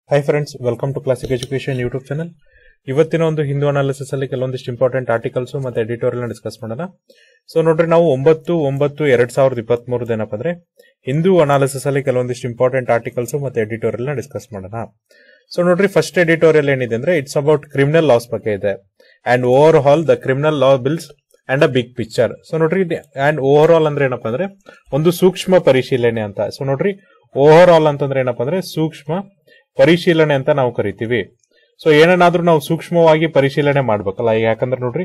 hi friends welcome to classic education YouTube channel ಇವತ್ತಿನ ಒಂದು Hindu analysis ಅಲ್ಲಿ ಕೆಲವೊಂದಿಷ್ಟು ಇಂಪಾರ್ಟೆಂಟ್ ಆರ್ಟಿಕಲ್ಸ್ ಮತ್ತೆ ಎಡಿಟೋರಿಯಲ್ ಡಿಸ್ಕಸ್ ಮಾಡೋಣ ಸೊ ನೋಡ್ರಿ ನಾವು ಒಂಬತ್ತು ಒಂಬತ್ತು ಎರಡ್ ಸಾವಿರದ ಇಪ್ಪತ್ತ್ ಮೂರದ ಏನಪ್ಪ ಅಂದ್ರೆ ಹಿಂದೂ ಅನಾಲಿಸಿಸ್ ಅಲ್ಲಿ ಕೆಲವೊಂದಿಷ್ಟು ಇಂಪಾರ್ಟೆಂಟ್ ಆರ್ಟಿಕಲ್ಸ್ ಮತ್ತೆ ಎಡಿಟೋರಿಯಲ್ ಡಿಸ್ಕಸ್ ಮಾಡೋಣ ಸೊ ನೋಡ್ರಿ ಫಸ್ಟ್ ಎಡಿಟೋರಿಯಲ್ ಏನಿದೆ ಅಂದ್ರೆ ಇಟ್ಸ್ ಅಬೌಟ್ ಕ್ರಿಮಿನಲ್ ಲಾಸ್ ಬಗ್ಗೆ ಇದೆ and overall the criminal law bills and a big picture so ನೋಡ್ರಿ ಅಂಡ್ ಓವರ್ ಆಲ್ ಅಂದ್ರೆ ಏನಪ್ಪಾ ಅಂದ್ರೆ ಒಂದು ಸೂಕ್ಷ್ಮ ಪರಿಶೀಲನೆ ಅಂತ ಸೊ ನೋಡ್ರಿ ಓವರ್ ಆಲ್ ಅಂತಂದ್ರೆ ಏನಪ್ಪಾ ಅಂದ್ರೆ ಸೂಕ್ಷ್ಮ ಪರಿಶೀಲನೆ ಅಂತ ನಾವು ಕರಿತೀವಿ ಸೊ ಏನನ್ನಾದ್ರೂ ನಾವು ಸೂಕ್ಷ್ಮವಾಗಿ ಪರಿಶೀಲನೆ ಮಾಡ್ಬೇಕಲ್ಲ ಈಗ ಯಾಕಂದ್ರೆ ನೋಡ್ರಿ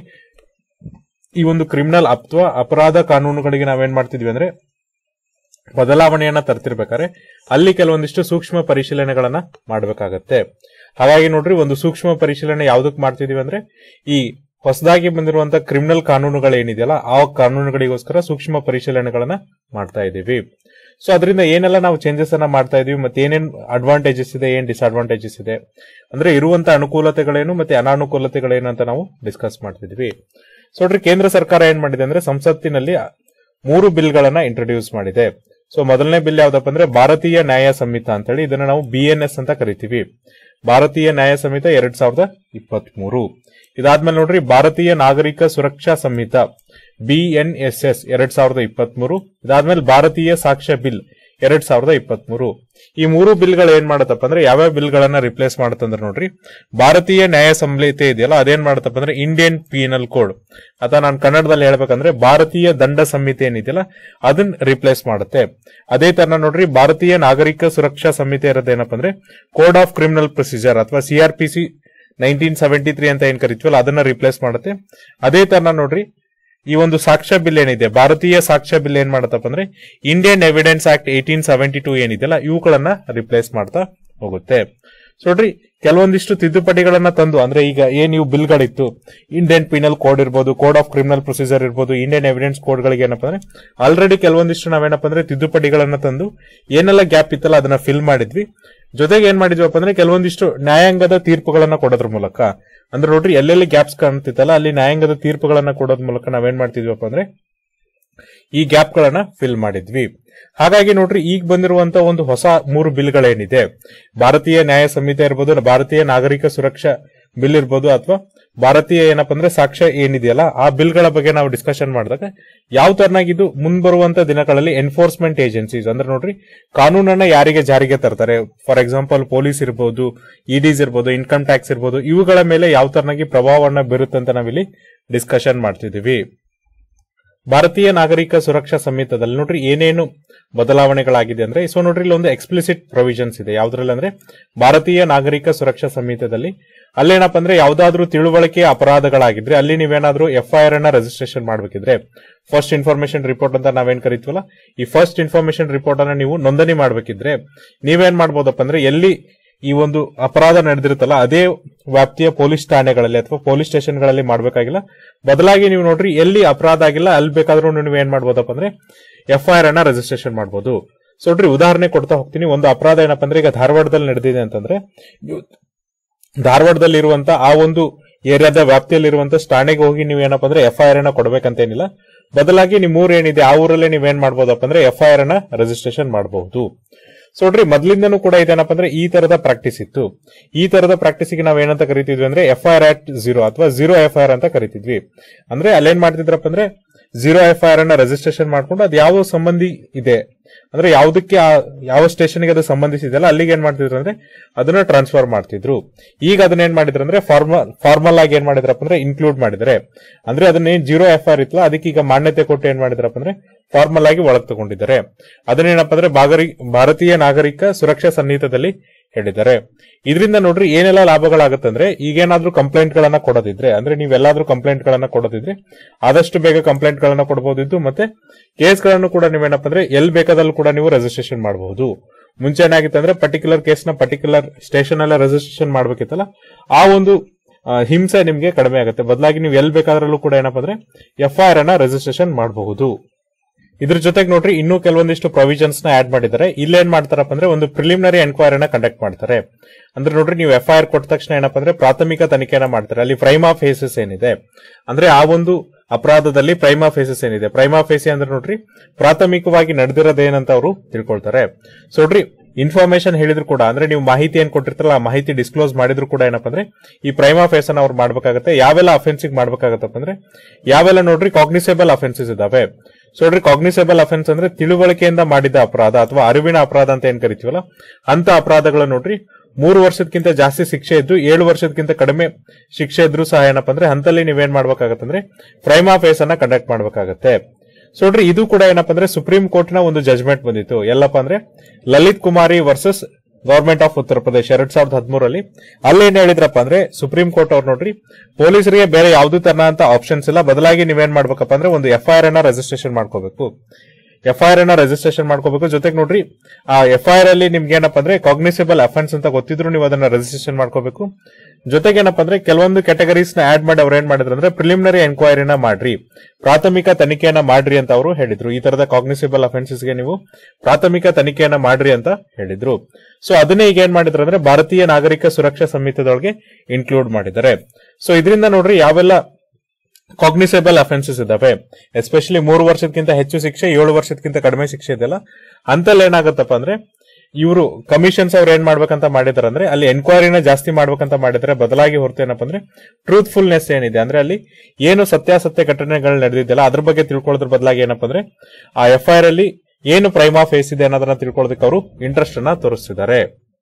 ಈ ಒಂದು ಕ್ರಿಮಿನಲ್ ಅಥವಾ ಅಪರಾಧ ಕಾನೂನುಗಳಿಗೆ ನಾವೇನ್ ಮಾಡ್ತಿದ್ವಿ ಅಂದ್ರೆ ಬದಲಾವಣೆಯನ್ನ ತರ್ತಿರ್ಬೇಕಾದ್ರೆ ಅಲ್ಲಿ ಕೆಲವೊಂದಿಷ್ಟು ಸೂಕ್ಷ್ಮ ಪರಿಶೀಲನೆಗಳನ್ನ ಮಾಡ್ಬೇಕಾಗತ್ತೆ ಹಾಗಾಗಿ ನೋಡ್ರಿ ಒಂದು ಸೂಕ್ಷ್ಮ ಪರಿಶೀಲನೆ ಯಾವ್ದಕ್ ಮಾಡ್ತಿದೀವಿ ಅಂದ್ರೆ ಈ ಹೊಸದಾಗಿ ಬಂದಿರುವಂತ ಕ್ರಿಮಿನಲ್ ಕಾನೂನುಗಳು ಏನಿದೆಯಲ್ಲ ಆ ಕಾನೂನುಗಳಿಗೋಸ್ಕರ ಸೂಕ್ಷ್ಮ ಪರಿಶೀಲನೆಗಳನ್ನ ಮಾಡ್ತಾ ಇದೀವಿ ಸೊ ಅದರಿಂದ ಏನೆಲ್ಲ ನಾವು ಚೇಂಜಸ್ ಅನ್ನ ಮಾಡ್ತಾ ಇದೀವಿ ಮತ್ತೆ ಏನೇನ್ ಅಡ್ವಾಂಟೇಜಸ್ ಇದೆ ಏನ್ ಡಿಸ್ಅಡ್ವಾಂಟೇಜಸ್ ಇದೆ ಅಂದ್ರೆ ಇರುವಂತ ಅನುಕೂಲತೆಗಳೇನು ಮತ್ತೆ ಅನಾನುಕೂಲತೆಗಳೇನು ಅಂತ ನಾವು ಡಿಸ್ಕಸ್ ಮಾಡ್ತಿದ್ವಿ ಸೊ ನೋಡ್ರಿ ಕೇಂದ್ರ ಸರ್ಕಾರ ಏನ್ ಮಾಡಿದೆ ಅಂದ್ರೆ ಸಂಸತ್ತಿನಲ್ಲಿ ಮೂರು ಬಿಲ್ಗಳನ್ನ ಇಂಟ್ರೊಡ್ಯೂಸ್ ಮಾಡಿದೆ ಸೊ ಮೊದಲನೇ ಬಿಲ್ ಯಾವ್ದಪ್ಪ ಅಂದ್ರೆ ಭಾರತೀಯ ನ್ಯಾಯ ಸಂಹಿತ ಅಂತ ಹೇಳಿ ಇದನ್ನ ನಾವು ಬಿ ಎನ್ ಎಸ್ ಅಂತ ಕರಿತೀವಿ ಭಾರತೀಯ ನ್ಯಾಯ ಸಂಹಿತ ಎರಡ್ ಸಾವಿರದ ಇಪ್ಪತ್ತ್ ಮೂರು ಇದಾದ್ಮೇಲೆ ನೋಡ್ರಿ ಭಾರತೀಯ ನಾಗರಿಕ ಸುರಕ್ಷಾ ಸಂಹಿತ ಬಿಎನ್ಎಸ್ಎಸ್ ಎರಡ್ ಸಾವಿರದ ಇಪ್ಪತ್ತ್ ಮೂರು ಇದಾದ್ಮೇಲೆ ಭಾರತೀಯ ಸಾಕ್ಷ್ಯ ಬಿಲ್ ಎರಡ್ ಸಾವಿರದ ಇಪ್ಪತ್ತ್ ಮೂರು ಈ ಮೂರು ಬಿಲ್ಗಳು ಏನ್ ಮಾಡತ್ತಪ್ಪ ಅಂದ್ರೆ ಯಾವ್ಯಾವ ಬಿಲ್ಗಳನ್ನ ರಿಪ್ಲೇಸ್ ಮಾಡತ್ತಂದ್ರೆ ನೋಡ್ರಿ ಭಾರತೀಯ ನ್ಯಾಯ ಸಂಹಿತೆ ಇದೆಯಲ್ಲ ಅದೇನ್ ಮಾಡತ್ತಪ್ಪ ಅಂದ್ರೆ ಇಂಡಿಯನ್ ಪೀನಲ್ ಕೋಡ್ ಅಥವಾ ನಾನು ಕನ್ನಡದಲ್ಲಿ ಹೇಳ್ಬೇಕಂದ್ರೆ ಭಾರತೀಯ ದಂಡ ಸಂಹಿತೆ ಏನಿದೆಯಲ್ಲ ಅದನ್ನ ರಿಪ್ಲೇಸ್ ಮಾಡುತ್ತೆ ಅದೇ ತರ ನೋಡ್ರಿ ಭಾರತೀಯ ನಾಗರಿಕ ಸುರಕ್ಷಾ ಸಂಹಿತೆ ಇರೋದೇನಪ್ಪ ಅಂದ್ರೆ ಕೋಡ್ ಆಫ್ ಕ್ರಿಮಿನಲ್ ಪ್ರೊಸೀಜರ್ ಅಥವಾ ಸಿಆರ್ಪಿಸಿ ನೈನ್ಟೀನ್ ಸೆವೆಂಟಿ ತ್ರೀ ಅಂತ ಏನ್ ಕರಿತೀವಲ್ಲ ಅದನ್ನ ರಿಪ್ಲೇಸ್ ಮಾಡುತ್ತೆ ಅದೇ ತರ ನೋಡ್ರಿ ಈ ಒಂದು ಸಾಕ್ಷ್ಯ ಬಿಲ್ ಏನಿದೆ ಭಾರತೀಯ ಸಾಕ್ಷ್ಯ ಬಿಲ್ ಏನ್ ಮಾಡತ್ತಪ್ಪ ಅಂದ್ರೆ Indian evidence act eighteen seventy two ಏನಿದೆಯಲ್ಲ ಇವುಗಳನ್ನ ರಿಪ್ಲೇಸ್ ಮಾಡ್ತಾ ಹೋಗುತ್ತೆ ಸೊ ನೋಡ್ರಿ ಕೆಲವೊಂದಿಷ್ಟು ತಿದ್ದುಪಡಿಗಳನ್ನ ತಂದು ಅಂದ್ರೆ ಈಗ ಏನ್ ಇವು ಬಿಲ್ಗಳಿತ್ತು ಇಂಡಿಯನ್ ಪೀನಲ್ ಕೋಡ್ ಇರ್ಬೋದು ಕೋಡ್ ಆಫ್ ಕ್ರಿಮಿನಲ್ ಪ್ರೊಸೀಜರ್ ಇರ್ಬೋದು ಇಂಡಿಯನ್ ಎವಿಡೆನ್ಸ್ ಕೋಡ್ಗಳಿಗೆ ಏನಪ್ಪ ಅಂದ್ರೆ ಆಲ್ರೆಡಿ ಕೆಲವೊಂದಿಷ್ಟು ನಾವೇನಪ್ಪ ಅಂದ್ರೆ ತಿದ್ದುಪಡಿಗಳನ್ನ ತಂದು ಏನೆಲ್ಲ ಗ್ಯಾಪ್ ಇತ್ತಲ್ಲ ಅದನ್ನ ಫಿಲ್ ಮಾಡಿದ್ವಿ ಜೊತೆಗೆ ಏನ್ ಮಾಡಿದ್ವಪ್ಪ ಅಂದ್ರೆ ಕೆಲವೊಂದಿಷ್ಟು ನ್ಯಾಯಾಂಗದ ತೀರ್ಪುಗಳನ್ನ ಕೊಡೋದ್ರ ಮೂಲಕ ಅಂದ್ರೆ ನೋಡ್ರಿ ಎಲ್ಲೆಲ್ಲಿ ಗ್ಯಾಪ್ಸ್ ಕಾಣ್ತಿತ್ತಲ್ಲ ಅಲ್ಲಿ ನ್ಯಾಯಾಂಗದ ತೀರ್ಪುಗಳನ್ನ ಕೊಡೋದ್ರ ಮೂಲಕ ನಾವೇನ್ ಮಾಡ್ತಿದ್ವಪ್ಪ ಅಂದ್ರೆ ಈ ಗ್ಯಾಪ್ ಗಳನ್ನ ಫಿಲ್ ಮಾಡಿದ್ವಿ ಹಾಗಾಗಿ ನೋಡ್ರಿ ಈಗ ಬಂದಿರುವಂತ ಒಂದು ಹೊಸ ಮೂರು ಬಿಲ್ಗಳೇನಿದೆ ಭಾರತೀಯ ನ್ಯಾಯ ಸಂಹಿತೆ ಇರ್ಬೋದು ಭಾರತೀಯ ನಾಗರಿಕ ಸುರಕ್ಷಾ ಬಿಲ್ ಇರ್ಬೋದು ಅಥವಾ ಭಾರತೀಯ ಏನಪ್ಪ ಅಂದ್ರೆ ಸಾಕ್ಷ್ಯ ಏನಿದೆಯಲ್ಲ ಆ ಬಿಲ್ಗಳ ಬಗ್ಗೆ ನಾವು ಡಿಸ್ಕಷನ್ ಮಾಡಿದಾಗ ಯಾವ ತರನಾಗಿದ್ದು ಮುಂಬರುವಂತ ದಿನಗಳಲ್ಲಿ ಎನ್ಫೋರ್ಸ್ಮೆಂಟ್ ಏಜೆನ್ಸೀಸ್ ಅಂದ್ರೆ ನೋಡ್ರಿ ಕಾನೂನನ್ನ ಯಾರಿಗೆ ಜಾರಿಗೆ ತರ್ತಾರೆ ಫಾರ್ ಎಕ್ಸಾಂಪಲ್ ಪೊಲೀಸ್ ಇರ್ಬೋದು ಇಡಿಸ್ ಇರ್ಬೋದು ಇನ್ಕಮ್ ಟ್ಯಾಕ್ಸ್ ಇರ್ಬೋದು ಇವುಗಳ ಮೇಲೆ ಯಾವ ತರನಾಗಿ ಪ್ರಭಾವವನ್ನ ಬೀರುತ್ತಂತ ನಾವಿಲ್ಲಿ ಡಿಸ್ಕಷನ್ ಮಾಡ್ತಿದೀವಿ ಭಾರತೀಯ ನಾಗರಿಕ ಸುರಕ್ಷಾ ಸಂಹಿತದಲ್ಲಿ ನೋಡ್ರಿ ಏನೇನು ಬದಲಾವಣೆಗಳಾಗಿದೆ ಅಂದ್ರೆ ಸೊ ನೋಡ್ರಿ ಇಲ್ಲಿ ಒಂದು ಎಕ್ಸ್ಪ್ಲಿಸಿಟ್ ಪ್ರೊವಿಷನ್ಸ್ ಇದೆ ಯಾವ್ದ್ರಲ್ಲಿ ಅಂದ್ರೆ ಭಾರತೀಯ ನಾಗರಿಕ ಸುರಕ್ಷಾ ಸಂಹಿತದಲ್ಲಿ ಅಲ್ಲೇನಪ್ಪ ಅಂದ್ರೆ ಯಾವ್ದಾದ್ರು ತಿಳುವಳಿಕೆ ಅಪರಾಧಗಳಾಗಿದ್ರೆ ಅಲ್ಲಿ ನೀವೇನಾದ್ರೂ ಎಫ್ಐಆರ್ ಅನ್ನ ರಿಜಿಸ್ಟ್ರೇಷನ್ ಮಾಡ್ಬೇಕಿದ್ರೆ ಫಸ್ಟ್ ಇನ್ಫಾರ್ಮೇಶನ್ ರಿಪೋರ್ಟ್ ಅಂತ ನಾವೇನ್ ಕರಿತೀವಲ್ಲ ಈ ಫಸ್ಟ್ ಇನ್ಫಾರ್ಮೇಶನ್ ರಿಪೋರ್ಟ್ ಅನ್ನ ನೀವು ನೋಂದಣಿ ಮಾಡ್ಬೇಕಿದ್ರೆ ನೀವೇನ್ ಮಾಡ್ಬೋದಪ್ಪ ಅಂದ್ರೆ ಎಲ್ಲಿ ಈ ಒಂದು ಅಪರಾಧ ನಡೆದಿರುತ್ತಲ್ಲ ಅದೇ ವ್ಯಾಪ್ತಿಯ ಪೊಲೀಸ್ ಠಾಣೆಗಳಲ್ಲಿ ಅಥವಾ ಪೊಲೀಸ್ ಸ್ಟೇಷನ್ಗಳಲ್ಲಿ ಮಾಡಬೇಕಾಗಿಲ್ಲ ಬದಲಾಗಿ ನೀವು ನೋಡ್ರಿ ಎಲ್ಲಿ ಅಪರಾಧ ಆಗಿಲ್ಲ ಅಲ್ಲಿ ಬೇಕಾದ್ರೂ ನೀವು ಏನ್ ಮಾಡ್ಬೋದಪ್ಪ ಅಂದ್ರೆ ಎಫ್ಐಆರ್ ಅನ್ನ ರಿಜಿಸ್ಟ್ರೇಷನ್ ಮಾಡಬಹುದು ಸೊ ನೋಡ್ರಿ ಉದಾಹರಣೆ ಕೊಡ್ತಾ ಹೋಗ್ತೀನಿ ಒಂದು ಅಪರಾಧ ಏನಪ್ಪ ಅಂದ್ರೆ ಈಗ ಧಾರವಾಡದಲ್ಲಿ ನಡೆದಿದೆ ಅಂತಂದ್ರೆ ಧಾರವಾಡದಲ್ಲಿ ಇರುವಂತ ಆ ಒಂದು ಏರಿಯಾದ ವ್ಯಾಪ್ತಿಯಲ್ಲಿರುವಂತ ಠಾಣೆಗೆ ಹೋಗಿ ನೀವು ಏನಪ್ಪ ಅಂದ್ರೆ ಎಫ್ಐಆರ್ ಅನ್ನ ಕೊಡಬೇಕಂತೇನಿಲ್ಲ ಬದಲಾಗಿ ನಿಮ್ ಊರ್ ಏನಿದೆ ಆ ಊರಲ್ಲೇ ನೀವೇನ್ ಮಾಡ್ಬೋದಪ್ಪ ಅಂದ್ರೆ ಎಫ್ಐಆರ್ ಅನ್ನ ರಿಜಿಸ್ಟ್ರೇಷನ್ ಮಾಡಬಹುದು ಸೊ ನೋಡ್ರಿ ಮೊದ್ಲಿಂದನೂ ಕೂಡ ಇದೇನಪ್ಪ ಅಂದ್ರೆ ಈ ತರದ ಪ್ರಾಕ್ಟೀಸ್ ಇತ್ತು ಈ ತರದ ಪ್ರಾಕ್ಟೀಸ್ಗೆ ನಾವ್ ಏನಂತ ಕರಿತಿದ್ವಿ ಅಂದ್ರೆ ಎಫ್ಐಆರ್ ಆಟ್ ಜೀರೋ ಅಥವಾ ಜೀರೋ ಎಫ್ಐಆರ್ ಅಂತ ಕರಿತಿದ್ವಿ ಅಂದ್ರೆ ಅಲ್ಲೇನ್ ಮಾಡ್ತಿದ್ರಪ್ಪ ಅಂದ್ರೆ ಜೀರೋ ಎಫ್ಐಆರ್ ಅನ್ನ ರಿಜಿಸ್ಟ್ರೇಷನ್ ಮಾಡ್ಕೊಂಡು ಅದು ಯಾವ ಸಂಬಂಧಿ ಇದೆ ಅಂದ್ರೆ ಯಾವ್ದಕ್ಕೆ ಯಾವ ಸ್ಟೇಷನ್ಗೆ ಅದು ಸಂಬಂಧಿಸಿದೆಯಲ್ಲ ಅಲ್ಲಿಗೆ ಏನ್ ಮಾಡ್ತಿದ್ರು ಅಂದ್ರೆ ಅದನ್ನ ಟ್ರಾನ್ಸ್ಫರ್ ಮಾಡ್ತಿದ್ರು ಈಗ ಅದನ್ನ ಏನ್ ಮಾಡಿದ್ರು ಅಂದ್ರೆ ಫಾರ್ಮಲ್ ಫಾರ್ಮಲ್ ಆಗಿ ಏನ್ ಮಾಡಿದ್ರಪ್ಪ ಅಂದ್ರೆ ಇನ್ಕ್ಲೂಡ್ ಮಾಡಿದ್ರೆ ಅಂದ್ರೆ ಅದನ್ನ ಏನ್ ಜೀರೋ ಎಫ್ ಆರ್ ಇತ್ತಲ್ಲ ಅದಕ್ಕೆ ಈಗ ಮಾನ್ಯತೆ ಕೊಟ್ಟು ಏನ್ ಮಾಡಿದ್ರಪ್ಪ ಅಂದ್ರೆ ಫಾರ್ಮಲ್ ಆಗಿ ಒಳಗ್ ತಗೊಂಡಿದ್ದಾರೆ ಅದನ್ನೇನಪ್ಪ ಅಂದ್ರೆ ಭಾರತೀಯ ನಾಗರಿಕ ಸುರಕ್ಷಾ ಸಂಹಿತದಲ್ಲಿ ಹೇಳಿದ್ದಾರೆ ಇದರಿಂದ ನೋಡ್ರಿ ಏನೆಲ್ಲ ಲಾಭಗಳಾಗುತ್ತಂದ್ರೆ ಈಗೇನಾದ್ರೂ ಕಂಪ್ಲೇಂಟ್ ಗಳನ್ನ ಕೊಡೋದಿದ್ರೆ ಅಂದ್ರೆ ನೀವೆಲ್ಲಾದ್ರೂ ಕಂಪ್ಲೇಂಟ್ ಗಳನ್ನ ಕೊಡೋದಿದ್ರೆ ಆದಷ್ಟು ಬೇಗ ಕಂಪ್ಲೇಂಟ್ ಗಳನ್ನ ಕೊಡಬಹುದಿತ್ತು ಮತ್ತೆ ಕೇಸ್ ಗಳನ್ನು ಕೂಡ ನೀವೇನಪ್ಪ ಅಂದ್ರೆ ಎಲ್ ಬೇಕಾದಲ್ಲೂ ಕೂಡ ನೀವು ರಿಜಿಸ್ಟ್ರೇಷನ್ ಮಾಡಬಹುದು ಮುಂಚೆ ಏನಾಗಿತ್ತು ಅಂದ್ರೆ ಪರ್ಟಿಕ್ಯುಲರ್ ಕೇಸ್ ನ ಪರ್ಟಿಕ್ಯುಲರ್ ಸ್ಟೇಷನ್ ಅಲ್ಲ ರಿಜಿಸ್ಟ್ರೇಷನ್ ಮಾಡ್ಬೇಕಿತ್ತಲ್ಲ ಆ ಒಂದು ಹಿಂಸೆ ನಿಮ್ಗೆ ಕಡಿಮೆ ಆಗುತ್ತೆ ಬದಲಾಗಿ ನೀವು ಎಲ್ ಬೇಕಾದ್ರಲ್ಲೂ ಕೂಡ ಏನಪ್ಪ ಅಂದ್ರೆ ಎಫ್ಐಆರ್ ಅನ್ನ ರಿಜಿಸ್ಟ್ರೇಷನ್ ಮಾಡಬಹುದು ಇದ್ರ ಜೊತೆಗೆ ನೋಡ್ರಿ ಇನ್ನೂ ಕೆಲವೊಂದಿಷ್ಟು ಪ್ರೊವಿಷನ್ಸ್ ನ ಆಡ್ ಮಾಡಿದ್ದಾರೆ ಇಲ್ಲೇನ್ ಮಾಡ್ತಾರಪ್ಪ ಅಂದ್ರೆ ಒಂದು ಪ್ರಿಲಿಮಿನರಿ ಎನ್ಕ್ವೈರಿನ ಕಂಡಕ್ಟ್ ಮಾಡ್ತಾರೆ ಅಂದ್ರೆ ನೋಡ್ರಿ ನೀವು ಎಫ್ಐಆರ್ ಕೊಟ್ಟ ತಕ್ಷಣ ಏನಪ್ಪ ಅಂದ್ರೆ ಪ್ರಾಥಮಿಕ ತನಿಖೆನ ಮಾಡ್ತಾರೆ ಅಲ್ಲಿ ಪ್ರೈಮಾ ಫೇಸಸ್ ಏನಿದೆ ಅಂದ್ರೆ ಆ ಒಂದು ಅಪರಾಧದಲ್ಲಿ ಪ್ರೈಮಾ ಫೇಸಸ್ ಏನಿದೆ ಪ್ರೈಮಾ ಫೇಸಿ ಅಂದ್ರೆ ನೋಡ್ರಿ ಪ್ರಾಥಮಿಕವಾಗಿ ನಡೆದಿರೋದೇನಂತ ಅವರು ತಿಳ್ಕೊಳ್ತಾರೆ ಸೊ ನೋಡ್ರಿ ಇನ್ಫಾರ್ಮೇಶನ್ ಹೇಳಿದ್ರು ಕೂಡ ಅಂದ್ರೆ ನೀವು ಮಾಹಿತಿ ಏನ್ ಕೊಟ್ಟಿರ್ತಾರಲ್ಲ ಆ ಮಾಹಿತಿ ಡಿಸ್ಕ್ಲೋಸ್ ಮಾಡಿದ್ರು ಕೂಡ ಏನಪ್ಪ ಅಂದ್ರೆ ಈ ಪ್ರೈಮಾ ಫೇಸ್ ಅನ್ನ ಅವ್ರು ಮಾಡ್ಬೇಕಾಗತ್ತೆ ಯಾವೆಲ್ಲ ಅಫೆನ್ಸಿಗೆ ಮಾಡ್ಬೇಕಾಗತ್ತಪ್ಪ ಅಂದ್ರೆ ಯಾವೆಲ್ಲ ನೋಡ್ರಿ ಕಾಗ್ನಿಸೇಬಲ್ ಅಫೆನ್ಸಸ್ ಇದಾವೆ ಸೊ ನೋಡ್ರಿ ಕಾಗ್ನಿಸೇಬಲ್ ಅಫೆನ್ಸ್ ಅಂದ್ರೆ ತಿಳುವಳಿಕೆಯಿಂದ ಮಾಡಿದ ಅಪರಾಧ ಅಥವಾ ಅರಿವಿನ ಅಪರಾಧ ಅಂತ ಏನ್ ಕರಿತೀವಲ್ಲ ಅಂತ ಅಪರಾಧಗಳು ನೋಡ್ರಿ ಮೂರು ವರ್ಷದಕ್ಕಿಂತ ಜಾಸ್ತಿ ಶಿಕ್ಷೆ ಇದ್ದು ಏಳು ವರ್ಷದಕ್ಕಿಂತ ಕಡಿಮೆ ಶಿಕ್ಷೆ ಇದ್ರು ಸಹ ಏನಪ್ಪ ಅಂದ್ರೆ ಹಂತಲ್ಲಿ ನೀವೇನ್ ಮಾಡ್ಬೇಕಾಗತ್ತಂದ್ರೆ ಪ್ರೈಮಾ ಫೇಸ್ ಅನ್ನ ಕಂಡಕ್ಟ್ ಮಾಡ್ಬೇಕಾಗತ್ತೆ ಸೊ ನೋಡ್ರಿ ಇದು ಕೂಡ ಏನಪ್ಪ ಅಂದ್ರೆ ಸುಪ್ರೀಂ ಕೋರ್ಟ್ ನ ಒಂದು ಜಜ್ಮೆಂಟ್ ಬಂದಿತ್ತು ಎಲ್ಲಪ್ಪ ಅಂದ್ರೆ Lalit Kumari versus government of Uttar Pradesh ಎರಡ್ ಸಾವಿರದ ಹದಿಮೂರಲ್ಲಿ ಅಲ್ಲಿ ಏನ್ ಹೇಳಿದ್ರಪ್ಪ ಅಂದ್ರೆ ಸುಪ್ರೀಂ ಕೋರ್ಟ್ ಅವ್ರು ನೋಡ್ರಿ ಪೊಲೀಸರಿಗೆ ಬೇರೆ ಯಾವ್ದು ತರ ಅಂತ ಆಪ್ಷನ್ಸ್ ಇಲ್ಲ ಬದಲಾಗಿ ನೀವೇನ್ ಮಾಡ್ಬೇಕಪ್ಪ ಅಂದ್ರೆ ಒಂದು ಎಫ್ಐಆರ್ ಅನ್ನ ರಿಜಿಸ್ಟ್ರೇಷನ್ ಮಾಡ್ಕೋಬೇಕು ಎಫ್ಐಆರ್ ಅನ್ನ ರಿಜಿಸ್ಟ್ರೇಷನ್ ಮಾಡ್ಕೋಬೇಕು ಜೊತೆಗೆ ನೋಡ್ರಿ ಆ ಎಫ್ಐಆರ್ ಅಲ್ಲಿ ನಿಮ್ಗೆ ಏನಪ್ಪ ಅಂದ್ರೆ ಕಾಗ್ನಿಸೇಬಲ್ ಅಫೆನ್ಸ್ ಅಂತ ಗೊತ್ತಿದ್ರು ನೀವು ಅದನ್ನ ರಿಜಿಸ್ಟ್ರೇಷನ್ ಮಾಡ್ಕೋಬೇಕು ಜೊತೆಗೆ ಏನಪ್ಪ ಅಂದ್ರೆ ಕೆಲವೊಂದು ಕ್ಯಾಟಗರೀಸ್ ನ ಆಡ್ ಮಾಡಿ ಅವ್ರು ಏನ್ ಮಾಡಿದ್ರು ಅಂದ್ರೆ ಪ್ರಿಲಿಮಿನರಿ ಎನ್ಕ್ವೈರಿನ ಮಾಡ್ರಿ ಪ್ರಾಥಮಿಕ ತನಿಖೆಯನ್ನ ಮಾಡ್ರಿ ಅಂತ ಅವರು ಹೇಳಿದ್ರು ಈ ತರದ ಕಾಗ್ನಿಸೇಬಲ್ ಅಫೆನ್ಸಸ್ ಗೆ ನೀವು ಪ್ರಾಥಮಿಕ ತನಿಖೆಯನ್ನ ಮಾಡ್ರಿ ಅಂತ ಹೇಳಿದ್ರು ಸೊ ಅದನ್ನೇ ಈಗ ಏನ್ ಮಾಡಿದ್ರು ಅಂದ್ರೆ ಭಾರತೀಯ ನಾಗರಿಕ ಸುರಕ್ಷಾ ಸಂಹಿತದೊಳಗೆ ಇನ್ಕ್ಲೂಡ್ ಮಾಡಿದ್ದಾರೆ ಸೊ ಇದರಿಂದ ನೋಡ್ರಿ ಯಾವೆಲ್ಲ ಕಾಗ್ನಿಸೇಬಲ್ ಅಫೆನ್ಸಸ್ ಇದಾವೆ ಎಸ್ಪೆಷಲಿ ಮೂರು ವರ್ಷಕ್ಕಿಂತ ಹೆಚ್ಚು ಶಿಕ್ಷೆ ಏಳು ವರ್ಷಕ್ಕಿಂತ ಕಡಿಮೆ ಶಿಕ್ಷೆ ಇದೆಯಲ್ಲ ಅಂತಲ್ಲಿ ಏನಾಗುತ್ತಪ್ಪ ಅಂದ್ರೆ ಇವರು ಕಮಿಷನ್ಸ್ ಅವ್ರು ಏನ್ ಮಾಡ್ಬೇಕಂತ ಮಾಡಿದಾರೆ ಅಂದ್ರೆ ಅಲ್ಲಿ ಎನ್ಕ್ವೈರಿನ ಜಾಸ್ತಿ ಮಾಡ್ಬೇಕಂತ ಮಾಡಿದ್ರೆ ಬದಲಾಗಿ ಹೊರತು ಏನಪ್ಪ ಅಂದ್ರೆ ಟ್ರೂತ್ಫುಲ್ನೆಸ್ ಏನಿದೆ ಅಂದ್ರೆ ಅಲ್ಲಿ ಏನು ಸತ್ಯಾಸತ್ಯ ಘಟನೆಗಳು ನಡೆದಿದ್ದೆಲ್ಲ ಅದ್ರ ಬಗ್ಗೆ ತಿಳ್ಕೊಳ್ಳೋದ್ರ ಬದಲಾಗಿ ಏನಪ್ಪ ಅಂದ್ರೆ ಆ ಎಫ್ಐಆರ್ ಅಲ್ಲಿ ಏನು ಪ್ರೈಮಾ ಫೇಸ್ ಇದೆ ಅನ್ನೋದನ್ನ ತಿಳ್ಕೊಳ್ಳೋದಕ್ಕೆ ಅವರು ಇಂಟ್ರೆಸ್ಟ್ ಅನ್ನ ತೋರಿಸ್ತಿದ್ದಾರೆ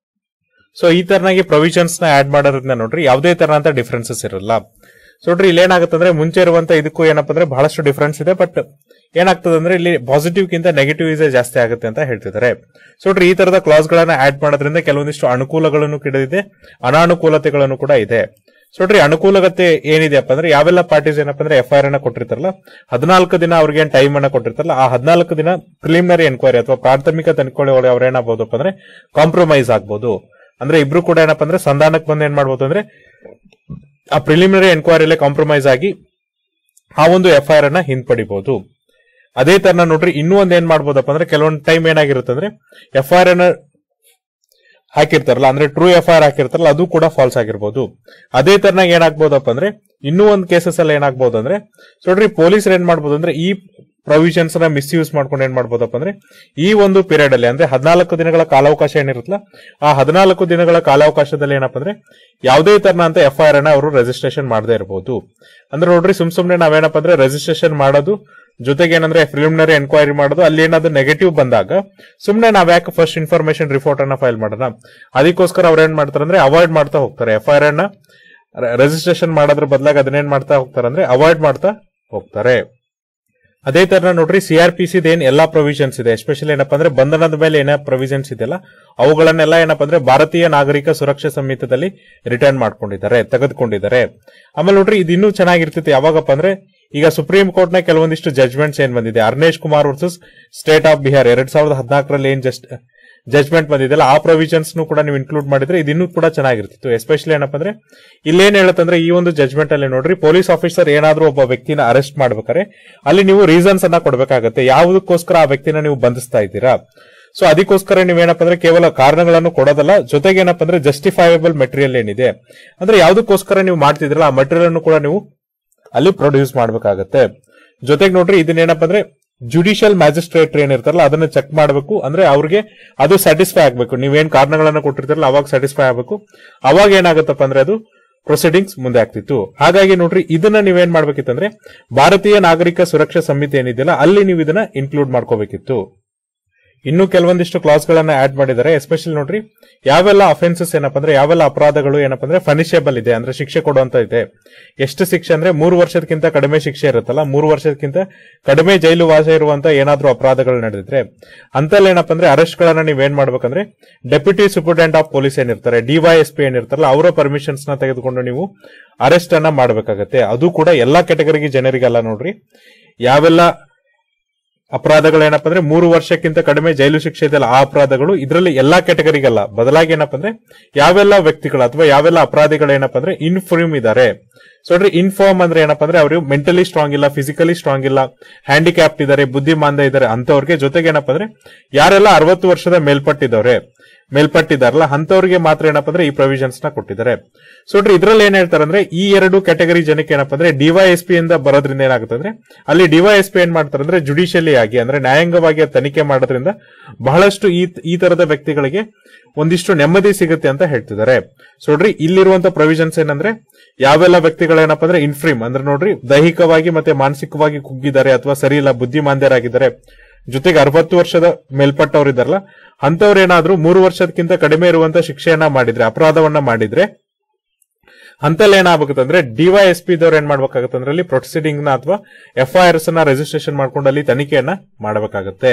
ಸೊ ಈ ತರನಾಗಿ ಪ್ರೊವಿಷನ್ಸ್ ನ ಆಡ್ ಮಾಡೋದ್ರಿಂದ ನೋಡ್ರಿ ಯಾವುದೇ ತರನಂತ ಡಿಫ್ರೆನ್ಸಸ್ ಇರಲ್ಲ ಸೊ ನೋಡ್ರಿ ಇಲ್ಲಿ ಏನಾಗುತ್ತೆ ಅಂದ್ರೆ ಮುಂಚೆ ಇರುವಂತ ಇದಕ್ಕೂ ಏನಪ್ಪ ಅಂದ್ರೆ ಬಹಳಷ್ಟು ಡಿಫ್ರೆನ್ಸ್ ಇದೆ ಬಟ್ ಏನಾಗ್ತದೆ ಅಂದ್ರೆ ಇಲ್ಲಿ ಪಾಸಿಟಿವ್ ಗಿಂತ ನೆಗೆಟಿವ್ ಇಸೇ ಜಾಸ್ತಿ ಆಗುತ್ತೆ ಅಂತ ಹೇಳ್ತಿದ್ದಾರೆ ಸೊ ನೋಡ್ರಿ ಈ ತರದ ಕ್ಲಾಸ್ ಗಳನ್ನ ಆಡ್ ಮಾಡೋದ್ರಿಂದ ಕೆಲವೊಂದಿಷ್ಟು ಅನುಕೂಲಗಳನ್ನು ಕೂಡ ಇದೆ ಅನಾನುಕೂಲತೆಗಳನ್ನು ಕೂಡ ಇದೆ ಸೊ ನೋಡ್ರಿ ಅನುಕೂಲತೆ ಏನಿದೆಯಪ್ಪ ಅಂದ್ರೆ ಯಾವೆಲ್ಲ ಪಾರ್ಟೀಸ್ ಏನಪ್ಪ ಅಂದ್ರೆ ಎಫ್ಐಆರ್ ಅನ್ನ ಕೊಟ್ಟಿರ್ತಾರಲ್ಲ ಹದಿನಾಲ್ಕು ದಿನ ಅವ್ರಿಗೆ ಏನ್ ಟೈಮ್ ಅನ್ನ ಕೊಟ್ಟಿರ್ತಾರಲ್ಲ ಆ ಹದಿನಾಲ್ಕು ದಿನ ಪ್ರಿಲಿಮಿನರಿ ಎನ್ಕ್ವೈರಿ ಅಥವಾ ಪ್ರಾಥಮಿಕ ತನಿಖೆ ಒಳಗೆ ಅವ್ರು ಏನಾಗಬಹುದಪ್ಪ ಅಂದ್ರೆ ಕಾಂಪ್ರಮೈಸ್ ಆಗ್ಬೋದು ಅಂದ್ರೆ ಇಬ್ರು ಕೂಡ ಏನಪ್ಪ ಅಂದ್ರೆ ಸಂಧಾನಕ್ಕೆ ಬಂದು ಏನ್ ಮಾಡ್ಬೋದು ಅಂದ್ರೆ ಆ ಪ್ರಿಲಿಮಿನರಿ ಎನ್ಕ್ವೈರಿಲೇ ಕಾಂಪ್ರಮೈಸ್ ಆಗಿ ಆ ಒಂದು ಎಫ್ಐಆರ್ ಅನ್ನ ಹಿಂಪಡಿಬಹುದು ಅದೇ ತರ ನೋಡ್ರಿ ಇನ್ನೂ ಒಂದ್ ಏನ್ ಮಾಡ್ಬೋದಪ್ಪ ಅಂದ್ರೆ ಕೆಲವೊಂದು ಟೈಮ್ ಏನಾಗಿರುತ್ತೆ ಅಂದ್ರೆ ಎಫ್ಐಆರ್ ಅನ್ನ ಹಾಕಿರ್ತಾರಲ್ಲ ಅಂದ್ರೆ ಟ್ರೂ ಎಫ್ಐಆರ್ ಹಾಕಿರ್ತಾರಲ್ಲ ಅದು ಕೂಡ ಫಾಲ್ಸ್ ಆಗಿರ್ಬೋದು ಅದೇ ತರನಾಗ ಏನಾಗ್ಬೋದಪ್ಪ ಅಂದ್ರೆ ಇನ್ನೂ ಒಂದ್ ಕೇಸಸ್ ಅಲ್ಲಿ ಏನಾಗ್ಬೋದು ಅಂದ್ರೆ ಸೊ ನೋಡ್ರಿ ಪೊಲೀಸರು ಏನ್ ಮಾಡ್ಬೋದು ಅಂದ್ರೆ ಈ ಪ್ರೊವಿಷನ್ಸ್ ನ ಮಿಸ್ಯೂಸ್ ಮಾಡ್ಕೊಂಡು ಏನ್ ಮಾಡ್ಬೋದಪ್ಪ ಅಂದ್ರೆ ಈ ಒಂದು ಪೀರಿಯಡ್ ಅಲ್ಲಿ ಅಂದ್ರೆ ಹದಿನಾಲ್ಕು ದಿನಗಳ ಕಾಲಾವಕಾಶ ಏನಿರುತ್ತಲ್ಲ ಆ ಹದಿನಾಲ್ಕು ದಿನಗಳ ಕಾಲಾವಕಾಶದಲ್ಲಿ ಏನಪ್ಪ ಅಂದ್ರೆ ಯಾವುದೇ ತರನಂತ ಎಫ್ಐಆರ್ ಅನ್ನ ಅವರು ರಿಜಿಸ್ಟ್ರೇಷನ್ ಮಾಡದೇ ಇರಬಹುದು ಅಂದ್ರೆ ನೋಡ್ರಿ ಸುಮ್ ಸುಮ್ನೆ ನಾವೇನಪ್ಪ ಅಂದ್ರೆ ರಿಜಿಸ್ಟ್ರೇಷನ್ ಮಾಡೋದು ಜೊತೆಗೆ ಏನಂದ್ರೆ ಪ್ರಿಲಿಮಿನರಿ ಎನ್ಕ್ವೈರಿ ಮಾಡೋದು ಅಲ್ಲಿ ಏನಾದ್ರು ನೆಗೆಟಿವ್ ಬಂದಾಗ ಸುಮ್ನೆ ನಾವ್ ಯಾಕೆ ಫಸ್ಟ್ ಇನ್ಫಾರ್ಮೇಶನ್ ರಿಪೋರ್ಟ್ ಅನ್ನ ಫೈಲ್ ಮಾಡೋಣ ಅದಕ್ಕೋಸ್ಕರ ಅವ್ರು ಏನ್ ಮಾಡ್ತಾರೆ ಅಂದ್ರೆ ಅವಾಯ್ಡ್ ಮಾಡ್ತಾ ಹೋಗ್ತಾರೆ ಎಫ್ಐಆರ್ ಅನ್ನ ರಿಜಿಸ್ಟ್ರೇಷನ್ ಮಾಡೋದ್ರ ಬದಲಾಗಿ ಅದನ್ನೇನ್ ಮಾಡ್ತಾ ಹೋಗ್ತಾರೆ ಅಂದ್ರೆ ಅವಾಯ್ಡ್ ಮಾಡ್ತಾ ಹೋಗ್ತಾರೆ ಅದೇ ತರ ನೋಡ್ರಿ ಸಿಆರ್ ಪಿ ಸಿ ಏನ್ ಎಲ್ಲಾ ಪ್ರೊವಿಷನ್ಸ್ ಇದೆ ಎಸ್ಪೆಷಲಿ ಏನಪ್ಪಾ ಅಂದ್ರೆ ಬಂಧನದ ಮೇಲೆ ಏನ ಪ್ರೊವಿಷನ್ಸ್ ಇದೆಯಲ್ಲ ಅವುಗಳನ್ನೆಲ್ಲ ಏನಪ್ಪಾ ಅಂದ್ರೆ ಭಾರತೀಯ ನಾಗರಿಕ ಸುರಕ್ಷಾ ಸಂಹಿತದಲ್ಲಿ ರಿಟರ್ನ್ ಮಾಡ್ಕೊಂಡಿದ್ದಾರೆ ತೆಗೆದುಕೊಂಡಿದ್ದಾರೆ ಆಮೇಲೆ ನೋಡ್ರಿ ಇದು ಇನ್ನೂ ಚೆನ್ನಾಗಿರ್ತೈತಿ ಯಾವಾಗಪ್ಪ ಅಂದ್ರೆ ಈಗ ಸುಪ್ರೀಂ ಕೋರ್ಟ್ ನ ಕೆಲವೊಂದಿಷ್ಟು ಜಜ್ಮೆಂಟ್ಸ್ ಏನ್ ಬಂದಿದೆ Arnesh Kumar versus state of Bihar ಎರಡ್ ಸಾವಿರದ ಹದಿನಾಲ್ಕರಲ್ಲಿ ಏನ್ ಜಸ್ಟ್ ಜಜ್ಮೆಂಟ್ ಬಂದಿದೆಯಲ್ಲ ಆ ಪ್ರೊವಿಷನ್ಸ್ ಕೂಡ ನೀವು ಇನ್ಕ್ಲೂಡ್ ಮಾಡಿದ್ರೆ ಇದು ಇನ್ನೂ ಕೂಡ ಚೆನ್ನಾಗಿರ್ತಿತ್ತು ಎಸ್ಪೆಷಲಿ ಏನಪ್ಪ ಅಂದ್ರೆ ಇಲ್ಲೇನ್ ಹೇಳುತ್ತಂದ್ರೆ ಈ ಒಂದು ಜಜ್ಮೆಂಟ್ ಅಲ್ಲಿ ನೋಡ್ರಿ ಪೊಲೀಸ್ ಆಫೀಸರ್ ಏನಾದ್ರೂ ಒಬ್ಬ ವ್ಯಕ್ತಿನ ಅರೆಸ್ಟ್ ಮಾಡ್ಬೇಕಾರೆ ಅಲ್ಲಿ ನೀವು ರೀಸನ್ಸ್ ಅನ್ನ ಕೊಡಬೇಕಾಗತ್ತೆ ಯಾವುದಕ್ಕೋಸ್ಕರ ಆ ವ್ಯಕ್ತಿನ ನೀವು ಬಂಧಿಸ್ತಾ ಇದ್ದೀರಾ ಸೊ ಅದಕ್ಕೋಸ್ಕರ ನೀವೇನಪ್ಪ ಅಂದ್ರೆ ಕೇವಲ ಕಾರಣಗಳನ್ನು ಕೊಡೋದಲ್ಲ ಜೊತೆಗೆ ಏನಪ್ಪ ಅಂದ್ರೆ ಜಸ್ಟಿಫೈಯಬಲ್ ಮೆಟೀರಿಯಲ್ ಏನಿದೆ ಅಂದ್ರೆ ಯಾವುದಕ್ಕೋಸ್ಕರ ನೀವು ಮಾಡ್ತಿದ್ರಲ್ಲ ಆ ಮೆಟೀರಿಯಲ್ ಅನ್ನು ಕೂಡ ನೀವು ಅಲ್ಲಿ ಪ್ರೊಡ್ಯೂಸ್ ಮಾಡ್ಬೇಕಾಗತ್ತೆ ಜೊತೆಗೆ ನೋಡ್ರಿ ಇದನ್ನೇನಪ್ಪ ಅಂದ್ರೆ ಜುಡಿಷಿಯಲ್ ಮ್ಯಾಜಿಸ್ಟ್ರೇಟ್ ಏನಿರ್ತಾರಲ್ಲ ಅದನ್ನ ಚೆಕ್ ಮಾಡಬೇಕು ಅಂದ್ರೆ ಅವ್ರಿಗೆ ಅದು ಸ್ಯಾಟಿಸ್ಫೈ ಆಗ್ಬೇಕು ನೀವೇನ್ ಕಾರಣಗಳನ್ನ ಕೊಟ್ಟಿರ್ತಾರಲ್ಲ ಅವಾಗ ಸ್ಯಾಟಿಸ್ಫೈ ಆಗ್ಬೇಕು ಅವಾಗ ಏನಾಗುತ್ತಪ್ಪ ಅಂದ್ರೆ ಅದು ಪ್ರೊಸೀಡಿಂಗ್ಸ್ ಮುಂದೆ ಆಗ್ತಿತ್ತು ಹಾಗಾಗಿ ನೋಡ್ರಿ ಇದನ್ನ ನೀವೇನ್ ಮಾಡ್ಬೇಕಿತ್ತಂದ್ರೆ ಭಾರತೀಯ ನಾಗರಿಕ ಸುರಕ್ಷಾ ಸಮಿತಿ ಏನಿದೆಯಲ್ಲ ಅಲ್ಲಿ ನೀವು ಇದನ್ನ ಇನ್ಕ್ಲೂಡ್ ಮಾಡ್ಕೋಬೇಕಿತ್ತು ಇನ್ನು ಕೆಲವೊಂದಿಷ್ಟು ಕ್ಲಾಸ್ ಗಳನ್ನ ಆಡ್ ಮಾಡಿದ್ದಾರೆ ಎಸ್ಪೆಷಲಿ ನೋಡ್ರಿ ಯಾವೆಲ್ಲ ಅಫೆನ್ಸಸ್ ಏನಪ್ಪ ಅಂದ್ರೆ ಯಾವೆಲ್ಲ ಅಪರಾಧಗಳು ಏನಪ್ಪ ಅಂದ್ರೆ ಫನಿಷೇಬಲ್ ಇದೆ ಅಂದ್ರೆ ಶಿಕ್ಷೆ ಕೊಡುವಂತ ಇದೆ ಎಷ್ಟು ಶಿಕ್ಷೆ ಅಂದ್ರೆ ಮೂರು ವರ್ಷಕ್ಕಿಂತ ಕಡಿಮೆ ಶಿಕ್ಷೆ ಇರುತ್ತಲ್ಲ ಮೂರು ವರ್ಷಕ್ಕಿಂತ ಕಡಿಮೆ ಜೈಲು ವಾಸ ಇರುವಂತ ಏನಾದ್ರೂ ಅಪರಾಧಗಳು ನಡೆದಿದ್ರೆ ಅಂತಲ್ಲಿ ಏನಪ್ಪ ಅಂದ್ರೆ ಅರೆಸ್ಟ್ ಗಳನ್ನ ನೀವೇನ್ ಮಾಡ್ಬೇಕಂದ್ರೆ ಡೆಪ್ಯೂಟಿ ಸೂಪರಿಂಟೆಂಡೆಂಟ್ ಆಫ್ ಪೊಲೀಸ್ ಏನಿರ್ತಾರೆ ಡಿವೈಎಸ್ಪಿ ಏನಿರ್ತಾರಲ್ಲ ಅವರ ಪರ್ಮಿಷನ್ಸ್ ನ ತೆಗೆದುಕೊಂಡು ನೀವು ಅರೆಸ್ಟ್ ಅನ್ನ ಮಾಡಬೇಕಾಗತ್ತೆ ಅದು ಕೂಡ ಎಲ್ಲಾ ಕೆಟಗರಿಗೆ ಜನರಿಗಲ್ಲ ನೋಡ್ರಿ ಯಾವೆಲ್ಲ ಅಪರಾಧಗಳು ಏನಪ್ಪ ಅಂದ್ರೆ ಮೂರು ವರ್ಷಕ್ಕಿಂತ ಕಡಿಮೆ ಜೈಲು ಶಿಕ್ಷೆ ಇದೆಯಲ್ಲ ಆ ಅಪರಾಧಗಳು ಇದರಲ್ಲಿ ಎಲ್ಲಾ ಕೆಟಗರಿಗಲ್ಲ ಬದಲಾಗಿ ಏನಪ್ಪ ಅಂದ್ರೆ ಯಾವೆಲ್ಲ ವ್ಯಕ್ತಿಗಳು ಅಥವಾ ಯಾವೆಲ್ಲ ಅಪರಾಧಿಗಳು ಏನಪ್ಪ ಅಂದ್ರೆ ಇನ್ಫ್ರೂಮ್ ಇದ್ದಾರೆ ಸೊ ನೋಡ್ರಿ ಇನ್ಫಾರ್ಮ್ ಅಂದ್ರೆ ಏನಪ್ಪ ಅಂದ್ರೆ ಅವರು ಮೆಂಟಲಿ ಸ್ಟ್ರಾಂಗ್ ಇಲ್ಲ ಫಿಸಿಕಲಿ ಸ್ಟ್ರಾಂಗ್ ಇಲ್ಲ ಹ್ಯಾಂಡಿಕ್ಯಾಪ್ಟ್ ಇದ್ದಾರೆ ಬುದ್ಧಿಮಾಂದ ಇದ್ದಾರೆ ಅಂತವ್ರಿಗೆ ಜೊತೆಗೆ ಏನಪ್ಪ ಅಂದ್ರೆ ಯಾರೆಲ್ಲ ಅರವತ್ತು ವರ್ಷದ ಮೇಲ್ಪಟ್ಟಿದ್ದವ್ರೆ ಮೇಲ್ಪಟ್ಟಿದಾರಲ್ಲ ಅಂತವ್ರಿಗೆ ಮಾತ್ರ ಏನಪ್ಪಾ ಅಂದ್ರೆ ಈ ಪ್ರೊವಿಷನ್ಸ್ ನ ಕೊಟ್ಟಿದ್ದಾರೆ ಸೊ ನೋಡ್ರಿ ಇದ್ರಲ್ಲಿ ಏನ್ ಹೇಳ್ತಾರೆ ಅಂದ್ರೆ ಈ ಎರಡು ಕ್ಯಾಟಗರಿ ಜನಕ್ಕೆ ಏನಪ್ಪಾ ಅಂದ್ರೆ ಡಿವೈಎಸ್ಪಿ ಇಂದ ಬರೋದ್ರಿಂದ ಏನಾಗುತ್ತೆ ಅಂದ್ರೆ ಅಲ್ಲಿ ಡಿವೈಎಸ್ಪಿ ಏನ್ ಮಾಡ್ತಾರೆ ಅಂದ್ರೆ ಜುಡಿಷಿಯಲಿ ಆಗಿ ಅಂದ್ರೆ ನ್ಯಾಯಾಂಗವಾಗಿ ಅದ್ ತನಿಖೆ ಮಾಡೋದ್ರಿಂದ ಬಹಳಷ್ಟು ಈ ಈ ತರದ ವ್ಯಕ್ತಿಗಳಿಗೆ ಒಂದಿಷ್ಟು ನೆಮ್ಮದಿ ಸಿಗುತ್ತೆ ಅಂತ ಹೇಳ್ತಿದ್ದಾರೆ ಸೊ ನೋಡ್ರಿ ಇಲ್ಲಿರುವಂತ ಪ್ರೊವಿಷನ್ಸ್ ಏನಂದ್ರೆ ಯಾವೆಲ್ಲ ವ್ಯಕ್ತಿಗಳೇನಪ್ಪ ಅಂದ್ರೆ ಇನ್ಫ್ರೀಮ್ ಅಂದ್ರೆ ನೋಡ್ರಿ ದೈಹಿಕವಾಗಿ ಮತ್ತೆ ಮಾನಸಿಕವಾಗಿ ಕುಗ್ಗಿದ್ದಾರೆ ಅಥವಾ ಸರಿ ಇಲ್ಲ ಬುದ್ಧಿಮಾಂದ್ಯರಾಗಿದ್ದಾರೆ ಜೊತೆಗೆ ಅರವತ್ತು ವರ್ಷದ ಮೇಲ್ಪಟ್ಟವ್ರು ಇದಾರಲ್ಲ ಅಂತವ್ರು ಏನಾದ್ರೂ ಮೂರು ವರ್ಷಕ್ಕಿಂತ ಕಡಿಮೆ ಇರುವಂತ ಶಿಕ್ಷೆಯನ್ನ ಮಾಡಿದ್ರೆ ಅಪರಾಧವನ್ನ ಮಾಡಿದ್ರೆ ಅಂತಲ್ಲಿ ಏನಾಗಬೇಕು ಅಂದ್ರೆ ಡಿವೈಎಸ್ಪಿ ಇದ್ದವ್ರು ಏನ್ ಮಾಡ್ಬೇಕಾಗತ್ತೆ ಅಂದ್ರೆ ಅಲ್ಲಿ ಪ್ರೊಸೀಡಿಂಗ್ ನ ಅಥವಾ ಎಫ್ಐಆರ್ ನ ರಿಜಿಸ್ಟ್ರೇಷನ್ ಮಾಡ್ಕೊಂಡು ಅಲ್ಲಿ ತನಿಖೆಯನ್ನ ಮಾಡಬೇಕಾಗತ್ತೆ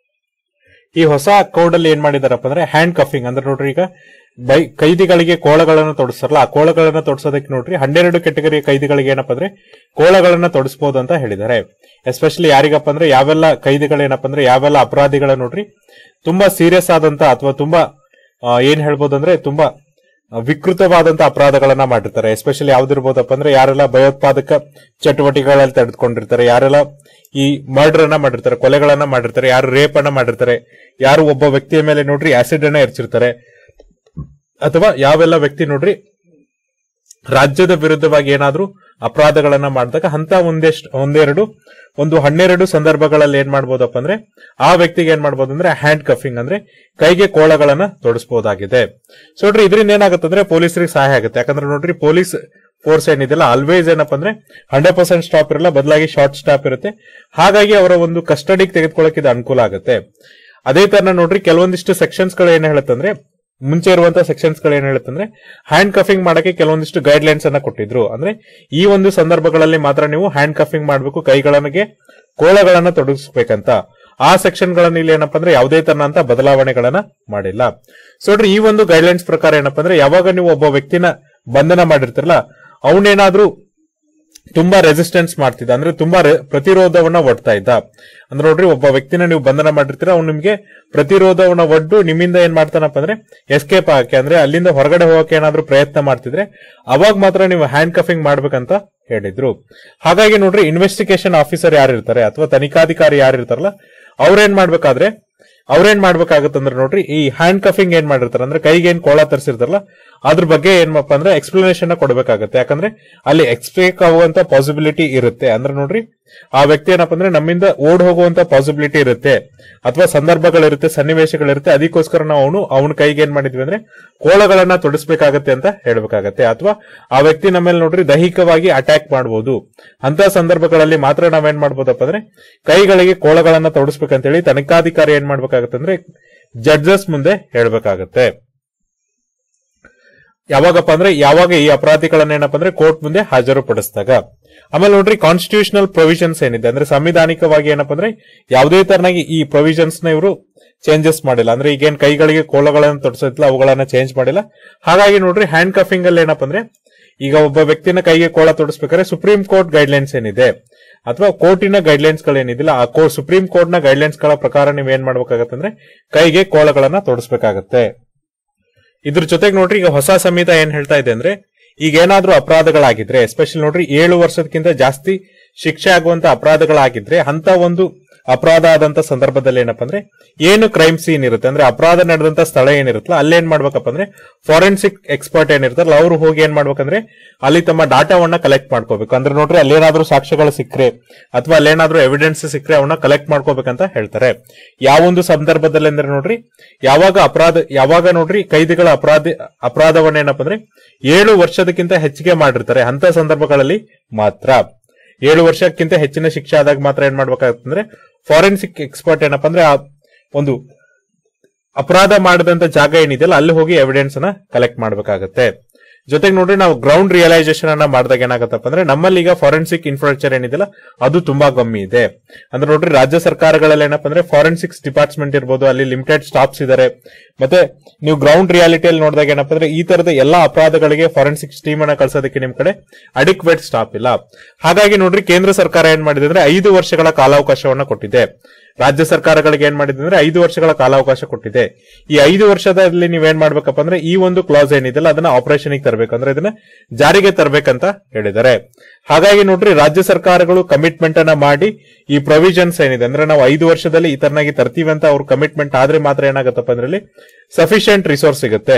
ಈ ಹೊಸ ಕೋಡ್ ಅಲ್ಲಿ ಏನ್ ಮಾಡಿದಾರಪ್ಪ ಅಂದ್ರೆ ಹ್ಯಾಂಡ್ ಕಫಿಂಗ್ ಅಂದ್ರೆ ನೋಡ್ರಿ ಈಗ ಬೈ ಕೈದಿಗಳಿಗೆ ಕೋಳಗಳನ್ನ ತೊಡಸ್ತಾರಲ್ಲ ಆ ಕೋಳಗಳನ್ನ ತೊಡಸೋದಕ್ಕೆ ನೋಡ್ರಿ ಹನ್ನೆರಡು ಕೆಟಗರಿಯ ಕೈದಿಗಳಿಗೆ ಏನಪ್ಪ ಅಂದ್ರೆ ಕೋಳಗಳನ್ನ ತೊಡಸ್ಬೋದು ಅಂತ ಹೇಳಿದ್ದಾರೆ ಎಸ್ಪೆಷಲಿ ಯಾರಿಗಪ್ಪ ಅಂದ್ರೆ ಯಾವೆಲ್ಲ ಕೈದಿಗಳೇನಪ್ಪ ಅಂದ್ರೆ ಯಾವೆಲ್ಲ ಅಪರಾಧಿಗಳ ನೋಡ್ರಿ ತುಂಬಾ ಸೀರಿಯಸ್ ಆದಂತ ಅಥವಾ ತುಂಬಾ ಆ, ಏನ್ ಹೇಳ್ಬೋದು ಅಂದ್ರೆ ತುಂಬಾ ಆ, ವಿಕೃತವಾದಂತ ಅಪರಾಧಗಳನ್ನ ಮಾಡಿರ್ತಾರೆ ಎಸ್ಪೆಷಲಿ ಯಾವ್ದಿರ್ಬೋದಪ್ಪ ಅಂದ್ರೆ ಯಾರೆಲ್ಲ ಭಯೋತ್ಪಾದಕ ಚಟುವಟಿಕೆಗಳಲ್ಲಿ ತಡೆದುಕೊಂಡಿರ್ತಾರೆ ಯಾರೆಲ್ಲ ಈ ಮರ್ಡರ್ ಅನ್ನ ಮಾಡಿರ್ತಾರೆ ಕೊಲೆಗಳನ್ನ ಮಾಡಿರ್ತಾರೆ ಯಾರು ರೇಪ್ ಅನ್ನ ಮಾಡಿರ್ತಾರೆ ಯಾರು ಒಬ್ಬ ವ್ಯಕ್ತಿಯ ಮೇಲೆ ನೋಡ್ರಿ ಆಸಿಡ್ ಅನ್ನ ಎರಚಿರ್ತಾರೆ ಅಥವಾ ಯಾವೆಲ್ಲ ವ್ಯಕ್ತಿ ನೋಡ್ರಿ ರಾಜ್ಯದ ವಿರುದ್ಧವಾಗಿ ಏನಾದ್ರೂ ಅಪರಾಧಗಳನ್ನ ಮಾಡಿದಾಗ ಅಂತ ಒಂದೆಷ್ಟು ಒಂದೆರಡು ಒಂದು ಹನ್ನೆರಡು ಸಂದರ್ಭಗಳಲ್ಲಿ ಏನ್ ಮಾಡ್ಬೋದಪ್ಪ ಅಂದ್ರೆ ಆ ವ್ಯಕ್ತಿಗೆ ಏನ್ ಮಾಡ್ಬೋದು ಅಂದ್ರೆ ಹ್ಯಾಂಡ್ ಕಫಿಂಗ್ ಅಂದ್ರೆ ಕೈಗೆ ಕೋಳಗಳನ್ನ ತೊಡಸ್ಬೋದಾಗಿದೆ ಸೊ ನೋಡ್ರಿ ಇದರಿಂದ ಏನಾಗುತ್ತೆ ಅಂದ್ರೆ ಪೊಲೀಸರಿಗೆ ಸಹಾಯ ಆಗುತ್ತೆ ಯಾಕಂದ್ರೆ ನೋಡ್ರಿ ಪೊಲೀಸ್ ಫೋರ್ಸ್ ಏನಿದೆಯಲ್ಲ ಆಲ್ವೇಸ್ ಏನಪ್ಪ ಅಂದ್ರೆ ಹಂಡ್ರೆಡ್ ಪರ್ಸೆಂಟ್ ಸ್ಟಾಪ್ ಇರಲ್ಲ ಬದಲಾಗಿ ಶಾರ್ಟ್ ಸ್ಟಾಪ್ ಇರುತ್ತೆ ಹಾಗಾಗಿ ಅವರ ಒಂದು ಕಸ್ಟಡಿಗೆ ತೆಗೆದುಕೊಳ್ಳಕ್ಕೆ ಇದು ಅನುಕೂಲ ಆಗುತ್ತೆ ಅದೇ ತರ ನೋಡ್ರಿ ಕೆಲವೊಂದಿಷ್ಟು ಸೆಕ್ಷನ್ಸ್ ಗಳು ಏನ್ ಹೇಳುತ್ತಂದ್ರೆ ಮುಂಚೆ ಇರುವಂತಹ ಸೆಕ್ಷನ್ಸ್ ಗಳು ಏನ್ ಹೇಳುತ್ತಂದ್ರೆ ಹ್ಯಾಂಡ್ ಕಫಿಂಗ್ ಮಾಡಕ್ಕೆ ಕೆಲವೊಂದಿಷ್ಟು ಗೈಡ್ ಲೈನ್ಸ್ ಅನ್ನ ಕೊಟ್ಟಿದ್ರು ಅಂದ್ರೆ ಈ ಒಂದು ಸಂದರ್ಭಗಳಲ್ಲಿ ಮಾತ್ರ ನೀವು ಹ್ಯಾಂಡ್ ಕಫಿಂಗ್ ಮಾಡಬೇಕು ಕೈಗಳಿಗೆ ಕೋಳಗಳನ್ನ ತೊಡಗಿಸ್ಬೇಕಂತ ಆ ಸೆಕ್ಷನ್ ಗಳನ್ನ ಇಲ್ಲಿ ಏನಪ್ಪಾ ಅಂದ್ರೆ ಯಾವುದೇ ತರನಂತ ಬದಲಾವಣೆಗಳನ್ನ ಮಾಡಿಲ್ಲ ಸೊ ನೋಡ್ರಿ ಈ ಒಂದು ಗೈಡ್ ಲೈನ್ಸ್ ಪ್ರಕಾರ ಏನಪ್ಪಾ ಅಂದ್ರೆ ಯಾವಾಗ ನೀವು ಒಬ್ಬ ವ್ಯಕ್ತಿನ ಬಂಧನ ಮಾಡಿರ್ತಿರಲ್ಲ ಅವನೇನಾದ್ರೂ ತುಂಬಾ ರೆಸಿಸ್ಟೆನ್ಸ್ ಮಾಡ್ತಿದ್ದ ಅಂದ್ರೆ ತುಂಬಾ ರೆ- ಪ್ರತಿರೋಧವನ್ನ ಒಡ್ತಾ ಇದ್ದ ಅಂದ್ರೆ ನೋಡ್ರಿ ಒಬ್ಬ ವ್ಯಕ್ತಿನ ನೀವು ಬಂಧನ ಮಾಡಿರ್ತೀರ ಅವ್ನು ನಿಮ್ಗೆ ಪ್ರತಿರೋಧವನ್ನ ಒಡ್ಡು ನಿಮ್ಮಿಂದ ಏನ್ ಮಾಡ್ತಾನಪ್ಪ ಅಂದ್ರೆ ಎಸ್ಕೇಪ್ ಆಗಕ್ಕೆ ಅಂದ್ರೆ ಅಲ್ಲಿಂದ ಹೊರಗಡೆ ಹೋಗಕ್ಕೆ ಏನಾದ್ರೂ ಪ್ರಯತ್ನ ಮಾಡ್ತಿದ್ರೆ ಅವಾಗ ಮಾತ್ರ ನೀವು ಹ್ಯಾಂಡ್ ಕಫಿಂಗ್ ಮಾಡ್ಬೇಕಂತ ಹೇಳಿದ್ರು ಹಾಗಾಗಿ ನೋಡ್ರಿ ಇನ್ವೆಸ್ಟಿಗೇಷನ್ ಆಫೀಸರ್ ಯಾರು ಇರ್ತಾರೆ ಅಥವಾ ತನಿಖಾಧಿಕಾರಿ ಯಾರು ಇರ್ತಾರಲ್ಲ ಅವ್ರೇನ್ ಮಾಡ್ಬೇಕಾದ್ರೆ ಅವ್ರೇನ್ ಮಾಡ್ಬೇಕಾಗತ್ತಂದ್ರೆ ನೋಡ್ರಿ ಈ ಹ್ಯಾಂಡ್ ಕಫಿಂಗ್ ಏನ್ ಮಾಡಿರ್ತಾರೆ ಅಂದ್ರೆ ಕೈಗೆ ಏನ್ ಕೋಳ ತರಿಸಿರ್ತಾರಲ್ಲ ಅದ್ರ ಬಗ್ಗೆ ಏನಪ್ಪ ಅಂದ್ರೆ ಎಕ್ಸ್ಪ್ಲನೇಷನ್ ಕೊಡಬೇಕಾಗತ್ತೆ ಯಾಕಂದ್ರೆ ಅಲ್ಲಿ ಎಕ್ಸ್ಪೆಕ್ಟ್ ಆಗುವಂತ ಪಾಸಿಬಿಲಿಟಿ ಇರುತ್ತೆ ಅಂದ್ರೆ ನೋಡ್ರಿ ಆ ವ್ಯಕ್ತಿ ಏನಪ್ಪ ಅಂದ್ರೆ ನಮ್ಮಿಂದ ಓಡ್ ಹೋಗುವಂತ ಪಾಸಿಬಿಲಿಟಿ ಇರುತ್ತೆ ಅಥವಾ ಸಂದರ್ಭಗಳಿರುತ್ತೆ ಸನ್ನಿವೇಶಗಳಿರುತ್ತೆ ಅದಕ್ಕೋಸ್ಕರ ನಾವು ಅವನು ಅವನ ಕೈಗೆ ಏನ್ ಮಾಡಿದ್ವಿ ಅಂದ್ರೆ ಕೋಳಗಳನ್ನ ತೊಡಸ್ಬೇಕಾಗತ್ತೆ ಅಂತ ಹೇಳ್ಬೇಕಾಗತ್ತೆ ಅಥವಾ ಆ ವ್ಯಕ್ತಿ ನಮ್ಮ ಮೇಲೆ ನೋಡ್ರಿ ದೈಹಿಕವಾಗಿ ಅಟ್ಯಾಕ್ ಮಾಡಬಹುದು ಅಂತ ಸಂದರ್ಭಗಳಲ್ಲಿ ಮಾತ್ರ ನಾವೇನ್ ಮಾಡ್ಬೋದಪ್ಪ ಅಂದ್ರೆ ಕೈಗಳಿಗೆ ಕೋಳಗಳನ್ನ ತೊಡಸ್ಬೇಕಂತೇಳಿ ತನಿಖಾಧಿಕಾರಿ ಏನ್ ಮಾಡ್ಬೇಕಾಗತ್ತೆ ಅಂದ್ರೆ ಜಡ್ಜಸ್ ಮುಂದೆ ಹೇಳ್ಬೇಕಾಗತ್ತೆ ಯಾವಾಗಪ್ಪ ಅಂದ್ರೆ ಯಾವಾಗ ಈ ಅಪರಾಧಿಗಳನ್ನ ಏನಪ್ಪ ಅಂದ್ರೆ ಕೋರ್ಟ್ ಮುಂದೆ ಹಾಜರುಪಡಿಸಿದಾಗ ಆಮೇಲೆ ನೋಡ್ರಿ ಕಾನ್ಸ್ಟಿಟ್ಯೂಷನಲ್ ಪ್ರೊವಿಷನ್ಸ್ ಏನಿದೆ ಅಂದ್ರೆ ಸಂವಿಧಾನಿಕವಾಗಿ ಏನಪ್ಪ ಅಂದ್ರೆ ಯಾವುದೇ ತರನಾಗಿ ಈ ಪ್ರೊವಿಷನ್ಸ್ ನ ಇವರು ಚೇಂಜಸ್ ಮಾಡಿಲ್ಲ ಅಂದ್ರೆ ಈಗೇನ್ ಕೈಗಳಿಗೆ ಕೋಳಗಳನ್ನ ತೊಡಸಿದ್ಲ ಅವುಗಳನ್ನ ಚೇಂಜ್ ಮಾಡಿಲ್ಲ ಹಾಗಾಗಿ ನೋಡ್ರಿ ಹ್ಯಾಂಡ್ ಕಫಿಂಗ್ ಅಲ್ಲಿ ಏನಪ್ಪ ಅಂದ್ರೆ ಈಗ ಒಬ್ಬ ವ್ಯಕ್ತಿನ ಕೈಗೆ ಕೋಳ ತೊಡಸ್ಬೇಕಾದ್ರೆ ಸುಪ್ರೀಂ ಕೋರ್ಟ್ ಗೈಡ್ ಲೈನ್ಸ್ ಏನಿದೆ ಅಥವಾ ಕೋರ್ಟಿನ ಗೈಡ್ ಲೈನ್ಸ್ ಗಳೇನಿದಿಲ್ಲ ಆ ಕೋ ಸುಪ್ರೀಂ ಕೋರ್ಟ್ ನ ಗೈಡ್ ಲೈನ್ಸ್ ಗಳ ಪ್ರಕಾರ ನೀವು ಏನ್ ಮಾಡ್ಬೇಕಾಗತ್ತೆ ಅಂದ್ರೆ ಕೈಗೆ ಕೋಳಗಳನ್ನ ತೊಡಸ್ಬೇಕಾಗತ್ತೆ ಇದ್ರ ಜೊತೆಗೆ ನೋಡ್ರಿ ಈಗ ಹೊಸ ಸಂಹಿತ ಏನ್ ಹೇಳ್ತಾ ಇದೆ ಅಂದ್ರೆ ಈಗ ಏನಾದ್ರೂ ಅಪರಾಧಗಳಾಗಿದ್ರೆ ಎಸ್ಪೆಷಲಿ ನೋಡ್ರಿ ಏಳು ವರ್ಷದಕ್ಕಿಂತ ಜಾಸ್ತಿ ಶಿಕ್ಷೆ ಆಗುವಂತ ಅಪರಾಧಗಳಾಗಿದ್ರೆ ಅಂತ ಒಂದು ಅಪರಾಧ ಆದಂತ ಸಂದರ್ಭದಲ್ಲಿ ಏನಪ್ಪಾ ಅಂದ್ರೆ ಏನು ಕ್ರೈಮ್ ಸೀನ್ ಇರುತ್ತೆ ಅಂದ್ರೆ ಅಪರಾಧ ನಡೆದಂತ ಸ್ಥಳ ಏನಿರುತ್ತಲ್ಲ ಅಲ್ಲೇನ್ ಮಾಡ್ಬೇಕಪ್ಪ ಅಂದ್ರೆ ಫಾರೆನ್ಸಿಕ್ ಎಕ್ಸ್ಪರ್ಟ್ ಏನಿರ್ತಾರಲ್ಲ ಅವ್ರು ಹೋಗಿ ಏನ್ ಮಾಡ್ಬೇಕಂದ್ರೆ ಅಲ್ಲಿ ತಮ್ಮ ಡಾಟಾವನ್ನ ಕಲೆಕ್ಟ್ ಮಾಡ್ಕೋಬೇಕು ಅಂದ್ರೆ ನೋಡ್ರಿ ಅಲ್ಲೇನಾದ್ರೂ ಸಾಕ್ಷ್ಯಗಳು ಸಿಕ್ಕರೆ ಅಥವಾ ಅಲ್ಲೇನಾದ್ರೂ ಎವಿಡೆನ್ಸ್ ಸಿಕ್ಕರೆ ಅವನ್ನ ಕಲೆಕ್ಟ್ ಮಾಡ್ಕೋಬೇಕಂತ ಹೇಳ್ತಾರೆ ಯಾವೊಂದು ಸಂದರ್ಭದಲ್ಲಿ ಅಂದ್ರೆ ನೋಡ್ರಿ ಯಾವಾಗ ಅಪರಾಧ ಯಾವಾಗ ನೋಡ್ರಿ ಕೈದಿಗಳ ಅಪರಾಧ ಅಪರಾಧವನ್ನ ಏನಪ್ಪ ಅಂದ್ರೆ ಏಳು ವರ್ಷದಕ್ಕಿಂತ ಹೆಚ್ಚಿಗೆ ಮಾಡಿರ್ತಾರೆ ಅಂತ ಸಂದರ್ಭಗಳಲ್ಲಿ ಮಾತ್ರ ಏಳು ವರ್ಷಕ್ಕಿಂತ ಹೆಚ್ಚಿನ ಶಿಕ್ಷೆ ಆದಾಗ ಮಾತ್ರ ಏನ್ ಮಾಡ್ಬೇಕಾಗತ್ತಂದ್ರೆ ಫಾರೆನ್ಸಿಕ್ ಎಕ್ಸ್ಪರ್ಟ್ ಏನಪ್ಪ ಅಂದ್ರೆ ಆ ಒಂದು ಅಪರಾಧ ಮಾಡಿದಂತ ಜಾಗ ಏನಿದೆಯಲ್ಲ ಅಲ್ಲಿ ಹೋಗಿ ಎವಿಡೆನ್ಸ್ ಅನ್ನ ಕಲೆಕ್ಟ್ ಮಾಡ್ಬೇಕಾಗತ್ತೆ ಜೊತೆಗೆ ನೋಡ್ರಿ ನಾವು ಗ್ರೌಂಡ್ ರಿಯಲೈಸೇಷನ್ ಅನ್ನ ಮಾಡಿದಾಗ ಏನಾಗತ್ತಪ್ಪ ಅಂದ್ರೆ ನಮ್ಮಲ್ಲಿ ಈಗ ಫಾರೆನ್ಸಿಕ್ ಇನ್ಫ್ರಾಸ್ಟ್ರಕ್ಚರ್ ಏನಿದೆಯಲ್ಲ ಅದು ತುಂಬಾ ಕಮ್ಮಿ ಇದೆ ಅಂದ್ರೆ ನೋಡ್ರಿ ರಾಜ್ಯ ಸರ್ಕಾರಗಳಲ್ಲಿ ಏನಪ್ಪ ಅಂದ್ರೆ ಫಾರೆನ್ಸಿಕ್ಸ್ ಡಿಪಾರ್ಟ್ಮೆಂಟ್ ಇರ್ಬೋದು ಅಲ್ಲಿ ಲಿಮಿಟೆಡ್ ಸ್ಟಾಫ್ಸ್ ಇದಾರೆ ಮತ್ತೆ ನೀವು ಗ್ರೌಂಡ್ ರಿಯಾಲಿಟಿಯಲ್ಲಿ ನೋಡಿದಾಗ ಏನಪ್ಪ ಅಂದ್ರೆ ಈ ತರದ ಎಲ್ಲಾ ಅಪರಾಧಗಳಿಗೆ ಫಾರೆನ್ಸಿಕ್ ಟೀಮ್ ಅನ್ನ ಕಳ್ಸೋದಕ್ಕೆ ನಿಮ್ ಕಡೆ ಅಡಿಕ್ವೇಟ್ ಸ್ಟಾಫ್ ಇಲ್ಲ ಹಾಗಾಗಿ ನೋಡ್ರಿ ಕೇಂದ್ರ ಸರ್ಕಾರ ಏನ್ ಮಾಡಿದೆ ಅಂದ್ರೆ ಐದು ವರ್ಷಗಳ ಕಾಲಾವಕಾಶವನ್ನ ಕೊಟ್ಟಿದೆ ರಾಜ್ಯ ಸರ್ಕಾರಗಳಿಗೆ ಏನ್ ಮಾಡಿದೆ ಅಂದ್ರೆ ಐದು ವರ್ಷಗಳ ಕಾಲಾವಕಾಶ ಕೊಟ್ಟಿದೆ ಈ ಐದು ವರ್ಷದಲ್ಲಿ ನೀವೇನ್ ಮಾಡ್ಬೇಕಪ್ಪ ಅಂದ್ರೆ ಈ ಒಂದು ಕ್ಲಾಸ್ ಏನಿದೆಯಲ್ಲ ಅದನ್ನ ಆಪರೇಷನ್ ತರಬೇಕು ಅಂದ್ರೆ ಇದನ್ನ ಜಾರಿಗೆ ತರಬೇಕಂತ ಹೇಳಿದ್ದಾರೆ ಹಾಗಾಗಿ ನೋಡ್ರಿ ರಾಜ್ಯ ಸರ್ಕಾರಗಳು ಕಮಿಟ್ಮೆಂಟ್ ಅನ್ನ ಮಾಡಿ ಈ ಪ್ರೊವಿಷನ್ಸ್ ಏನಿದೆ ಅಂದ್ರೆ ನಾವು ಐದು ವರ್ಷದಲ್ಲಿ ಈ ತರನಾಗಿ ತರ್ತೀವಿ ಅಂತ ಅವ್ರ ಕಮಿಟ್ಮೆಂಟ್ ಆದ್ರೆ ಮಾತ್ರ ಏನಾಗತ್ತಪ್ಪ ಅಂದ್ರೆ ಸಫಿಶಿಯಂಟ್ ರಿಸೋರ್ಸ್ ಸಿಗುತ್ತೆ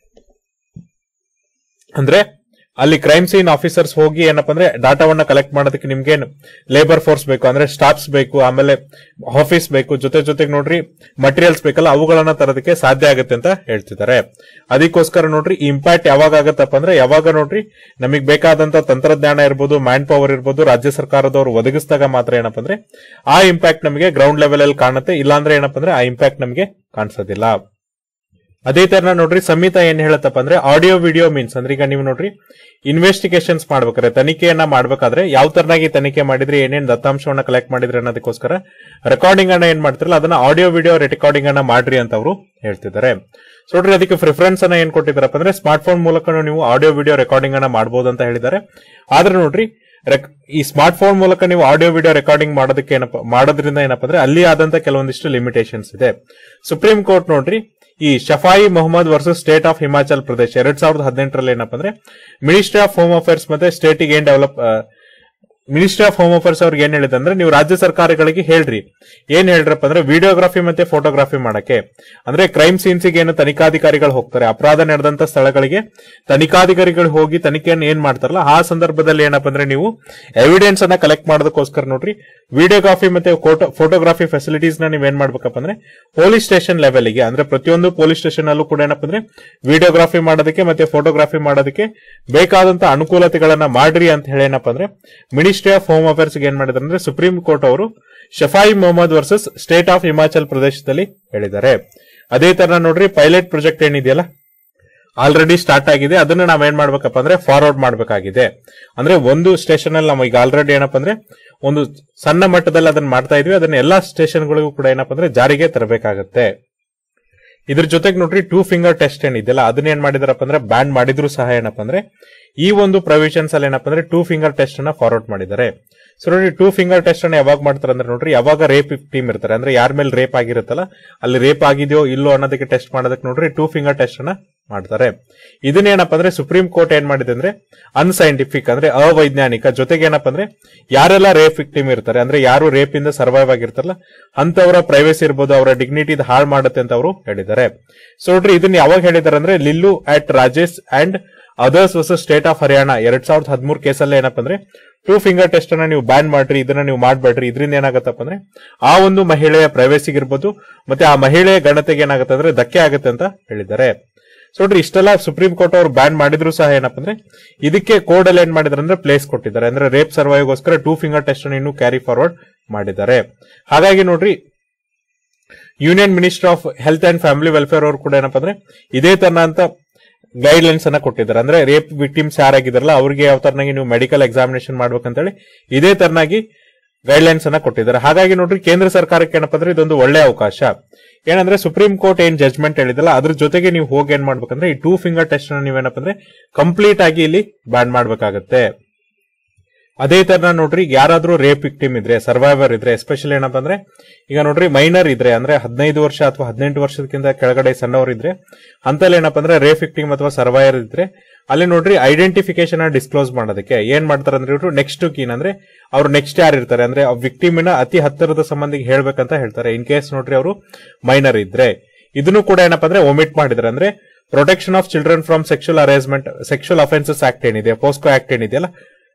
ಅಂದ್ರೆ ಅಲ್ಲಿ ಕ್ರೈಮ್ ಸೀನ್ ಆಫೀಸರ್ಸ್ ಹೋಗಿ ಏನಪ್ಪಾ ಅಂದ್ರೆ ಡಾಟಾವನ್ನ ಕಲೆಕ್ಟ್ ಮಾಡೋದಕ್ಕೆ ನಿಮ್ಗೆ ಲೇಬರ್ ಫೋರ್ಸ್ ಬೇಕು ಅಂದ್ರೆ ಸ್ಟಾಫ್ಸ್ ಬೇಕು ಆಮೇಲೆ ಆಫೀಸ್ ಬೇಕು ಜೊತೆ ಜೊತೆಗೆ ನೋಡ್ರಿ ಮಟೀರಿಯಲ್ಸ್ ಬೇಕಲ್ಲ ಅವುಗಳನ್ನ ತರೋದಕ್ಕೆ ಸಾಧ್ಯ ಆಗುತ್ತೆ ಅಂತ ಹೇಳ್ತಿದ್ದಾರೆ ಅದಕ್ಕೋಸ್ಕರ ನೋಡ್ರಿ ಇಂಪ್ಯಾಕ್ಟ್ ಯಾವಾಗ ಆಗತ್ತಪ್ಪ ಅಂದ್ರೆ ಯಾವಾಗ ನೋಡ್ರಿ ನಮಗೆ ಬೇಕಾದಂತ ತಂತ್ರಜ್ಞಾನ ಇರ್ಬೋದು ಮ್ಯಾನ್ ಪವರ್ ಇರ್ಬೋದು ರಾಜ್ಯ ಸರ್ಕಾರದವರು ಒದಗಿಸಿದಾಗ ಮಾತ್ರ ಏನಪ್ಪಾ ಅಂದ್ರೆ ಆ ಇಂಪ್ಯಾಕ್ಟ್ ನಮಗೆ ಗ್ರೌಂಡ್ ಲೆವೆಲ್ ಅಲ್ಲಿ ಕಾಣುತ್ತೆ ಇಲ್ಲಾಂದ್ರೆ ಏನಪ್ಪಾ ಅಂದ್ರೆ ಆ ಇಂಪ್ಯಾಕ್ಟ್ ನಮಗೆ ಕಾಣಿಸೋದಿಲ್ಲ ಅದೇ ತರ ನೋಡ್ರಿ ಸಂಹಿತ ಏನ್ ಹೇಳತ್ತಪ್ಪ ಅಂದ್ರೆ ಆಡಿಯೋ ವಿಡಿಯೋ ಮೀನ್ಸ್ ಅಂದ್ರೆ ಈಗ ನೀವು ನೋಡ್ರಿ ಇನ್ವೆಸ್ಟಿಗೇಷನ್ಸ್ ಮಾಡ್ಬೇಕಾದ್ರೆ ತನಿಖೆಯನ್ನ ಮಾಡ್ಬೇಕಾದ್ರೆ ಯಾವ ತರನಾಗಿ ತನಿಖೆ ಮಾಡಿದ್ರಿ ಏನೇನ್ ದತ್ತಾಂಶವನ್ನ ಕಲೆಕ್ಟ್ ಮಾಡಿದ್ರಿ ಅನ್ನೋದಕ್ಕೋಸ್ಕರ ರೆಕಾರ್ಡಿಂಗ್ ಅನ್ನ ಏನ್ ಮಾಡ್ತಿರಲ್ಲ ಅದನ್ನ ಆಡಿಯೋ ವಿಡಿಯೋ ರೆಕಾರ್ಡಿಂಗ್ ಅನ್ನ ಮಾಡ್ರಿ ಅಂತ ಅವರು ಹೇಳ್ತಿದ್ದಾರೆ ಸೊ ನೋಡ್ರಿ ಅದಕ್ಕೆ ಪ್ರಿಫರೆನ್ಸ್ ಅನ್ನ ಏನ್ ಕೊಟ್ಟಿದ್ದಾರಪ್ಪ ಅಂದ್ರೆ ಸ್ಮಾರ್ಟ್ ಫೋನ್ ಮೂಲಕ ನೀವು ಆಡಿಯೋ ವಿಡಿಯೋ ರೆಕಾರ್ಡಿಂಗ್ ಅನ್ನ ಮಾಡಬಹುದು ಅಂತ ಹೇಳಿದ್ದಾರೆ ಆದ್ರೆ ನೋಡ್ರಿ rec- ಈ ಸ್ಮಾರ್ಟ್ ಫೋನ್ ಮೂಲಕ ನೀವು ಆಡಿಯೋ ವಿಡಿಯೋ ರೆಕಾರ್ಡಿಂಗ್ ಮಾಡೋದಕ್ಕೆ ಏನಪ್ಪ ಮಾಡೋದ್ರಿಂದ ಏನಪ್ಪ ಅಂದ್ರೆ ಅಲ್ಲಿ ಆದಂತ ಕೆಲವೊಂದಿಷ್ಟು ಲಿಮಿಟೇಷನ್ಸ್ ಇದೆ ಸುಪ್ರೀಂ ಕೋರ್ಟ್ ನೋಡ್ರಿ ಈ Shafhi Mohammad versus state of Himachal Pradesh ಎರಡ್ ಸಾವಿರದ ಹದಿನೆಂಟರಲ್ಲಿ ಏನಪ್ಪ ಅಂದ್ರೆ ಮಿನಿಸ್ಟ್ರಿ ಆಫ್ ಹೋಮ್ ಅಫೇರ್ಸ್ ಮತ್ತೆ ಸ್ಟೇಟಿಗೆ ಏನ್ develop ministry of home affairs ಅವ್ರಿಗೆ ಏನ್ ಹೇಳಿದೆ ಅಂದ್ರೆ ನೀವು ರಾಜ್ಯ ಸರ್ಕಾರಗಳಿಗೆ ಹೇಳ್ರಿ ಏನ್ ಹೇಳ್ರಪ್ಪ ಅಂದ್ರೆ ವಿಡಿಯೋಗ್ರಫಿ ಮತ್ತೆ ಫೋಟೋಗ್ರಫಿ ಮಾಡಕ್ಕೆ ಅಂದ್ರೆ ಕ್ರೈಮ್ ಸೀನ್ಸಿಗೆ ಏನು ತನಿಖಾಧಿಕಾರಿಗಳು ಹೋಗ್ತಾರೆ ಅಪರಾಧ ನಡೆದಂತ ಸ್ಥಳಗಳಿಗೆ ತನಿಖಾಧಿಕಾರಿಗಳು ಹೋಗಿ ತನಿಖೆಯನ್ನು ಏನ್ ಮಾಡ್ತಾರಲ್ಲ ಆ ಸಂದರ್ಭದಲ್ಲಿ ಏನಪ್ಪ ಅಂದ್ರೆ ನೀವು ಎವಿಡೆನ್ಸ್ ಅನ್ನ ಕಲೆಕ್ಟ್ ಮಾಡೋದಕ್ಕೋಸ್ಕರ ನೋಡ್ರಿ ವಿಡಿಯೋಗ್ರಫಿ ಮತ್ತೆ ಫೋಟೋಗ್ರಫಿ ಫೆಸಿಲಿಟೀಸ್ ನ ನೀವ್ ಏನ್ ಮಾಡ್ಬೇಕಪ್ಪ ಅಂದ್ರೆ ಪೊಲೀಸ್ ಸ್ಟೇಷನ್ ಲೆವೆಲ್ಗೆ ಅಂದ್ರೆ ಪ್ರತಿಯೊಂದು ಪೊಲೀಸ್ ಸ್ಟೇಷನ್ ಅಲ್ಲೂ ಕೂಡ ಏನಪ್ಪ ಅಂದ್ರೆ ವಿಡಿಯೋಗ್ರಫಿ ಮಾಡೋದಕ್ಕೆ ಮತ್ತೆ ಫೋಟೋಗ್ರಫಿ ಮಾಡೋದಕ್ಕೆ ಬೇಕಾದಂತ ಅನುಕೂಲತೆಗಳನ್ನ ಮಾಡ್ರಿ ಅಂತ ಹೇಳಿ ಏನಪ್ಪ ಅಂದ್ರೆ ಮಿನಿಸ್ಟ್ರಿ ಆಫ್ ಹೋಮ್ ಅಫೇರ್ಸ್ ಏನ್ ಮಾಡಿದ್ದಾರೆ ಅಂದ್ರೆ ಸುಪ್ರೀಂ ಕೋರ್ಟ್ ಅವರು Shafhi Mohammad versus state of Himachal ಪ್ರದೇಶದಲ್ಲಿ ಹೇಳಿದ್ದಾರೆ ಅದೇ ತರ ನೋಡ್ರಿ ಪೈಲಟ್ ಪ್ರಾಜೆಕ್ಟ್ ಏನಿದೆಯಲ್ಲ ಆಲ್ರೆಡಿ ಸ್ಟಾರ್ಟ್ ಆಗಿದೆ ಅದನ್ನ ನಾವ್ ಏನ್ ಮಾಡ್ಬೇಕಪ್ಪ ಅಂದ್ರೆ ಫಾರ್ವರ್ಡ್ ಮಾಡ್ಬೇಕಾಗಿದೆ ಅಂದ್ರೆ ಒಂದು ಸ್ಟೇಷನ್ ಅಲ್ಲಿ ನಾವು ಈಗ ಆಲ್ರೆಡಿ ಏನಪ್ಪ ಅಂದ್ರೆ ಒಂದು ಸಣ್ಣ ಮಟ್ಟದಲ್ಲಿ ಅದನ್ನ ಮಾಡ್ತಾ ಇದೀವಿ ಅದನ್ನ ಎಲ್ಲಾ ಸ್ಟೇಷನ್ಗಳಿಗೂ ಕೂಡ ಏನಪ್ಪ ಅಂದ್ರೆ ಜಾರಿಗೆ ತರಬೇಕಾಗತ್ತೆ ಇದ್ರ ಜೊತೆಗೆ ನೋಡ್ರಿ ಟೂ ಫಿಂಗರ್ ಟೆಸ್ಟ್ ಏನಿದೆಯಲ್ಲ ಅದನ್ನ ಏನ್ ಮಾಡಿದಾರಪ್ಪ ಅಂದ್ರೆ ಬ್ಯಾನ್ ಮಾಡಿದ್ರು ಸಹ ಏನಪ್ಪ ಅಂದ್ರೆ ಈ ಒಂದು ಪ್ರೊವಿಷನ್ಸ್ ಅಲ್ಲಿ ಏನಪ್ಪ ಅಂದ್ರೆ ಟೂ ಫಿಂಗರ್ ಟೆಸ್ಟ್ ಅನ್ನ ಫಾರ್ವರ್ಡ್ ಮಾಡಿದ್ದಾರೆ ಸೊ ನೋಡಿ ಟೂ ಫಿಂಗರ್ ಟೆಸ್ಟ್ ಅನ್ನ ಯಾವಾಗ ಮಾಡ್ತಾರೆ ಅಂದ್ರೆ ನೋಡ್ರಿ ಯಾವಾಗ ರೇಪ್ ಟೀಮ್ ಇರ್ತಾರೆ ಅಂದ್ರೆ ಯಾರ ಮೇಲೆ ರೇಪ್ ಆಗಿರುತ್ತಲ್ಲ ಅಲ್ಲಿ ರೇಪ್ ಆಗಿದೆಯೋ ಇಲ್ಲೋ ಅನ್ನೋದಕ್ಕೆ ಟೆಸ್ಟ್ ಮಾಡೋದಕ್ಕೆ ನೋಡ್ರಿ ಟೂ ಫಿಂಗರ್ ಟೆಸ್ಟ್ ಅನ್ನ ಮಾಡ್ತಾರೆ ಇದನ್ನೇನಪ್ಪ ಅಂದ್ರೆ ಸುಪ್ರೀಂ ಕೋರ್ಟ್ ಏನ್ ಮಾಡಿದೆ ಅಂದ್ರೆ ಅನ್ಸೈಂಟಿಫಿಕ್ ಅಂದ್ರೆ ಅವೈಜ್ಞಾನಿಕ ಜೊತೆಗೆ ಏನಪ್ಪ ಅಂದ್ರೆ ಯಾರೆಲ್ಲ ರೇಪ್ ವಿಕ್ಟಿಮ್ ಇರ್ತಾರೆ ಅಂದ್ರೆ ಯಾರು ರೇಪ್ ಇಂದ ಸರ್ವೈವ್ ಆಗಿರ್ತಾರಲ್ಲ ಅಂತವರ ಪ್ರೈವೇಸಿ ಇರ್ಬೋದು ಅವರ ಡಿಗ್ನಿಟಿ ಹಾಳು ಮಾಡುತ್ತೆ ಅಂತ ಅವರು ಹೇಳಿದ್ದಾರೆ ಸೊ ನೋಡ್ರಿ ಇದನ್ನ ಯಾವಾಗ ಹೇಳಿದ್ದಾರೆ ಅಂದ್ರೆ Lillu at Rajesh and others versus state of Haryana ಎರಡ್ ಸಾವಿರದ ಹದಿಮೂರು ಕೇಸಲ್ಲಿ ಏನಪ್ಪ ಅಂದ್ರೆ ಟೂ ಫಿಂಗರ್ ಟೆಸ್ಟ್ ಅನ್ನ ನೀವು ಬ್ಯಾನ್ ಮಾಡ್ರಿ ಇದನ್ನ ನೀವು ಮಾಡ್ಬೇಡ್ರಿ ಇದರಿಂದ ಏನಾಗತ್ತಪ್ಪ ಅಂದ್ರೆ ಆ ಒಂದು ಮಹಿಳೆಯ ಪ್ರೈವೇಸಿಗೆ ಇರ್ಬೋದು ಮತ್ತೆ ಆ ಮಹಿಳೆಯ ಗಣತೆಗೆ ಏನಾಗುತ್ತೆ ಅಂದ್ರೆ ಧಕ್ಕೆ ಆಗುತ್ತೆ ಅಂತ ಹೇಳಿದ್ದಾರೆ ಸೊ ನೋಡ್ರಿ ಇಷ್ಟೆಲ್ಲ ಸುಪ್ರೀಂ ಕೋರ್ಟ್ ಅವರು ಬ್ಯಾನ್ ಮಾಡಿದ್ರು ಸಹ ಏನಪ್ಪ ಅಂದ್ರೆ ಇದಕ್ಕೆ ಕೋಡ್ ಅಲ್ಲಿ ಏನ್ ಮಾಡಿದಾರೆ ಅಂದ್ರೆ ಪ್ಲೇಸ್ ಕೊಟ್ಟಿದ್ದಾರೆ ಅಂದ್ರೆ ರೇಪ್ ಸರ್ವೈವ್ಗೋಸ್ಕರ ಟೂ ಫಿಂಗರ್ ಟೆಸ್ಟ್ ಅನ್ನು ಇನ್ನೂ ಕ್ಯಾರಿ ಫಾರ್ವರ್ಡ್ ಮಾಡಿದ್ದಾರೆ ಹಾಗಾಗಿ ನೋಡ್ರಿ union minister of health and family welfare ಅವರು ಕೂಡ ಏನಪ್ಪ ಅಂದ್ರೆ ಇದೇ ತರ ಅಂತ ಗೈಡ್ ಲೈನ್ಸ್ ಅನ್ನ ಕೊಟ್ಟಿದ್ದಾರೆ ಅಂದ್ರೆ ರೇಪ್ ವಿಕ್ಟಿಮ್ಸ್ ಯಾರಾಗಿದಾರಲ್ಲ ಅವ್ರಿಗೆ ಯಾವ ತರನಾಗಿ ನೀವು ಮೆಡಿಕಲ್ ಎಕ್ಸಾಮಿನೇಷನ್ ಮಾಡ್ಬೇಕಂತೇಳಿ ಇದೇ ತರನಾಗಿ ಗೈಡ್ ಲೈನ್ಸ್ ಅನ್ನ ಕೊಟ್ಟಿದ್ದಾರೆ ಹಾಗಾಗಿ ನೋಡ್ರಿ ಕೇಂದ್ರ ಸರ್ಕಾರಕ್ಕೆ ಏನಪ್ಪ ಅಂದ್ರೆ ಇದೊಂದು ಒಳ್ಳೆ ಅವಕಾಶ ಏನಂದ್ರೆ ಸುಪ್ರೀಂ ಕೋರ್ಟ್ ಏನ್ ಜಜ್ಮೆಂಟ್ ಹೇಳಿದಲ್ಲ ಅದ್ರ ಜೊತೆಗೆ ನೀವು ಹೋಗಿ ಏನ್ ಮಾಡ್ಬೇಕಂದ್ರೆ ಈ ಟೂ ಫಿಂಗರ್ ಟೆಸ್ಟ್ ನೀವೇನಪ್ಪ ಅಂದ್ರೆ ಕಂಪ್ಲೀಟ್ ಆಗಿ ಇಲ್ಲಿ ಬ್ಯಾನ್ ಮಾಡ್ಬೇಕಾಗತ್ತೆ ಅದೇ ತರ ನೋಡ್ರಿ ಯಾರಾದ್ರೂ ರೇಪ್ ವಿಕ್ಟಿಮ್ ಇದ್ರೆ ಸರ್ವೈವರ್ ಇದ್ರೆ ಎಸ್ಪೆಷಲಿ ಏನಪ್ಪ ಅಂದ್ರೆ ಈಗ ನೋಡ್ರಿ ಮೈನರ್ ಇದ್ರೆ ಅಂದ್ರೆ ಹದಿನೈದು ವರ್ಷ ಅಥವಾ ಹದಿನೆಂಟು ವರ್ಷಕ್ಕಿಂತ ಕೆಳಗಡೆ ಸಣ್ಣವರು ಇದ್ರೆ ಅಂತಲ್ಲಿ ಏನಪ್ಪ ಅಂದ್ರೆ ರೇಪ್ ವಿಕ್ಟಿಮ್ ಅಥವಾ ಸರ್ವೈವರ್ ಇದ್ರೆ ಅಲ್ಲಿ ನೋಡ್ರಿ ಐಡೆಂಟಿಫಿಕೇಶನ್ ಡಿಸ್ಕ್ಲೋಸ್ ಮಾಡೋದಕ್ಕೆ ಏನ್ ಮಾಡ್ತಾರೆ ಅಂದ್ರೆ ಇವರು ನೆಕ್ಸ್ಟ್ ಕೀನ್ ಅಂದ್ರೆ ಅವ್ರು ನೆಕ್ಸ್ಟ್ ಯಾರು ಇರ್ತಾರೆ ಅಂದ್ರೆ ಆ ವಿಕ್ಟಿಮಿನ ಅತಿ ಹತ್ತಿರದ ಸಂಬಂಧಿಗೆ ಹೇಳ್ಬೇಕಂತ ಹೇಳ್ತಾರೆ ಇನ್ ಕೇಸ್ ನೋಡ್ರಿ ಅವರು ಮೈನರ್ ಇದ್ರೆ ಇದನ್ನು ಕೂಡ ಏನಪ್ಪ ಅಂದ್ರೆ ಒಮಿಟ್ ಮಾಡಿದ್ರೆ ಅಂದ್ರೆ protection of children from sexual arrangement sexual offences act ಏನಿದೆ ಪೋಸ್ಕೋ ಆಕ್ಟ್ ಏನಿದೆಯಲ್ಲ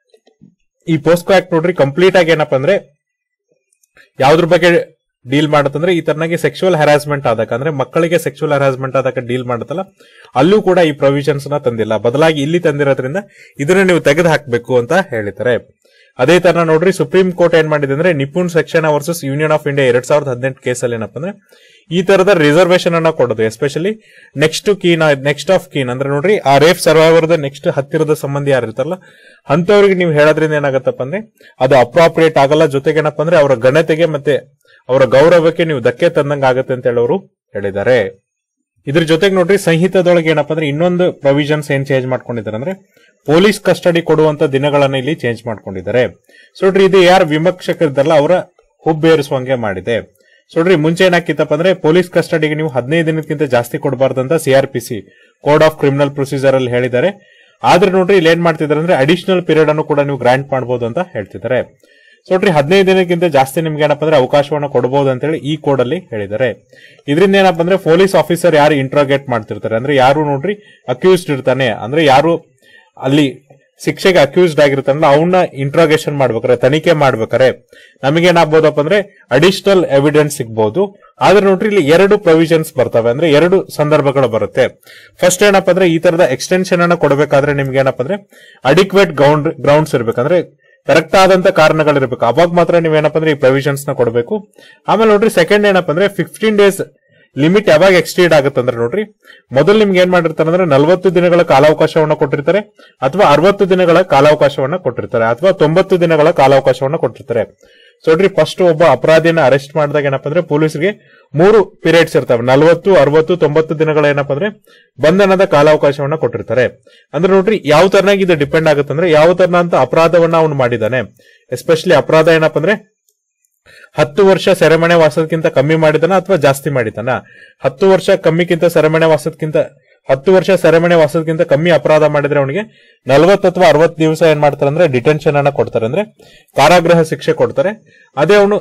ಈ ಪೋಸ್ಕೋ ಆಕ್ಟ್ ನೋಡ್ರಿ ಕಂಪ್ಲೀಟ್ ಆಗಿ ಏನಪ್ಪ ಅಂದ್ರೆ ಯಾವ್ದ್ರ ಬಗ್ಗೆ ಡೀಲ್ ಮಾಡತ್ತಂದ್ರೆ ಈ ತರನಾಗಿ ಸೆಕ್ಷುವಲ್ ಹರಾಸ್ಮೆಂಟ್ ಆದಾಗ ಅಂದ್ರೆ ಮಕ್ಕಳಿಗೆ ಸೆಕ್ಷುವಲ್ ಹರಾಸ್ಮೆಂಟ್ ಆದಾಗ ಡೀಲ್ ಮಾಡುತ್ತಲ್ಲ ಅಲ್ಲೂ ಕೂಡ ಈ ಪ್ರೊವಿಷನ್ಸ್ ನ ತಂದಿಲ್ಲ ಬದಲಾಗಿ ಇಲ್ಲಿ ತಂದಿರೋದ್ರಿಂದ ಇದನ್ನ ನೀವು ತೆಗೆದು ಹಾಕಬೇಕು ಅಂತ ಹೇಳಿದ್ದಾರೆ ಅದೇ ತರ ನೋಡ್ರಿ ಸುಪ್ರೀಂ ಕೋರ್ಟ್ ಏನ್ ಮಾಡಿದೆ ಅಂದ್ರೆ Nipun Saxena versus union of India ಎರಡ್ ಸಾವಿರದ ಹದಿನೆಂಟು ಕೇಸಲ್ಲಿ ಏನಪ್ಪ ಅಂದ್ರೆ ಈ ತರದ ರಿಸರ್ವೇಶನ್ ಅನ್ನ ಕೊಡೋದು especially next kin next of kin ಅಂದ್ರೆ ನೋಡ್ರಿ ಆ ರೇಪ್ ಸರ್ವೈವರ್ ನೆಕ್ಸ್ಟ್ ಹತ್ತಿರದ ಸಂಬಂಧಿ ಯಾರು ಇರ್ತಾರಲ್ಲ ಅಂತವ್ರಿಗೆ ನೀವು ಹೇಳೋದ್ರಿಂದ ಏನಾಗತ್ತಪ್ಪ ಅಂದ್ರೆ ಅದು ಅಪ್ರಾಪ್ರಿಯೇಟ್ ಆಗಲ್ಲ ಜೊತೆಗೆ ಏನಪ್ಪ ಅಂದ್ರೆ ಅವರ ಘನತೆಗೆ ಮತ್ತೆ ಅವರ ಗೌರವಕ್ಕೆ ನೀವು ಧಕ್ಕೆ ತಂದಂಗ ಆಗತ್ತೆ ಅಂತ ಹೇಳೋರು ಹೇಳಿದ್ದಾರೆ ಇದ್ರ ಜೊತೆಗೆ ನೋಡ್ರಿ ಸಂಹಿತದೊಳಗೆ ಏನಪ್ಪ ಅಂದ್ರೆ ಇನ್ನೊಂದು ಪ್ರೊವಿಷನ್ಸ್ ಏನ್ ಚೇಂಜ್ ಮಾಡ್ಕೊಂಡಿದ್ದಾರೆ ಅಂದ್ರೆ ಪೊಲೀಸ್ ಕಸ್ಟಡಿ ಕೊಡುವಂತ ದಿನಗಳನ್ನ ಇಲ್ಲಿ ಚೇಂಜ್ ಮಾಡ್ಕೊಂಡಿದ್ದಾರೆ ಸೊ ನೋಡ್ರಿ ಇದು ಯಾರು ವಿಮರ್ಶಕರಿದ್ದಾರಲ್ಲ ಅವರ ಹುಬ್ಬೇರಿಸುವಂಗೆ ಮಾಡಿದೆ ಸೊ ನೋಡ್ರಿ ಮುಂಚೆ ಏನಾಕಿತ್ತಪ್ಪ ಅಂದ್ರೆ ಪೊಲೀಸ್ ಕಸ್ಟಡಿಗೆ ನೀವು ಹದಿನೈದು ದಿನಕ್ಕಿಂತ ಜಾಸ್ತಿ ಕೊಡಬಾರ್ದಂತ CRPC code of criminal procedure ಅಲ್ಲಿ ಹೇಳಿದ್ದಾರೆ ಆದ್ರೆ ನೋಡ್ರಿ ಇಲ್ಲಿ ಏನ್ ಮಾಡ್ತಿದ್ದಾರೆ ಅಂದ್ರೆ ಅಡಿಷನಲ್ ಪೀರಿಯಡ್ ಅನ್ನು ಕೂಡ ನೀವು ಗ್ರಾಂಟ್ ಮಾಡಬಹುದು ಅಂತ ಹೇಳ್ತಿದ್ದಾರೆ ಸೊ ನೋಡ್ರಿ ಹದಿನೈದು ದಿನಕ್ಕಿಂತ ಜಾಸ್ತಿ ನಿಮ್ಗೆ ಏನಪ್ಪ ಅಂದ್ರೆ ಅವಕಾಶವನ್ನು ಕೊಡಬಹುದು ಅಂತ ಹೇಳಿ ಈ ಕೋಡ್ ಅಲ್ಲಿ ಹೇಳಿದ್ದಾರೆ ಇದರಿಂದ ಏನಪ್ಪ ಅಂದ್ರೆ ಪೊಲೀಸ್ ಆಫೀಸರ್ ಯಾರು ಇಂಟ್ರೋಗೇಟ್ ಮಾಡ್ತಿರ್ತಾರೆ ಅಂದ್ರೆ ಯಾರು ನೋಡ್ರಿ ಅಕ್ಯೂಸ್ಡ್ ಇರ್ತಾನೆ ಅಂದ್ರೆ ಯಾರು ಅಲ್ಲಿ ಶಿಕ್ಷೆಗೆ ಅಕ್ಯೂಸ್ಡ್ ಆಗಿರ್ತಾನಲ್ಲ ಅವನ್ನ ಇಂಟ್ರೋಗೇಷನ್ ಮಾಡ್ಬೇಕಾರೆ ತನಿಖೆ ಮಾಡ್ಬೇಕಾರೆ ನಮಗೇನಾಗ್ಬೋದಪ್ಪ ಅಂದ್ರೆ ಅಡಿಷನಲ್ ಎವಿಡೆನ್ಸ್ ಸಿಗ್ಬೋದು ಆದ್ರೆ ನೋಡ್ರಿ ಇಲ್ಲಿ ಎರಡು ಪ್ರೊವಿಷನ್ಸ್ ಬರ್ತವೆ ಅಂದ್ರೆ ಎರಡು ಸಂದರ್ಭಗಳು ಬರುತ್ತೆ ಫಸ್ಟ್ ಏನಪ್ಪ ಅಂದ್ರೆ ಈ ತರದ ಎಕ್ಸ್ಟೆನ್ಷನ್ ಅನ್ನ ಕೊಡಬೇಕಾದ್ರೆ ನಿಮ್ಗೆ ಏನಪ್ಪ ಅಂದ್ರೆ ಅಡಿಕ್ವೇಟ್ ಗ್ರೌಂಡ್ ಗ್ರೌಂಡ್ಸ್ ಇರ್ಬೇಕಂದ್ರೆ ಕರೆಕ್ಟ್ ಆದಂತ ಕಾರಣಗಳಿರ್ಬೇಕು ಅವಾಗ ಮಾತ್ರ ನೀವೇನಪ್ಪ ಅಂದ್ರೆ ಈ ಪ್ರೊವಿಷನ್ಸ್ ನ ಕೊಡಬೇಕು ಆಮೇಲೆ ನೋಡ್ರಿ ಸೆಕೆಂಡ್ ಏನಪ್ಪ ಅಂದ್ರೆ ಫಿಫ್ಟೀನ್ ಡೇಸ್ ಲಿಮಿಟ್ ಯಾವಾಗ ಎಕ್ಸ್ಟೀಡ್ ಆಗುತ್ತೆ ಅಂದ್ರೆ ನೋಡ್ರಿ ಮೊದಲು ನಿಮ್ಗೆ ಏನ್ ಮಾಡಿರ್ತಾರೆ ಅಂದ್ರೆ ನಲವತ್ತು ದಿನಗಳ ಕಾಲಾವಕಾಶವನ್ನ ಕೊಟ್ಟಿರ್ತಾರೆ ಅಥವಾ ಅರವತ್ತು ದಿನಗಳ ಕಾಲಾವಕಾಶವನ್ನ ಕೊಟ್ಟಿರ್ತಾರೆ ಅಥವಾ ತೊಂಬತ್ತು ದಿನಗಳ ಕಾಲಾವಕಾಶವನ್ನ ಕೊಟ್ಟಿರ್ತಾರೆ ಸೊ ನೋಡ್ರಿ ಫಸ್ಟ್ ಒಬ್ಬ ಅಪರಾಧಿನ ಅರೆಸ್ಟ್ ಮಾಡಿದಾಗ ಏನಪ್ಪ ಅಂದ್ರೆ ಪೊಲೀಸರಿಗೆ ಮೂರು ಪೀರಿಯಡ್ಸ್ ಇರ್ತವೆ ನಲವತ್ತು ಅರವತ್ತು ತೊಂಬತ್ತು ದಿನಗಳ ಏನಪ್ಪ ಅಂದ್ರೆ ಬಂಧನದ ಕಾಲಾವಕಾಶವನ್ನ ಕೊಟ್ಟಿರ್ತಾರೆ ಅಂದ್ರೆ ನೋಡ್ರಿ ಯಾವ ತರನಾಗಿ ಇದು ಡಿಪೆಂಡ್ ಆಗುತ್ತೆ ಅಂದ್ರೆ ಯಾವ ತರನ ಅಂತ ಅಪರಾಧವನ್ನ ಅವನು ಮಾಡಿದಾನೆ ಎಸ್ಪೆಷಲಿ ಅಪರಾಧ ಏನಪ್ಪ ಅಂದ್ರೆ ಹತ್ತು ವರ್ಷ ಸೆರೆಮನೆ ವಾಸಕ್ಕಿಂತ ಕಮ್ಮಿ ಮಾಡಿದಾನ ಅಥವಾ ಜಾಸ್ತಿ ಮಾಡಿದಾನ ಹತ್ತು ವರ್ಷ ಕಮ್ಮಿಕ್ಕಿಂತ ಸೆರೆಮನೆ ವಾಸಕ್ಕಿಂತ ಹತ್ತು ವರ್ಷ ಸೆರೆಮನೆ ವಾಸಕ್ಕಿಂತ ಕಮ್ಮಿ ಅಪರಾಧ ಮಾಡಿದ್ರೆ ಅವನಿಗೆ ನಲವತ್ತು ಅಥವಾ ಅರವತ್ತು ದಿವಸ ಏನ್ ಮಾಡ್ತಾರೆ ಅಂದ್ರೆ ಡಿಟೆನ್ಷನ್ ಅನ್ನ ಕೊಡ್ತಾರೆ ಅಂದ್ರೆ ಕಾರಾಗೃಹ ಶಿಕ್ಷೆ ಕೊಡ್ತಾರೆ ಅದೇ ಅವನು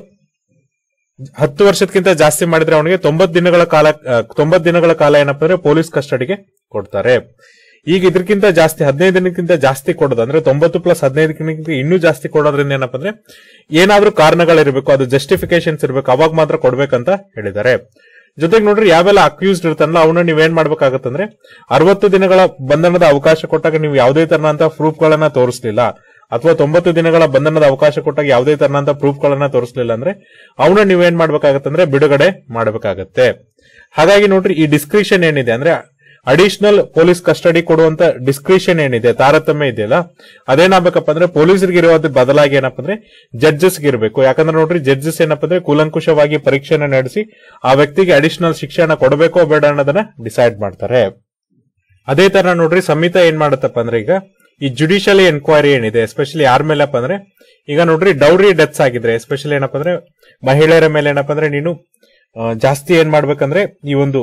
ಹತ್ತು ವರ್ಷಕ್ಕಿಂತ ಜಾಸ್ತಿ ಮಾಡಿದ್ರೆ ಅವನಿಗೆ ತೊಂಬತ್ ದಿನಗಳ ಕಾಲ ತೊಂಬತ್ ದಿನಗಳ ಕಾಲ ಏನಪ್ಪ ಅಂದ್ರೆ ಪೊಲೀಸ್ ಕಸ್ಟಡಿಗೆ ಕೊಡ್ತಾರೆ ಈಗ ಇದಕ್ಕಿಂತ ಜಾಸ್ತಿ ಹದಿನೈದು ದಿನಕ್ಕಿಂತ ಜಾಸ್ತಿ ಕೊಡೋದು ಅಂದ್ರೆ ತೊಂಬತ್ತು ಪ್ಲಸ್ ಹದಿನೈದು ದಿನಕ್ಕಿಂತ ಇನ್ನೂ ಜಾಸ್ತಿ ಕೊಡೋದ್ರಿಂದ ಏನಪ್ಪ ಅಂದ್ರೆ ಏನಾದ್ರೂ ಕಾರಣಗಳಿರ್ಬೇಕು ಅದು ಜಸ್ಟಿಫಿಕೇಶನ್ಸ್ ಇರ್ಬೇಕು ಅವಾಗ ಮಾತ್ರ ಕೊಡ್ಬೇಕಂತ ಹೇಳಿದ್ದಾರೆ ಜೊತೆಗೆ ನೋಡ್ರಿ ಯಾವೆಲ್ಲ ಅಕ್ಯೂಸ್ಡ್ ಇರ್ತಾನಲ್ಲ ಅವನ್ನ ನೀವೇನ್ ಮಾಡ್ಬೇಕಾಗತ್ತಂದ್ರೆ ಅರವತ್ತು ದಿನಗಳ ಬಂಧನದ ಅವಕಾಶ ಕೊಟ್ಟಾಗ ನೀವು ಯಾವುದೇ ತರನಂತ ಪ್ರೂಫ್ ಗಳನ್ನ ತೋರಿಸಲಿಲ್ಲ ಅಥವಾ ತೊಂಬತ್ತು ದಿನಗಳ ಬಂಧನದ ಅವಕಾಶ ಕೊಟ್ಟಾಗ ಯಾವುದೇ ತರನಂತ ಪ್ರೂಫ್ ಗಳನ್ನ ತೋರಿಸಲಿಲ್ಲ ಅಂದ್ರೆ ಅವನ್ನ ನೀವೇನ್ ಮಾಡ್ಬೇಕಾಗತ್ತಂದ್ರೆ ಬಿಡುಗಡೆ ಮಾಡಬೇಕಾಗತ್ತೆ ಹಾಗಾಗಿ ನೋಡ್ರಿ ಈ ಡಿಸ್ಕ್ರಿಷನ್ ಏನಿದೆ ಅಂದ್ರೆ ಅಡಿಷನಲ್ ಪೊಲೀಸ್ ಕಸ್ಟಡಿ ಕೊಡುವಂತ ಡಿಸ್ಕ್ರಿಷನ್ ಏನಿದೆ ತಾರತಮ್ಯ ಇದೆಯಲ್ಲ ಅದೇನಾಗಬೇಕಪ್ಪ ಅಂದ್ರೆ ಪೊಲೀಸರಿಗೆ ಇರೋದ್ರ ಬದಲಾಗಿ ಏನಪ್ಪ ಅಂದ್ರೆ ಜಡ್ಜಸ್ ಇರಬೇಕು ಯಾಕಂದ್ರೆ ನೋಡ್ರಿ ಜಡ್ಜಸ್ ಏನಪ್ಪ ಅಂದ್ರೆ ಕೂಲಂಕುಷವಾಗಿ ಪರೀಕ್ಷೆನ ನಡೆಸಿ ಆ ವ್ಯಕ್ತಿಗೆ ಅಡಿಷನಲ್ ಶಿಕ್ಷಣ ಕೊಡಬೇಕೋ ಬೇಡ ಅನ್ನೋದನ್ನ ಡಿಸೈಡ್ ಮಾಡ್ತಾರೆ ಅದೇ ತರ ನೋಡ್ರಿ ಸಂಹಿತ ಏನ್ ಮಾಡುತ್ತಪ್ಪ ಅಂದ್ರೆ ಈಗ ಈ ಜುಡಿಷಿಯಲಿ ಎನ್ಕ್ವೈರಿ ಏನಿದೆ ಎಸ್ಪೆಷಲಿ ಯಾರ ಮೇಲಪ್ಪ ಅಂದ್ರೆ ಈಗ ನೋಡ್ರಿ ಡೌರಿ ಡೆತ್ಸ್ ಆಗಿದ್ರೆ ಎಸ್ಪೆಷಲಿ ಏನಪ್ಪ ಅಂದ್ರೆ ಮಹಿಳೆಯರ ಮೇಲೆ ಏನಪ್ಪ ಅಂದ್ರೆ ನೀನು ಆ, ಜಾಸ್ತಿ ಏನ್ ಮಾಡ್ಬೇಕಂದ್ರೆ ಈ ಒಂದು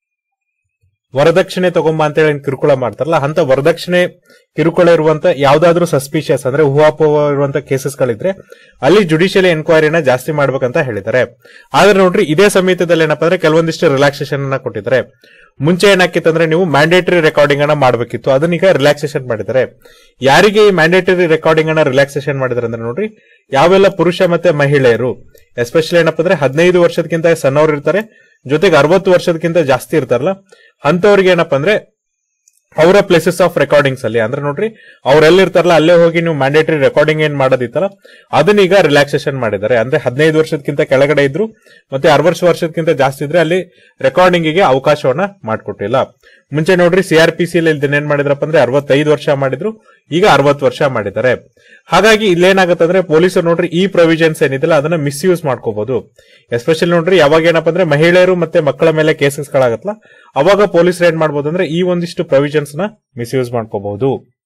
ವರದಕ್ಷಿಣೆ ತಗೊಂಬ ಅಂತ ಹೇಳಿ ಕಿರುಕುಳ ಮಾಡ್ತಾರಲ್ಲ ಅಂತ ವರದಕ್ಷಿಣೆ ಕಿರುಕುಳ ಇರುವಂತ ಯಾವ್ದಾದ್ರು ಸಸ್ಪಿಷಿಯಸ್ ಅಂದ್ರೆ ಊಹಾಪೋಹ ಇರುವಂತ ಕೇಸಸ್ ಗಳಿದ್ರೆ ಅಲ್ಲಿ ಜುಡಿಷಿಯಲ್ ಎನ್ಕ್ವೈರಿನ ಜಾಸ್ತಿ ಮಾಡ್ಬೇಕಂತ ಹೇಳಿದ್ದಾರೆ ಆದ್ರೆ ನೋಡ್ರಿ ಇದೇ ಸಮಿತಿಯಲ್ಲಿ ಏನಪ್ಪಾ ಅಂದ್ರೆ ಕೆಲವೊಂದಿಷ್ಟು ರಿಲ್ಯಾಕ್ಸೇಷನ್ ಅನ್ನ ಕೊಟ್ಟಿದ್ದಾರೆ ಮುಂಚೆ ಏನಾಕಿತ್ತಂದ್ರೆ ನೀವು ಮ್ಯಾಂಡೇಟರಿ ರೆಕಾರ್ಡಿಂಗ್ ಅನ್ನ ಮಾಡಬೇಕಿತ್ತು ಅದನ್ನೀಗ ರಿಲ್ಯಾಕ್ಸೇಷನ್ ಮಾಡಿದ್ದಾರೆ ಯಾರಿಗೆ ಈ ಮ್ಯಾಂಡೇಟರಿ ರೆಕಾರ್ಡಿಂಗ್ ಅನ್ನ ರಿಲ್ಯಾಕ್ಸೇಷನ್ ಮಾಡಿದ್ದಾರೆ ಅಂದ್ರೆ ನೋಡ್ರಿ ಯಾವೆಲ್ಲ ಪುರುಷ ಮತ್ತೆ ಮಹಿಳೆಯರು ಎಸ್ಪೆಷಲಿ ಏನಪ್ಪಾ ಅಂದ್ರೆ ಹದಿನೈದು ವರ್ಷದಕ್ಕಿಂತ ಸಣ್ಣವ್ರು ಇರ್ತಾರೆ ಜೊತೆಗೆ ಅರವತ್ತು ವರ್ಷದಕ್ಕಿಂತ ಜಾಸ್ತಿ ಇರ್ತಾರಲ್ಲ ಅಂತವ್ರಿಗೆ ಏನಪ್ಪಾ ಅಂದ್ರೆ ಅವರ ಪ್ಲೇಸಸ್ ಆಫ್ ರೆಕಾರ್ಡಿಂಗ್ಸ್ ಅಲ್ಲಿ ಅಂದ್ರೆ ನೋಡ್ರಿ ಅವ್ರೆಲ್ಲಿರ್ತಾರಲ್ಲ ಅಲ್ಲೇ ಹೋಗಿ ನೀವು ಮ್ಯಾಂಡೇಟರಿ ರೆಕಾರ್ಡಿಂಗ್ ಏನ್ ಮಾಡೋದಿತ್ತಲ್ಲ ಅದನ್ನೀಗ ರಿಲ್ಯಾಕ್ಸೇಷನ್ ಮಾಡಿದ್ದಾರೆ ಅಂದ್ರೆ ಹದಿನೈದು ವರ್ಷಕ್ಕಿಂತ ಕೆಳಗಡೆ ಇದ್ರು ಮತ್ತೆ ಅರವತ್ತು ವರ್ಷಕ್ಕಿಂತ ಜಾಸ್ತಿ ಇದ್ರೆ ಅಲ್ಲಿ ರೆಕಾರ್ಡಿಂಗ್ ಗೆ ಅವಕಾಶವನ್ನ ಮಾಡ್ಕೊಟ್ಟಿಲ್ಲ ಮುಂಚೆ ನೋಡ್ರಿ ಸಿಆರ್ಪಿಸಿ ಇದನ್ನ ಏನ್ ಮಾಡಿದ್ರಪ್ಪ ಅಂದ್ರೆ ಅರವತ್ತೈದು ವರ್ಷ ಮಾಡಿದ್ರು ಈಗ ಅರವತ್ತು ವರ್ಷ ಮಾಡಿದ್ದಾರೆ ಹಾಗಾಗಿ ಇಲ್ಲೇನಾಗುತ್ತೆ ಅಂದ್ರೆ ಪೊಲೀಸರು ನೋಡ್ರಿ ಈ ಪ್ರೊವಿಷನ್ಸ್ ಏನಿದೆಲ್ಲ ಅದನ್ನ ಮಿಸ್ಯೂಸ್ ಮಾಡ್ಕೋಬಹುದು ಎಸ್ಪೆಷಲಿ ನೋಡ್ರಿ ಯಾವಾಗ ಏನಪ್ಪ ಅಂದ್ರೆ ಮಹಿಳೆಯರು ಮತ್ತೆ ಮಕ್ಕಳ ಮೇಲೆ ಕೇಸಸ್ ಗಳಾಗತ್ತಲ್ಲ ಅವಾಗ ಪೊಲೀಸರು ಏನ್ ಮಾಡ್ಬೋದು ಅಂದ್ರೆ ಈ ಒಂದಿಷ್ಟು ಪ್ರೊವಿಷನ್ಸ್ ನ ಮಿಸ್ಯೂಸ್ ಮಾಡ್ಕೋಬಹುದು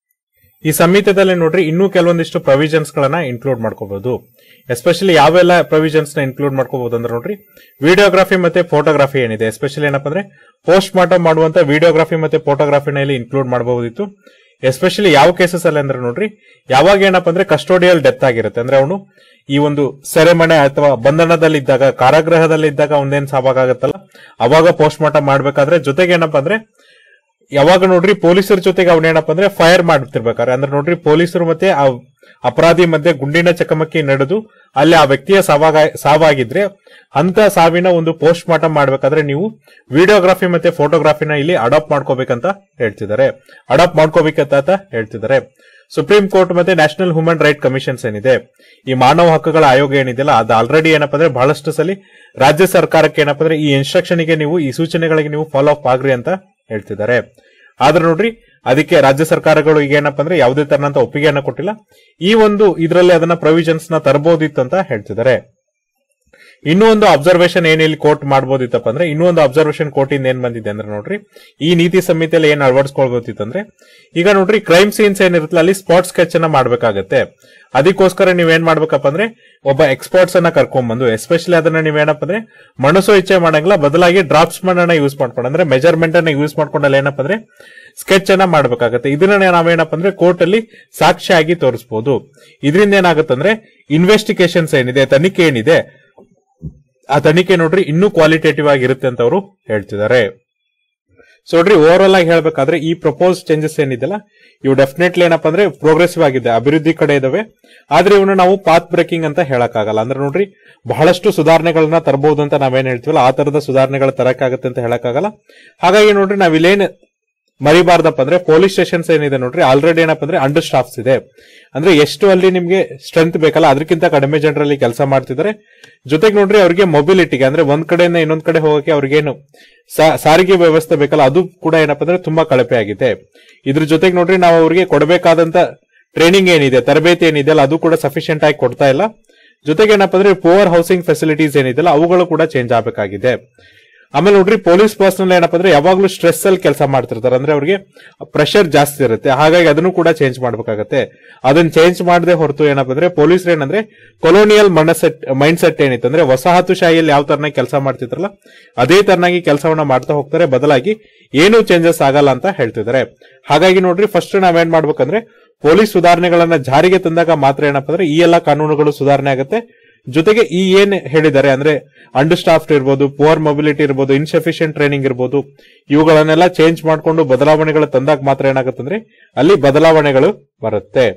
ಈ ಸಂಹಿತದಲ್ಲಿ ನೋಡ್ರಿ ಇನ್ನೂ ಕೆಲವೊಂದಿಷ್ಟು ಪ್ರೊವಿಷನ್ಸ್ ಗಳನ್ನ ಇನ್ಕ್ಲೂಡ್ ಮಾಡ್ಕೋಬಹುದು ಎಸ್ಪೆಷಲಿ ಯಾವೆಲ್ಲ ಪ್ರೊವಿಷನ್ಸ್ ನ ಇನ್ಕ್ಲೂಡ್ ಮಾಡ್ಕೋಬಹುದು ಅಂದ್ರೆ ನೋಡ್ರಿ ವಿಡಿಯೋಗ್ರಫಿ ಮತ್ತೆ ಫೋಟೋಗ್ರಫಿ ಏನಿದೆ ಎಸ್ಪೆಷಲಿ ಏನಪ್ಪ ಅಂದ್ರೆ ಪೋಸ್ಟ್ ಮಾರ್ಟಮ್ ಮಾಡುವಂತ ವಿಡಿಯೋಗ್ರಫಿ ಮತ್ತೆ ಫೋಟೋಗ್ರಫಿನ ಇಲ್ಲಿ ಇನ್ಕ್ಲೂಡ್ ಮಾಡಬಹುದಿತ್ತು ಎಸ್ಪೆಷಲಿ ಯಾವ ಕೇಸಸ್ ಅಲ್ಲಿ ಅಂದ್ರೆ ನೋಡ್ರಿ ಯಾವಾಗ ಏನಪ್ಪ ಅಂದ್ರೆ ಕಸ್ಟೋಡಿಯಲ್ ಡೆತ್ ಆಗಿರುತ್ತೆ ಅಂದ್ರೆ ಅವನು ಈ ಒಂದು ಸೆರೆಮನೆ ಅಥವಾ ಬಂಧನದಲ್ಲಿದ್ದಾಗ ಕಾರಾಗೃಹದಲ್ಲಿದ್ದಾಗ ಒಂದೇನ್ ಸಾವಾಗತ್ತಲ್ಲ ಅವಾಗ ಪೋಸ್ಟ್ ಮಾರ್ಟಮ್ ಮಾಡ್ಬೇಕಾದ್ರೆ ಜೊತೆಗೆ ಏನಪ್ಪ ಅಂದ್ರೆ ಯಾವಾಗ ನೋಡ್ರಿ ಪೊಲೀಸರ ಜೊತೆಗೆ ಅವನೇನಪ್ಪ ಅಂದ್ರೆ ಫೈರ್ ಮಾಡ್ತಿರ್ಬೇಕಾರೆ ಅಂದ್ರೆ ನೋಡ್ರಿ ಪೊಲೀಸರು ಮತ್ತೆ ಆ ಅಪರಾಧಿ ಮಧ್ಯೆ ಗುಂಡಿನ ಚಕಮಕಿ ನಡೆದು ಅಲ್ಲಿ ಆ ವ್ಯಕ್ತಿಯ ಸಾವಾಗ ಸಾವಾಗಿದ್ರೆ ಅಂತ ಸಾವಿನ ಒಂದು ಪೋಸ್ಟ್ ಮಾರ್ಟಮ್ ಮಾಡ್ಬೇಕಾದ್ರೆ ನೀವು ವಿಡಿಯೋಗ್ರಫಿ ಮತ್ತೆ ಫೋಟೋಗ್ರಫಿನ ಇಲ್ಲಿ ಅಡಾಪ್ಟ್ ಮಾಡ್ಕೋಬೇಕಂತ ಹೇಳ್ತಿದ್ದಾರೆ ಅಡಾಪ್ಟ್ ಮಾಡ್ಕೋಬೇಕಂತ ಅಂತ ಹೇಳ್ತಿದ್ದಾರೆ ಸುಪ್ರೀಂ ಕೋರ್ಟ್ ಮತ್ತೆ ನ್ಯಾಷನಲ್ ಹ್ಯೂಮನ್ ರೈಟ್ ಕಮಿಷನ್ಸ್ ಏನಿದೆ ಈ ಮಾನವ ಹಕ್ಕುಗಳ ಆಯೋಗ ಏನಿದೆಯಲ್ಲ ಅದು ಆಲ್ರೆಡಿ ಏನಪ್ಪ ಅಂದ್ರೆ ಬಹಳಷ್ಟು ಸಲ ರಾಜ್ಯ ಸರ್ಕಾರಕ್ಕೆ ಏನಪ್ಪ ಅಂದ್ರೆ ಈ ಇನ್ಸ್ಟ್ರಕ್ಷನ್ ಗೆ ನೀವು ಈ ಸೂಚನೆಗಳಿಗೆ ನೀವು ಫಾಲೋ ಅಪ್ ಆಗ್ರಿ ಅಂತ ಹೇಳ್ತಿದ್ದಾರೆ ಆದ್ರೆ ನೋಡ್ರಿ ಅದಕ್ಕೆ ರಾಜ್ಯ ಸರ್ಕಾರಗಳು ಈಗ ಏನಪ್ಪ ಅಂದ್ರೆ ಯಾವುದೇ ತರನಂತ ಒಪ್ಪಿಗೆಯನ್ನ ಕೊಟ್ಟಿಲ್ಲ ಈ ಒಂದು ಇದರಲ್ಲಿ ಅದನ್ನ ಪ್ರೊವಿಷನ್ಸ್ ನ ತರಬಹುದಿತ್ತು ಅಂತ ಹೇಳ್ತಿದ್ದಾರೆ ಇನ್ನೂ ಒಂದು ಅಬ್ಸರ್ವೇಷನ್ ಏನ್ ಇಲ್ಲಿ ಕೋರ್ಟ್ ಮಾಡ್ಬೋದಿತ್ತಪ್ಪ ಅಂದ್ರೆ ಇನ್ನೂ ಒಂದು ಅಬ್ಸರ್ವೇಷನ್ ಕೋರ್ಟ್ ಇಂದ ಏನ್ ಬಂದಿದೆ ಅಂದ್ರೆ ನೋಡ್ರಿ ಈ ನೀತಿ ಸಂಹಿತೆಯಲ್ಲಿ ಏನ್ ಅಳವಡಿಸ್ಕೊಳ್ಬೋದಿತ್ತಂದ್ರೆ ಈಗ ನೋಡ್ರಿ ಕ್ರೈಮ್ ಸೀನ್ಸ್ ಏನಿರುತ್ತಲ್ಲ ಅಲ್ಲಿ ಸ್ಪಾಟ್ ಸ್ಕೆಚ್ ಅನ್ನ ಮಾಡ್ಬೇಕಾಗತ್ತೆ ಅದಕ್ಕೋಸ್ಕರ ನೀವೇನ್ ಮಾಡ್ಬೇಕಪ್ಪ ಅಂದ್ರೆ ಒಬ್ಬ ಎಕ್ಸ್ಪರ್ಟ್ಸ್ ಅನ್ನ ಕರ್ಕೊಂಡ್ ಬಂದು ಎಸ್ಪೆಷಲಿ ಅದನ್ನ ನೀವೇನಪ್ಪ ಅಂದ್ರೆ ಮನಸ್ಸು ಇಚ್ಛೆ ಮಾಡಂಗಿಲ್ಲ ಬದಲಾಗಿ ಡ್ರಾಪ್ಸ್ ಅನ್ನ ಯೂಸ್ ಮಾಡ್ಕೊಂಡು ಅಂದ್ರೆ ಮೆಜರ್ಮೆಂಟ್ ಅನ್ನ ಯೂಸ್ ಮಾಡ್ಕೊಂಡಲ್ಲಿ ಏನಪ್ಪ ಅಂದ್ರೆ ಸ್ಕೆಚ್ ಅನ್ನ ಮಾಡ್ಬೇಕಾಗತ್ತೆ ಇದನ್ನ ನಾವೇನಪ್ಪ ಅಂದ್ರೆ ಕೋರ್ಟ್ ಅಲ್ಲಿ ಸಾಕ್ಷಿಯಾಗಿ ತೋರಿಸಬಹುದು ಇದರಿಂದ ಏನಾಗುತ್ತಂದ್ರೆ ಇನ್ವೆಸ್ಟಿಗೇಷನ್ಸ್ ಏನಿದೆ ತನಿಖೆ ಏನಿದೆ ಆ ತನಿಖೆ ನೋಡ್ರಿ ಇನ್ನೂ ಕ್ವಾಲಿಟೇಟಿವ್ ಆಗಿರುತ್ತೆ ಅಂತ ಅವರು ಹೇಳ್ತಿದ್ದಾರೆ ಸೊ ನೋಡ್ರಿ ಓವರ್ ಆಲ್ ಆಗಿ ಹೇಳ್ಬೇಕಾದ್ರೆ ಈ ಪ್ರಪೋಸ್ ಚೇಂಜಸ್ ಏನಿದೆಲ್ಲ ಇವು ಡೆಫಿನೆಟ್ಲಿ ಏನಪ್ಪಾ ಅಂದ್ರೆ ಪ್ರೋಗ್ರೆಸಿವ್ ಆಗಿದೆ ಅಭಿವೃದ್ಧಿ ಕಡೆ ಇದಾವೆ ಆದ್ರೆ ಇವನ್ನ ನಾವು ಪಾತ್ ಬ್ರೇಕಿಂಗ್ ಅಂತ ಹೇಳಕ್ಕಾಗಲ್ಲ ಅಂದ್ರೆ ನೋಡ್ರಿ ಬಹಳಷ್ಟು ಸುಧಾರಣೆಗಳನ್ನ ತರಬಹುದು ಅಂತ ನಾವೇನ್ ಹೇಳ್ತೀವಲ್ಲ ಆ ತರದ ಸುಧಾರಣೆಗಳು ತರಕಾಗತ್ತೆ ಅಂತ ಹೇಳಕ್ಕಾಗಲ್ಲ ಹಾಗಾಗಿ ನೋಡ್ರಿ ನಾವ್ ಇಲ್ಲೇನ್ ಮರಿಬಾರ್ದಪ್ಪ ಅಂದ್ರೆ ಪೊಲೀಸ್ ಸ್ಟೇಷನ್ಸ್ ಏನಿದೆ ನೋಡ್ರಿ ಆಲ್ರೆಡಿ ಏನಪ್ಪ ಅಂದ್ರೆ ಅಂಡರ್ ಸ್ಟಾಫ್ಸ್ ಇದೆ ಅಂದ್ರೆ ಎಷ್ಟು ಅಲ್ಲಿ ನಿಮ್ಗೆ ಸ್ಟ್ರೆಂತ್ ಬೇಕಲ್ಲ ಅದಕ್ಕಿಂತ ಕಡಿಮೆ ಜನರಲ್ಲಿ ಕೆಲಸ ಮಾಡ್ತಿದ್ದಾರೆ ಜೊತೆಗೆ ನೋಡ್ರಿ ಅವ್ರಿಗೆ ಮೊಬಿಲಿಟಿಗೆ ಅಂದ್ರೆ ಒಂದ್ ಕಡೆಯಿಂದ ಇನ್ನೊಂದ್ ಕಡೆ ಹೋಗಕ್ಕೆ ಅವ್ರಿಗೇನು ಸಾ- ಸಾರಿಗೆ ವ್ಯವಸ್ಥೆ ಬೇಕಲ್ಲ ಅದು ಕೂಡ ಏನಪ್ಪ ಅಂದ್ರೆ ತುಂಬಾ ಕಳಪೆ ಆಗಿದೆ ಇದ್ರ ಜೊತೆಗೆ ನೋಡ್ರಿ ನಾವು ಅವ್ರಿಗೆ ಕೊಡಬೇಕಾದಂತ ಟ್ರೈನಿಂಗ್ ಏನಿದೆ ತರಬೇತಿ ಏನಿದೆ ಅಲ್ಲ ಅದು ಕೂಡ ಸಫಿಶಿಯಂಟ್ ಆಗಿ ಕೊಡ್ತಾ ಇಲ್ಲ ಜೊತೆಗೆ ಏನಪ್ಪ ಅಂದ್ರೆ ಪುವರ್ ಹೌಸಿಂಗ್ ಫೆಸಿಲಿಟೀಸ್ ಏನಿದೆಲ್ಲ ಅವುಗಳು ಕೂಡ ಚೇಂಜ್ ಆಗಬೇಕಾಗಿದೆ ಆಮೇಲೆ ನೋಡ್ರಿ ಪೊಲೀಸ್ ಪರ್ಸನಲ್ ಏನಪ್ಪ ಅಂದ್ರೆ ಯಾವಾಗ್ಲೂ ಸ್ಟ್ರೆಸ್ ಅಲ್ಲಿ ಕೆಲಸ ಮಾಡ್ತಿರ್ತಾರೆ ಅಂದ್ರೆ ಅವ್ರಿಗೆ ಪ್ರೆಷರ್ ಜಾಸ್ತಿ ಇರುತ್ತೆ ಹಾಗಾಗಿ ಅದನ್ನು ಕೂಡ ಚೇಂಜ್ ಮಾಡ್ಬೇಕಾಗತ್ತೆ ಅದನ್ನ ಚೇಂಜ್ ಮಾಡದೆ ಹೊರತು ಏನಪ್ಪ ಅಂದ್ರೆ ಪೊಲೀಸರು ಏನಂದ್ರೆ ಕೊಲೋನಿಯಲ್ ಮನಸೆಟ್ ಮೈಂಡ್ ಸೆಟ್ ಏನಿತ್ತು ಅಂದ್ರೆ ವಸಾಹತುಶಾಹಿಯಲ್ಲಿ ಯಾವ ತರನಾಗಿ ಕೆಲಸ ಮಾಡ್ತಿದ್ರಲ್ಲ ಅದೇ ತರನಾಗಿ ಕೆಲಸವನ್ನ ಮಾಡ್ತಾ ಹೋಗ್ತಾರೆ ಬದಲಾಗಿ ಏನೂ ಚೇಂಜಸ್ ಆಗಲ್ಲ ಅಂತ ಹೇಳ್ತಿದ್ದಾರೆ ಹಾಗಾಗಿ ನೋಡ್ರಿ ಫಸ್ಟ್ ನಾವೇನ್ ಮಾಡ್ಬೇಕಂದ್ರೆ ಪೊಲೀಸ್ ಸುಧಾರಣೆಗಳನ್ನ ಜಾರಿಗೆ ತಂದಾಗ ಮಾತ್ರ ಏನಪ್ಪ ಅಂದ್ರೆ ಈ ಎಲ್ಲಾ ಕಾನೂನುಗಳು ಸುಧಾರಣೆ ಆಗುತ್ತೆ ಜೊತೆಗೆ ಈ ಏನ್ ಹೇಳಿದ್ದಾರೆ ಅಂದ್ರೆ ಅಂಡರ್ ಸ್ಟಾಫ್ಡ್ ಇರ್ಬೋದು ಪುವರ್ ಮೊಬಿಲಿಟಿ ಇರ್ಬೋದು ಇನ್ಸಫಿಷಿಯಂಟ್ ಟ್ರೈನಿಂಗ್ ಇರ್ಬೋದು ಇವುಗಳನ್ನೆಲ್ಲ ಚೇಂಜ್ ಮಾಡ್ಕೊಂಡು ಬದಲಾವಣೆಗಳು ತಂದಾಗ ಮಾತ್ರ ಏನಾಗುತ್ತಂದ್ರೆ ಅಲ್ಲಿ ಬದಲಾವಣೆಗಳು ಬರುತ್ತೆ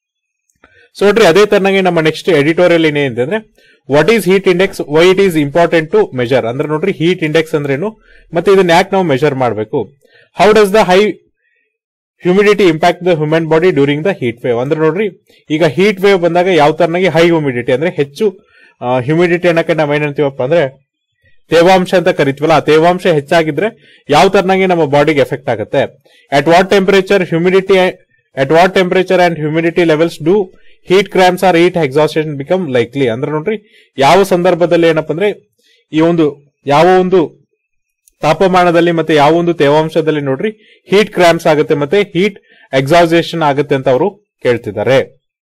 ಸೊ ನೋಡ್ರಿ ಅದೇ ತರನಾಗಿ ನಮ್ಮ ನೆಕ್ಸ್ಟ್ ಎಡಿಟೋರಿಯಲ್ ಏನಿದೆ ಅಂದ್ರೆ what is heat index why it is important to measure ಅಂದ್ರೆ ನೋಡ್ರಿ ಹೀಟ್ ಇಂಡೆಕ್ಸ್ ಅಂದ್ರೇನು ಮತ್ತೆ ಇದನ್ನ ಯಾಕೆ ನಾವು ಮೆಜರ್ ಮಾಡಬೇಕು how does the high humidity impact the human body during the heat wave ಅಂದ್ರೆ ನೋಡ್ರಿ ಈಗ ಹೀಟ್ ವೇವ್ ಬಂದಾಗ ಯಾವ ತರನಾಗಿ ಹೈ ಹ್ಯೂಮಿಡಿಟಿ ಅಂದ್ರೆ ಹೆಚ್ಚು ಹ್ಯೂಮಿಡಿಟಿ ಅನ್ನಕ್ಕೆ ನಾವ್ ಏನಂತೀವಪ್ಪ ಅಂದ್ರೆ ತೇವಾಂಶ ಅಂತ ಕರಿತೀವಲ್ಲ ಆ ತೇವಾಂಶ ಹೆಚ್ಚಾಗಿದ್ರೆ ಯಾವ ತರನಾಗಿ ನಮ್ಮ ಬಾಡಿಗೆ ಎಫೆಕ್ಟ್ ಆಗುತ್ತೆ at what temperature humidity at what temperature and humidity levels do heat cramps or heat exhaustion become likely ಅಂದ್ರೆ ನೋಡ್ರಿ ಯಾವ ಸಂದರ್ಭದಲ್ಲಿ ಏನಪ್ಪ ಅಂದ್ರೆ ಈ ಒಂದು ಯಾವ ಒಂದು ತಾಪಮಾನದಲ್ಲಿ ಮತ್ತೆ ಯಾವ ಒಂದು ತೇವಾಂಶದಲ್ಲಿ ನೋಡ್ರಿ ಹೀಟ್ ಕ್ರಾಮ್ಸ್ ಆಗುತ್ತೆ ಮತ್ತೆ ಹೀಟ್ ಎಕ್ಸಾಸೇಷನ್ ಆಗುತ್ತೆ ಅಂತ ಅವರು ಕೇಳ್ತಿದ್ದಾರೆ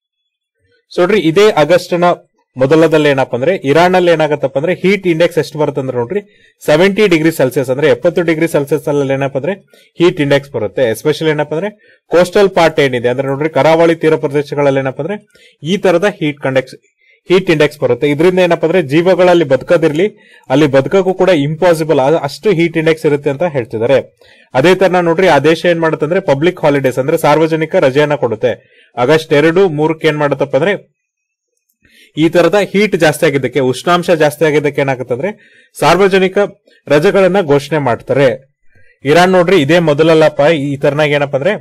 ಸೊ ನೋಡ್ರಿ ಇದೇ ಆಗಸ್ಟ್ ನ ಮೊದಲದಲ್ಲಿ ಏನಪ್ಪ ಅಂದ್ರೆ ಇರಾನ್ ಅಲ್ಲಿ ಏನಾಗತ್ತಪ್ಪ ಅಂದ್ರೆ ಹೀಟ್ ಇಂಡೆಕ್ಸ್ ಎಷ್ಟು ಬರುತ್ತೆ ಅಂದ್ರೆ ನೋಡ್ರಿ ಸೆವೆಂಟಿ ಡಿಗ್ರಿ ಸೆಲ್ಸಿಯಸ್ ಅಂದ್ರೆ ಎಪ್ಪತ್ತು ಡಿಗ್ರಿ ಸೆಲ್ಸಿಯಸ್ ಅಲ್ಲಿ ಏನಪ್ಪ ಅಂದ್ರೆ ಹೀಟ್ ಇಂಡೆಕ್ಸ್ ಬರುತ್ತೆ ಎಸ್ಪೆಷಲಿ ಏನಪ್ಪ ಅಂದ್ರೆ ಕೋಸ್ಟಲ್ ಪಾರ್ಟ್ ಏನಿದೆ ಅಂದ್ರೆ ನೋಡ್ರಿ ಕರಾವಳಿ ತೀರ ಪ್ರದೇಶಗಳಲ್ಲಿ ಏನಪ್ಪ ಅಂದ್ರೆ ಈ ತರದ ಹೀಟ್ ಕಂಡೆಕ್ಸ್ ಹೀಟ್ ಇಂಡೆಕ್ಸ್ ಬರುತ್ತೆ ಇದರಿಂದ ಏನಪ್ಪ ಅಂದ್ರೆ ಜೀವಗಳಲ್ಲಿ ಬದುಕೋದಿರ್ಲಿ ಅಲ್ಲಿ ಬದುಕಕ್ಕೂ ಕೂಡ ಇಂಪಾಸಿಬಲ್ ಅಷ್ಟು ಹೀಟ್ ಇಂಡೆಕ್ಸ್ ಇರುತ್ತೆ ಅಂತ ಹೇಳ್ತಿದ್ದಾರೆ ಅದೇ ತರ ನೋಡ್ರಿ ಆ ದೇಶ ಏನ್ ಮಾಡುತ್ತೆ ಅಂದ್ರೆ ಪಬ್ಲಿಕ್ ಹಾಲಿಡೇಸ್ ಅಂದ್ರೆ ಸಾರ್ವಜನಿಕ ರಜೆಯನ್ನ ಕೊಡುತ್ತೆ ಆಗಸ್ಟ್ ಎರಡು ಮೂರಕ್ಕೆ ಏನ್ ಮಾಡುತ್ತಪ್ಪ ಅಂದ್ರೆ ಈ ತರದ ಹೀಟ್ ಜಾಸ್ತಿ ಆಗಿದ್ದಕ್ಕೆ ಉಷ್ಣಾಂಶ ಜಾಸ್ತಿ ಆಗಿದ್ದಕ್ಕೆ ಏನಾಗುತ್ತೆ ಅಂದ್ರೆ ಸಾರ್ವಜನಿಕ ರಜೆಗಳನ್ನ ಘೋಷಣೆ ಮಾಡ್ತಾರೆ ಇರಾನ್ ನೋಡ್ರಿ ಇದೇ ಮೊದಲಲ್ಲಪ್ಪ ಈ ತರನಾಗಿ ಏನಪ್ಪ ಅಂದ್ರೆ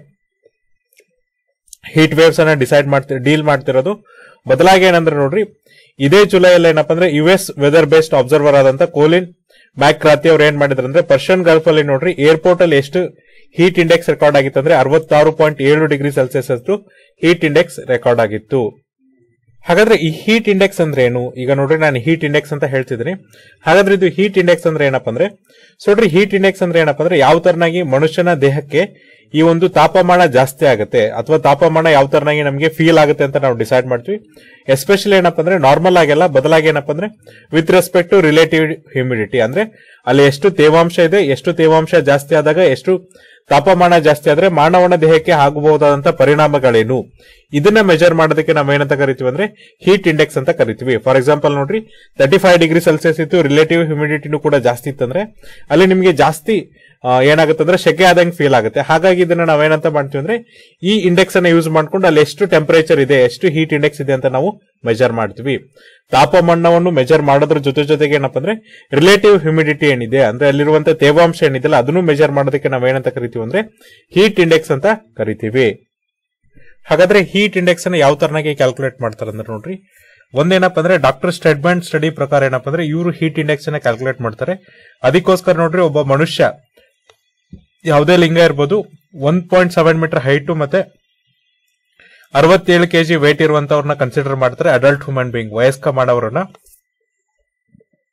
ಹೀಟ್ ವೇವ್ಸ್ ಅನ್ನ ಡಿಸೈಡ್ ಮಾಡ್ತಿ ಡೀಲ್ ಮಾಡ್ತಿರೋದು ಬದಲಾಗಿ ಏನಂದ್ರೆ ನೋಡ್ರಿ ಇದೇ ಜುಲೈಯಲ್ಲಿ ಏನಪ್ಪ ಅಂದ್ರೆ U S weather based observer ಆದಂತ ಕೋಲಿನ್ ಮ್ಯಾಕ್ ಕ್ರಾತಿ ಅವ್ರು ಏನ್ ಮಾಡಿದ್ರು ಅಂದ್ರೆ ಪರ್ಷಿಯನ್ ಗಲ್ಫ್ ಅಲ್ಲಿ ನೋಡ್ರಿ ಏರ್ಪೋರ್ಟ್ ಅಲ್ಲಿ ಎಷ್ಟು ಹೀಟ್ ಇಂಡೆಕ್ಸ್ ರೆಕಾರ್ಡ್ ಆಗಿತ್ತು ಅಂದ್ರೆ ಅರವತ್ತಾರು ಪಾಯಿಂಟ್ ಏಳು ಡಿಗ್ರಿ ಸೆಲ್ಸಿಯಸ್ ಅಷ್ಟು ಹೀಟ್ ಇಂಡೆಕ್ಸ್ ರೆಕಾರ್ಡ್ ಆಗಿತ್ತು ಹಾಗಾದ್ರೆ ಈ ಹೀಟ್ ಇಂಡೆಕ್ಸ್ ಅಂದ್ರೆ ಏನು ಈಗ ನೋಡ್ರಿ ನಾನು ಹೀಟ್ ಇಂಡೆಕ್ಸ್ ಅಂತ ಹೇಳ್ತಿದ್ದೀನಿ ಹಾಗಾದ್ರೆ ಇದು ಹೀಟ್ ಇಂಡೆಕ್ಸ್ ಅಂದ್ರೆ ಏನಪ್ಪ ಅಂದ್ರೆ ಸೊ ನೋಡ್ರಿ ಹೀಟ್ ಇಂಡೆಕ್ಸ್ ಅಂದ್ರೆ ಏನಪ್ಪ ಅಂದ್ರೆ ಯಾವ ತರನಾಗಿ ಮನುಷ್ಯನ ದೇಹಕ್ಕೆ ಈ ಒಂದು ತಾಪಮಾನ ಜಾಸ್ತಿ ಆಗುತ್ತೆ ಅಥವಾ ತಾಪಮಾನ ಯಾವ ತರನಾಗಿ ನಮಗೆ ಫೀಲ್ ಆಗುತ್ತೆ ಅಂತ ನಾವು ಡಿಸೈಡ್ ಮಾಡ್ತೀವಿ ಎಸ್ಪೆಷಲಿ ಏನಪ್ಪ ಅಂದ್ರೆ ನಾರ್ಮಲ್ ಆಗೆಲ್ಲ ಬದಲಾಗಿ ಏನಪ್ಪ ಅಂದ್ರೆ with respect to relative humidity ಅಂದ್ರೆ ಅಲ್ಲಿ ಎಷ್ಟು ತೇವಾಂಶ ಇದೆ ಎಷ್ಟು ತೇವಾಂಶ ಜಾಸ್ತಿ ಆದಾಗ ಎಷ್ಟು ತಾಪಮಾನ ಜಾಸ್ತಿ ಆದ್ರೆ ಮಾನವನ ದೇಹಕ್ಕೆ ಆಗಬಹುದಾದಂತ ಪರಿಣಾಮಗಳೇನು ಇದನ್ನ ಮೆಜರ್ ಮಾಡೋದಕ್ಕೆ ನಾವು ಏನಂತ ಕರಿತೀವಿ ಅಂದ್ರೆ ಹೀಟ್ ಇಂಡೆಕ್ಸ್ ಅಂತ ಕರಿತೀವಿ ಫಾರ್ ಎಕ್ಸಾಂಪಲ್ ನೋಡ್ರಿ ತರ್ಟಿ ಫೈವ್ ಡಿಗ್ರಿ ಸೆಲ್ಸಿಯಸ್ ಇತ್ತು ರಿಲೇಟಿವ್ ಹ್ಯೂಮಿಡಿಟಿನೂ ಕೂಡ ಜಾಸ್ತಿ ಇತ್ತಂದ್ರೆ ಅಲ್ಲಿ ನಿಮಗೆ ಜಾಸ್ತಿ ಆ, ಏನಾಗುತ್ತೆ ಅಂದ್ರೆ ಸೆಕೆ ಆದಂಗೆ ಫೀಲ್ ಆಗುತ್ತೆ ಹಾಗಾಗಿ ಇದನ್ನ ನಾವೇನಂತ ಮಾಡ್ತೀವಿ ಅಂದ್ರೆ ಈ ಇಂಡೆಕ್ಸ್ ಅನ್ನ ಯೂಸ್ ಮಾಡ್ಕೊಂಡು ಅಲ್ಲಿ ಎಷ್ಟು ಟೆಂಪರೇಚರ್ ಇದೆ ಎಷ್ಟು ಹೀಟ್ ಇಂಡೆಕ್ಸ್ ಇದೆ ಅಂತ ನಾವು ಮೆಜರ್ ಮಾಡ್ತೀವಿ ತಾಪಮಾನವನ್ನು ಮೆಜರ್ ಮಾಡೋದ್ರ ಜೊತೆ ಜೊತೆಗೆ ಏನಪ್ಪ ಅಂದ್ರೆ ರಿಲೇಟಿವ್ ಹ್ಯೂಮಿಡಿಟಿ ಏನಿದೆ ಅಂದ್ರೆ ಅಲ್ಲಿರುವಂತ ತೇವಾಂಶ ಏನಿದೆಲ್ಲ ಅದನ್ನು ಮೆಜರ್ ಮಾಡೋದಕ್ಕೆ ನಾವೇನಂತ ಕರಿತೀವಿ ಅಂದ್ರೆ ಹೀಟ್ ಇಂಡೆಕ್ಸ್ ಅಂತ ಕರಿತೀವಿ ಹಾಗಾದ್ರೆ ಹೀಟ್ ಇಂಡೆಕ್ಸ್ ಅನ್ನ ಯಾವ ತರನಾಗಿ ಕ್ಯಾಲ್ಕುಲೇಟ್ ಮಾಡ್ತಾರೆ ಅಂದ್ರೆ ನೋಡ್ರಿ ಒಂದೇನಪ್ಪ ಅಂದ್ರೆ ಡಾಕ್ಟರ್ ಸ್ಟೆಡ್ಮೆಂಟ್ ಸ್ಟಡಿ ಪ್ರಕಾರ ಏನಪ್ಪ ಅಂದ್ರೆ ಇವರು ಹೀಟ್ ಇಂಡೆಕ್ಸ್ ಅನ್ನ ಕ್ಯಾಲ್ಕುಲೇಟ್ ಮಾಡ್ತಾರೆ ಅದಕ್ಕೋಸ್ಕರ ನೋಡ್ರಿ ಒಬ್ಬ ಮನುಷ್ಯ ಯಾವುದೇ ಲಿಂಗ ಇರ್ಬೋದು one point seven metre height ಮತ್ತೆ ಅರವತ್ತೇಳು ಕೆಜಿ ವೇಟ್ ಇರುವಂತವ್ರನ್ನ ಕನ್ಸಿಡರ್ ಮಾಡ್ತಾರೆ ಅಡಲ್ಟ್ ಹ್ಯೂಮನ್ ಬೀಯಿಂಗ್ ವಯಸ್ಕ ಮಾಡೋರನ್ನ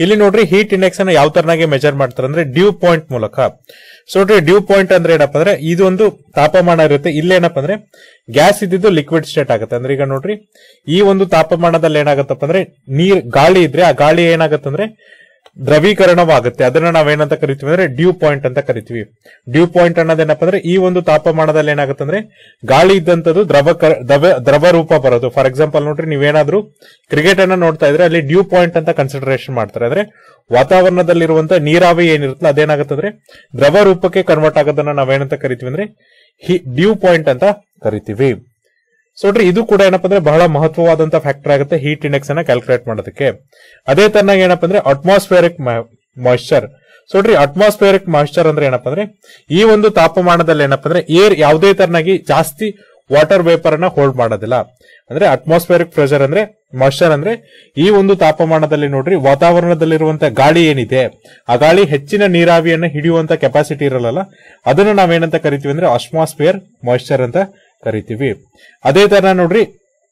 ಇಲ್ಲಿ ನೋಡ್ರಿ ಹೀಟ್ ಇಂಡೆಕ್ಸ್ ಅನ್ನ ಯಾವ ತರನಾಗಿ ಮೆಜರ್ ಮಾಡ್ತಾರೆ ಅಂದ್ರೆ ಡ್ಯೂ ಪಾಯಿಂಟ್ ಮೂಲಕ ಸೊ ನೋಡ್ರಿ ಡ್ಯೂ ಪಾಯಿಂಟ್ ಅಂದ್ರೆ ಏನಪ್ಪಾ ಅಂದ್ರೆ ಇದೊಂದು ತಾಪಮಾನ ಇರುತ್ತೆ ಇಲ್ಲೇನಪ್ಪ ಅಂದ್ರೆ ಗ್ಯಾಸ್ ಇದ್ದಿದ್ದು ಲಿಕ್ವಿಡ್ ಸ್ಟೇಟ್ ಆಗುತ್ತೆ ಅಂದ್ರೆ ಈಗ ನೋಡ್ರಿ ಈ ಒಂದು ತಾಪಮಾನದಲ್ಲಿ ಏನಾಗತ್ತಪ್ಪ ಅಂದ್ರೆ ನೀರ್ ಗಾಳಿ ಇದ್ರೆ ಆ ಗಾಳಿ ಏನಾಗತ್ತಂದ್ರೆ ದ್ರವೀಕರಣವಾಗುತ್ತೆ ಅದನ್ನ ನಾವೇನಂತ ಕರಿತೀವಿ ಅಂದ್ರೆ ಡ್ಯೂ ಪಾಯಿಂಟ್ ಅಂತ ಕರಿತೀವಿ ಡ್ಯೂ ಪಾಯಿಂಟ್ ಅನ್ನೋದೇನಪ್ಪ ಅಂದ್ರೆ ಈ ಒಂದು ತಾಪಮಾನದಲ್ಲಿ ಏನಾಗುತ್ತೆ ಅಂದ್ರೆ ಗಾಳಿ ಇದ್ದಂತದ್ದು ದ್ರವ ಕ- ದ್ರವ ದ್ರವ ರೂಪ ಬರೋದು ಫಾರ್ ಎಕ್ಸಾಂಪಲ್ ನೋಡ್ರಿ ನೀವೇನಾದ್ರೂ ಕ್ರಿಕೆಟ್ ಅನ್ನ ನೋಡ್ತಾ ಇದ್ರೆ ಅಲ್ಲಿ ಡ್ಯೂ ಪಾಯಿಂಟ್ ಅಂತ ಕನ್ಸಿಡರೇಷನ್ ಮಾಡ್ತಾರೆ ಅಂದ್ರೆ ವಾತಾವರಣದಲ್ಲಿರುವಂತ ನೀರಾವಿ ಏನಿರುತ್ತಲ್ಲ ಅದೇನಾಗುತ್ತೆ ಅಂದ್ರೆ ದ್ರವ ರೂಪಕ್ಕೆ ಕನ್ವರ್ಟ್ ಆಗೋದನ್ನ ನಾವೇನಂತ ಕರಿತೀವಿ ಅಂದ್ರೆ ಡ್ಯೂ ಪಾಯಿಂಟ್ ಅಂತ ಕರಿತೀವಿ ಸೊ ನೋಡ್ರಿ ಇದು ಕೂಡ ಏನಪ್ಪಾ ಅಂದ್ರೆ ಬಹಳ ಮಹತ್ವವಾದಂತ ಫ್ಯಾಕ್ಟರ್ ಆಗುತ್ತೆ ಹೀಟ್ ಇಂಡೆಕ್ಸ್ ಅನ್ನ ಕ್ಯಾಲ್ಕುಲೇಟ್ ಮಾಡೋದಕ್ಕೆ ಅದೇ ತರನಾಗಿ ಏನಪ್ಪಾ ಅಂದ್ರೆ ಅಟ್ಮಾಸ್ಫಿಯರಿಕ್ ಮಾಯಿಶ್ಚರ್ ಸೊ ನೋಡ್ರಿ ಅಟ್ಮಾಸ್ಫಿಯರಿಕ್ ಮಾಯಿಶ್ಚರ್ ಅಂದ್ರೆ ಏನಪ್ಪಾ ಅಂದ್ರೆ ಈ ಒಂದು ತಾಪಮಾನದಲ್ಲಿ ಏನಪ್ಪಾ ಅಂದ್ರೆ ಏರ್ ಯಾವುದೇ ತರನಾಗಿ ಜಾಸ್ತಿ ವಾಟರ್ ವೇಪರ್ ಅನ್ನ ಹೋಲ್ಡ್ ಮಾಡೋದಿಲ್ಲ ಅಂದ್ರೆ ಅಟ್ಮಾಸ್ಫಿಯರಿಕ್ ಪ್ರೆಷರ್ ಅಂದ್ರೆ ಮಾಯಿಶ್ಚರ್ ಅಂದ್ರೆ ಈ ಒಂದು ತಾಪಮಾನದಲ್ಲಿ ನೋಡ್ರಿ ವಾತಾವರಣದಲ್ಲಿರುವಂತ ಗಾಳಿ ಏನಿದೆ ಆ ಗಾಳಿ ಹೆಚ್ಚಿನ ನೀರಾವಿಯನ್ನ ಹಿಡಿಯುವಂತ ಕೆಪಾಸಿಟಿ ಇರಲ್ಲ ಅದನ್ನ ನಾವೇನಂತ ಕರಿತೀವಿ ಅಂದ್ರೆ ಅಟ್ಮಾಸ್ಫಿಯರ್ ಮಾಯಿಶ್ಚರ್ ಅಂತ ಕರಿತೀವಿ ಅದೇ ತರ ನೋಡ್ರಿ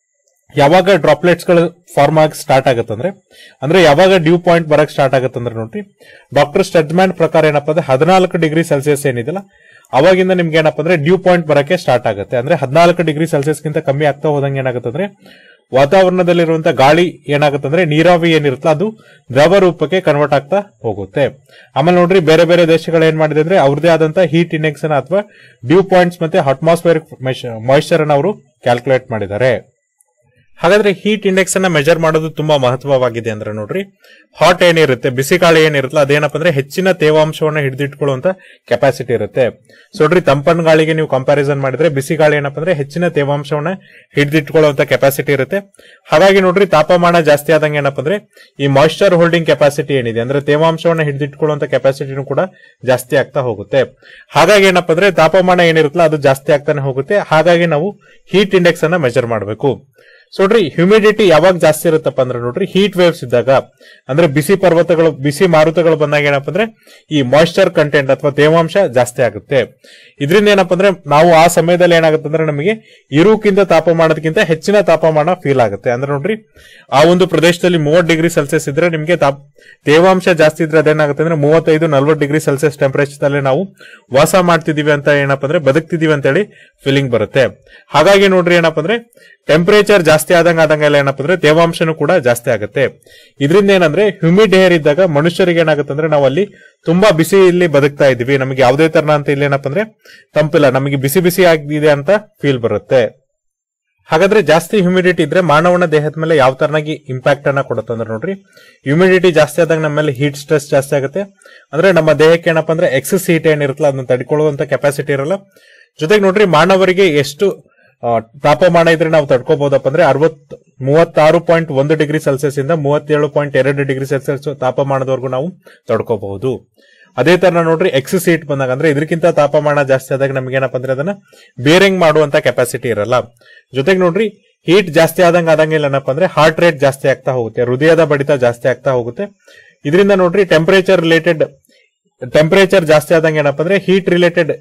ಯಾವಾಗ ಡ್ರಾಪ್ಲೆಟ್ಸ್ ಗಳು ಫಾರ್ಮ್ ಆಗಿ ಸ್ಟಾರ್ಟ್ ಆಗುತ್ತಂದ್ರೆ ಅಂದ್ರೆ ಯಾವಾಗ ಡ್ಯೂ ಪಾಯಿಂಟ್ ಬರಕ್ ಸ್ಟಾರ್ಟ್ ಆಗುತ್ತಂದ್ರೆ ನೋಡ್ರಿ ಡಾಕ್ಟರ್ ಸ್ಟೆಡ್ಮ್ಯಾನ್ ಪ್ರಕಾರ ಏನಪ್ಪಾ ಅಂದ್ರೆ ಹದಿನಾಲ್ಕು ಡಿಗ್ರಿ ಸೆಲ್ಸಿಯಸ್ ಏನಿದೆಲ್ಲ ಅವಾಗಿಂದ ನಿಮ್ಗೆ ಏನಪ್ಪಾ ಅಂದ್ರೆ ಡ್ಯೂ ಪಾಯಿಂಟ್ ಬರಕ್ಕೆ ಸ್ಟಾರ್ಟ್ ಆಗುತ್ತೆ ಅಂದ್ರೆ ಹದಿನಾಲ್ಕು ಡಿಗ್ರಿ ಸೆಲ್ಸಿಯಸ್ ಗಿಂತ ಕಮ್ಮಿ ಆಗ್ತಾ ಹೋದಂಗೆ ಏನಾಗುತ್ತೆ ಅಂದ್ರೆ ವಾತಾವರಣದಲ್ಲಿರುವಂತ ಗಾಳಿ ಏನಾಗುತ್ತಂದ್ರೆ ನೀರಾವಿ ಏನಿರುತ್ತಲ್ಲ ಅದು ದ್ರವ ರೂಪಕ್ಕೆ ಕನ್ವರ್ಟ್ ಆಗ್ತಾ ಹೋಗುತ್ತೆ ಆಮೇಲೆ ನೋಡ್ರಿ ಬೇರೆ ಬೇರೆ ದೇಶಗಳು ಏನ್ ಮಾಡಿದೆ ಅಂದ್ರೆ ಅವ್ರದೇ ಆದಂತ ಹೀಟ್ ಇಂಡೆಕ್ಸ್ ಅನ್ನ ಅಥವಾ ಡ್ಯೂ ಪಾಯಿಂಟ್ಸ್ ಮತ್ತೆ ಅಟ್ಮಾಸ್ಫಿಯರಿಕ್ ಮಾಯಿಶ್ಚರ್ ಅನ್ನ ಅವರು ಕ್ಯಾಲ್ಕುಲೇಟ್ ಮಾಡಿದ್ದಾರೆ ಹಾಗಾದ್ರೆ ಹೀಟ್ ಇಂಡೆಕ್ಸ್ ಅನ್ನ ಮೆಜರ್ ಮಾಡೋದು ತುಂಬಾ ಮಹತ್ವವಾಗಿದೆ ಅಂದ್ರೆ ನೋಡ್ರಿ ಹಾಟ್ ಏನಿರುತ್ತೆ ಬಿಸಿ ಗಾಳಿ ಏನಿರುತ್ತಲ್ಲ ಅದೇನಪ್ಪ ಅಂದ್ರೆ ಹೆಚ್ಚಿನ ತೇವಾಂಶವನ್ನ ಹಿಡಿದಿಟ್ಕೊಳ್ಳುವಂತ ಕೆಪಾಸಿಟಿ ಇರುತ್ತೆ ಸೊ ನೋಡ್ರಿ ತಂಪನ್ ಗಾಳಿಗೆ ನೀವು ಕಂಪ್ಯಾರಿಸನ್ ಮಾಡಿದ್ರೆ ಬಿಸಿ ಗಾಳಿ ಏನಪ್ಪ ಅಂದ್ರೆ ಹೆಚ್ಚಿನ ತೇವಾಂಶವನ್ನ ಹಿಡಿದಿಟ್ಕೊಳ್ಳುವಂತ ಕೆಪಾಸಿಟಿ ಇರುತ್ತೆ ಹಾಗಾಗಿ ನೋಡ್ರಿ ತಾಪಮಾನ ಜಾಸ್ತಿ ಆದಂಗೆ ಏನಪ್ಪ ಅಂದ್ರೆ ಈ ಮಾಯಿಶ್ಚರ್ ಹೋಲ್ಡಿಂಗ್ ಕೆಪಾಸಿಟಿ ಏನಿದೆ ಅಂದ್ರೆ ತೇವಾಂಶವನ್ನ ಹಿಡಿದಿಟ್ಕೊಳ್ಳುವಂತ ಕೆಪಾಸಿಟಿನೂ ಕೂಡ ಜಾಸ್ತಿ ಆಗ್ತಾ ಹೋಗುತ್ತೆ ಹಾಗಾಗಿ ಏನಪ್ಪ ಅಂದ್ರೆ ತಾಪಮಾನ ಏನಿರುತ್ತಲ್ಲ ಅದು ಜಾಸ್ತಿ ಆಗ್ತಾನೆ ಹೋಗುತ್ತೆ ಹಾಗಾಗಿ ನಾವು ಹೀಟ್ ಇಂಡೆಕ್ಸ್ ಅನ್ನ ಮೆಜರ್ ಮಾಡಬೇಕು ಸೊ ನೋಡ್ರಿ ಹ್ಯೂಮಿಡಿಟಿ ಯಾವಾಗ ಜಾಸ್ತಿ ಇರುತ್ತಪ್ಪ ಅಂದ್ರೆ ನೋಡ್ರಿ ಹೀಟ್ ವೇವ್ಸ್ ಇದ್ದಾಗ ಅಂದ್ರೆ ಬಿಸಿ ಪರ್ವತಗಳು ಬಿಸಿ ಮಾರುತಗಳು ಬಂದಾಗ ಏನಪ್ಪ ಅಂದ್ರೆ ಈ ಮಾಯಿಶ್ಚರ್ ಕಂಟೆಂಟ್ ಅಥವಾ ತೇವಾಂಶ ಜಾಸ್ತಿ ಆಗುತ್ತೆ ಇದರಿಂದ ಏನಪ್ಪ ಅಂದ್ರೆ ನಾವು ಆ ಸಮಯದಲ್ಲಿ ಏನಾಗುತ್ತೆ ಅಂದ್ರೆ ನಮಗೆ ಇರುವುಕ್ಕಿಂತ ತಾಪಮಾನದಕ್ಕಿಂತ ಹೆಚ್ಚಿನ ತಾಪಮಾನ ಫೀಲ್ ಆಗುತ್ತೆ ಅಂದ್ರೆ ನೋಡ್ರಿ ಆ ಒಂದು ಪ್ರದೇಶದಲ್ಲಿ ಮೂವತ್ತು ಡಿಗ್ರಿ ಸೆಲ್ಸಿಯಸ್ ಇದ್ರೆ ನಿಮಗೆ ತಾಪ್- ತೇವಾಂಶ ಜಾಸ್ತಿ ಇದ್ರೆ ಅದೇನಾಗುತ್ತೆ ಅಂದ್ರೆ ಮೂವತ್ತೈದು ನಲ್ವತ್ತು ಡಿಗ್ರಿ ಸೆಲ್ಸಿಯಸ್ ಟೆಂಪರೇಚರ್ ಅಲ್ಲಿ ನಾವು ವಾಸ ಮಾಡ್ತಿದೀವಿ ಅಂತ ಏನಪ್ಪ ಅಂದ್ರೆ ಬದುಕ್ತಿದೀವಿ ಅಂತ ಹೇಳಿ ಫೀಲಿಂಗ್ ಬರುತ್ತೆ ಹಾಗಾಗಿ ನೋಡ್ರಿ ಏನಪ್ಪ ಅಂದ್ರೆ ಟೆಂಪರೇಚರ್ ಜಾಸ್ತಿ ಆದಂಗ ಆದಂಗೆಲ್ಲ ಏನಪ್ಪ ಅಂದ್ರೆ ತೇವಾಂಶನೂ ಕೂಡ ಜಾಸ್ತಿ ಆಗುತ್ತೆ ಇದರಿಂದ ಏನಂದ್ರೆ ಹ್ಯೂಮಿಡ್ ಏರ್ ಇದ್ದಾಗ ಮನುಷ್ಯರಿಗೆ ಏನಾಗುತ್ತೆ ಅಂದ್ರೆ ನಾವು ಅಲ್ಲಿ ತುಂಬಾ ಬಿಸಿ ಇಲ್ಲಿ ಬದುಕ್ತಾ ಇದೀವಿ ನಮಗೆ ಯಾವುದೇ ತರನ ಅಂತ ಇಲ್ಲಿ ಏನಪ್ಪ ಅಂದ್ರೆ ತಂಪಿಲ್ಲ ನಮಗೆ ಬಿಸಿ ಬಿಸಿ ಆಗಿದೆ ಅಂತ ಫೀಲ್ ಬರುತ್ತೆ ಹಾಗಾದ್ರೆ ಜಾಸ್ತಿ ಹ್ಯೂಮಿಡಿಟಿ ಇದ್ರೆ ಮಾನವನ ದೇಹದ ಮೇಲೆ ಯಾವ ತರನಾಗಿ ಇಂಪ್ಯಾಕ್ಟ್ ಅನ್ನ ಕೊಡುತ್ತೆ ಅಂದ್ರೆ ನೋಡ್ರಿ ಹ್ಯೂಮಿಡಿಟಿ ಜಾಸ್ತಿ ಆದಾಗ ನಮ್ಮ ಮೇಲೆ ಹೀಟ್ ಸ್ಟ್ರೆಸ್ ಜಾಸ್ತಿ ಆಗುತ್ತೆ ಅಂದ್ರೆ ನಮ್ಮ ದೇಹಕ್ಕೆ ಏನಪ್ಪಾ ಅಂದ್ರೆ ಎಕ್ಸಸ್ ಹೀಟ್ ಏನಿರುತ್ತಲ್ಲ ಅದನ್ನ ತಡ್ಕೊಳ್ಳುವಂತ ಕೆಪಾಸಿಟಿ ಇರಲ್ಲ ಜೊತೆಗೆ ನೋಡ್ರಿ ಮಾನವರಿಗೆ ಎಷ್ಟು ಆ, ತಾಪಮಾನ ಇದ್ರೆ ನಾವು ತಡ್ಕೋಬಹುದಪ್ಪ ಅಂದ್ರೆ ಅರವತ್ ಮೂವತ್ತಾರು ಪಾಯಿಂಟ್ ಒಂದು ಡಿಗ್ರಿ ಸೆಲ್ಸಿಯಸ್ ಇಂದ ಮೂವತ್ತೇಳು ಪಾಯಿಂಟ್ ಎರಡು ಡಿಗ್ರಿ ಸೆಲ್ಸಿಯಸ್ ತಾಪಮಾನದವರೆಗೂ ನಾವು ತಡ್ಕೋಬಹುದು ಅದೇ ತರ ನೋಡ್ರಿ ಎಕ್ಸಸ್ ಹೀಟ್ ಬಂದಾಗ ಅಂದ್ರೆ ಇದಕ್ಕಿಂತ ತಾಪಮಾನ ಜಾಸ್ತಿ ಆದಾಗ ನಮ್ಗೆ ಏನಪ್ಪ ಅಂದ್ರೆ ಅದನ್ನ ಬೇರಿಂಗ್ ಮಾಡುವಂತ ಕೆಪಾಸಿಟಿ ಇರಲ್ಲ ಜೊತೆಗೆ ನೋಡ್ರಿ ಹೀಟ್ ಜಾಸ್ತಿ ಆದಂಗ ಆದಂಗೆ ಏನಪ್ಪ ಅಂದ್ರೆ ಹಾರ್ಟ್ ರೇಟ್ ಜಾಸ್ತಿ ಆಗ್ತಾ ಹೋಗುತ್ತೆ ಹೃದಯದ ಬಡಿತ ಜಾಸ್ತಿ ಆಗ್ತಾ ಹೋಗುತ್ತೆ ಇದರಿಂದ ನೋಡ್ರಿ ಟೆಂಪರೇಚರ್ ರಿಲೇಟೆಡ್ ಟೆಂಪರೇಚರ್ ಜಾಸ್ತಿ ಆದಂಗೆ ಏನಪ್ಪ ಅಂದ್ರೆ ಹೀಟ್ ರಿಲೇಟೆಡ್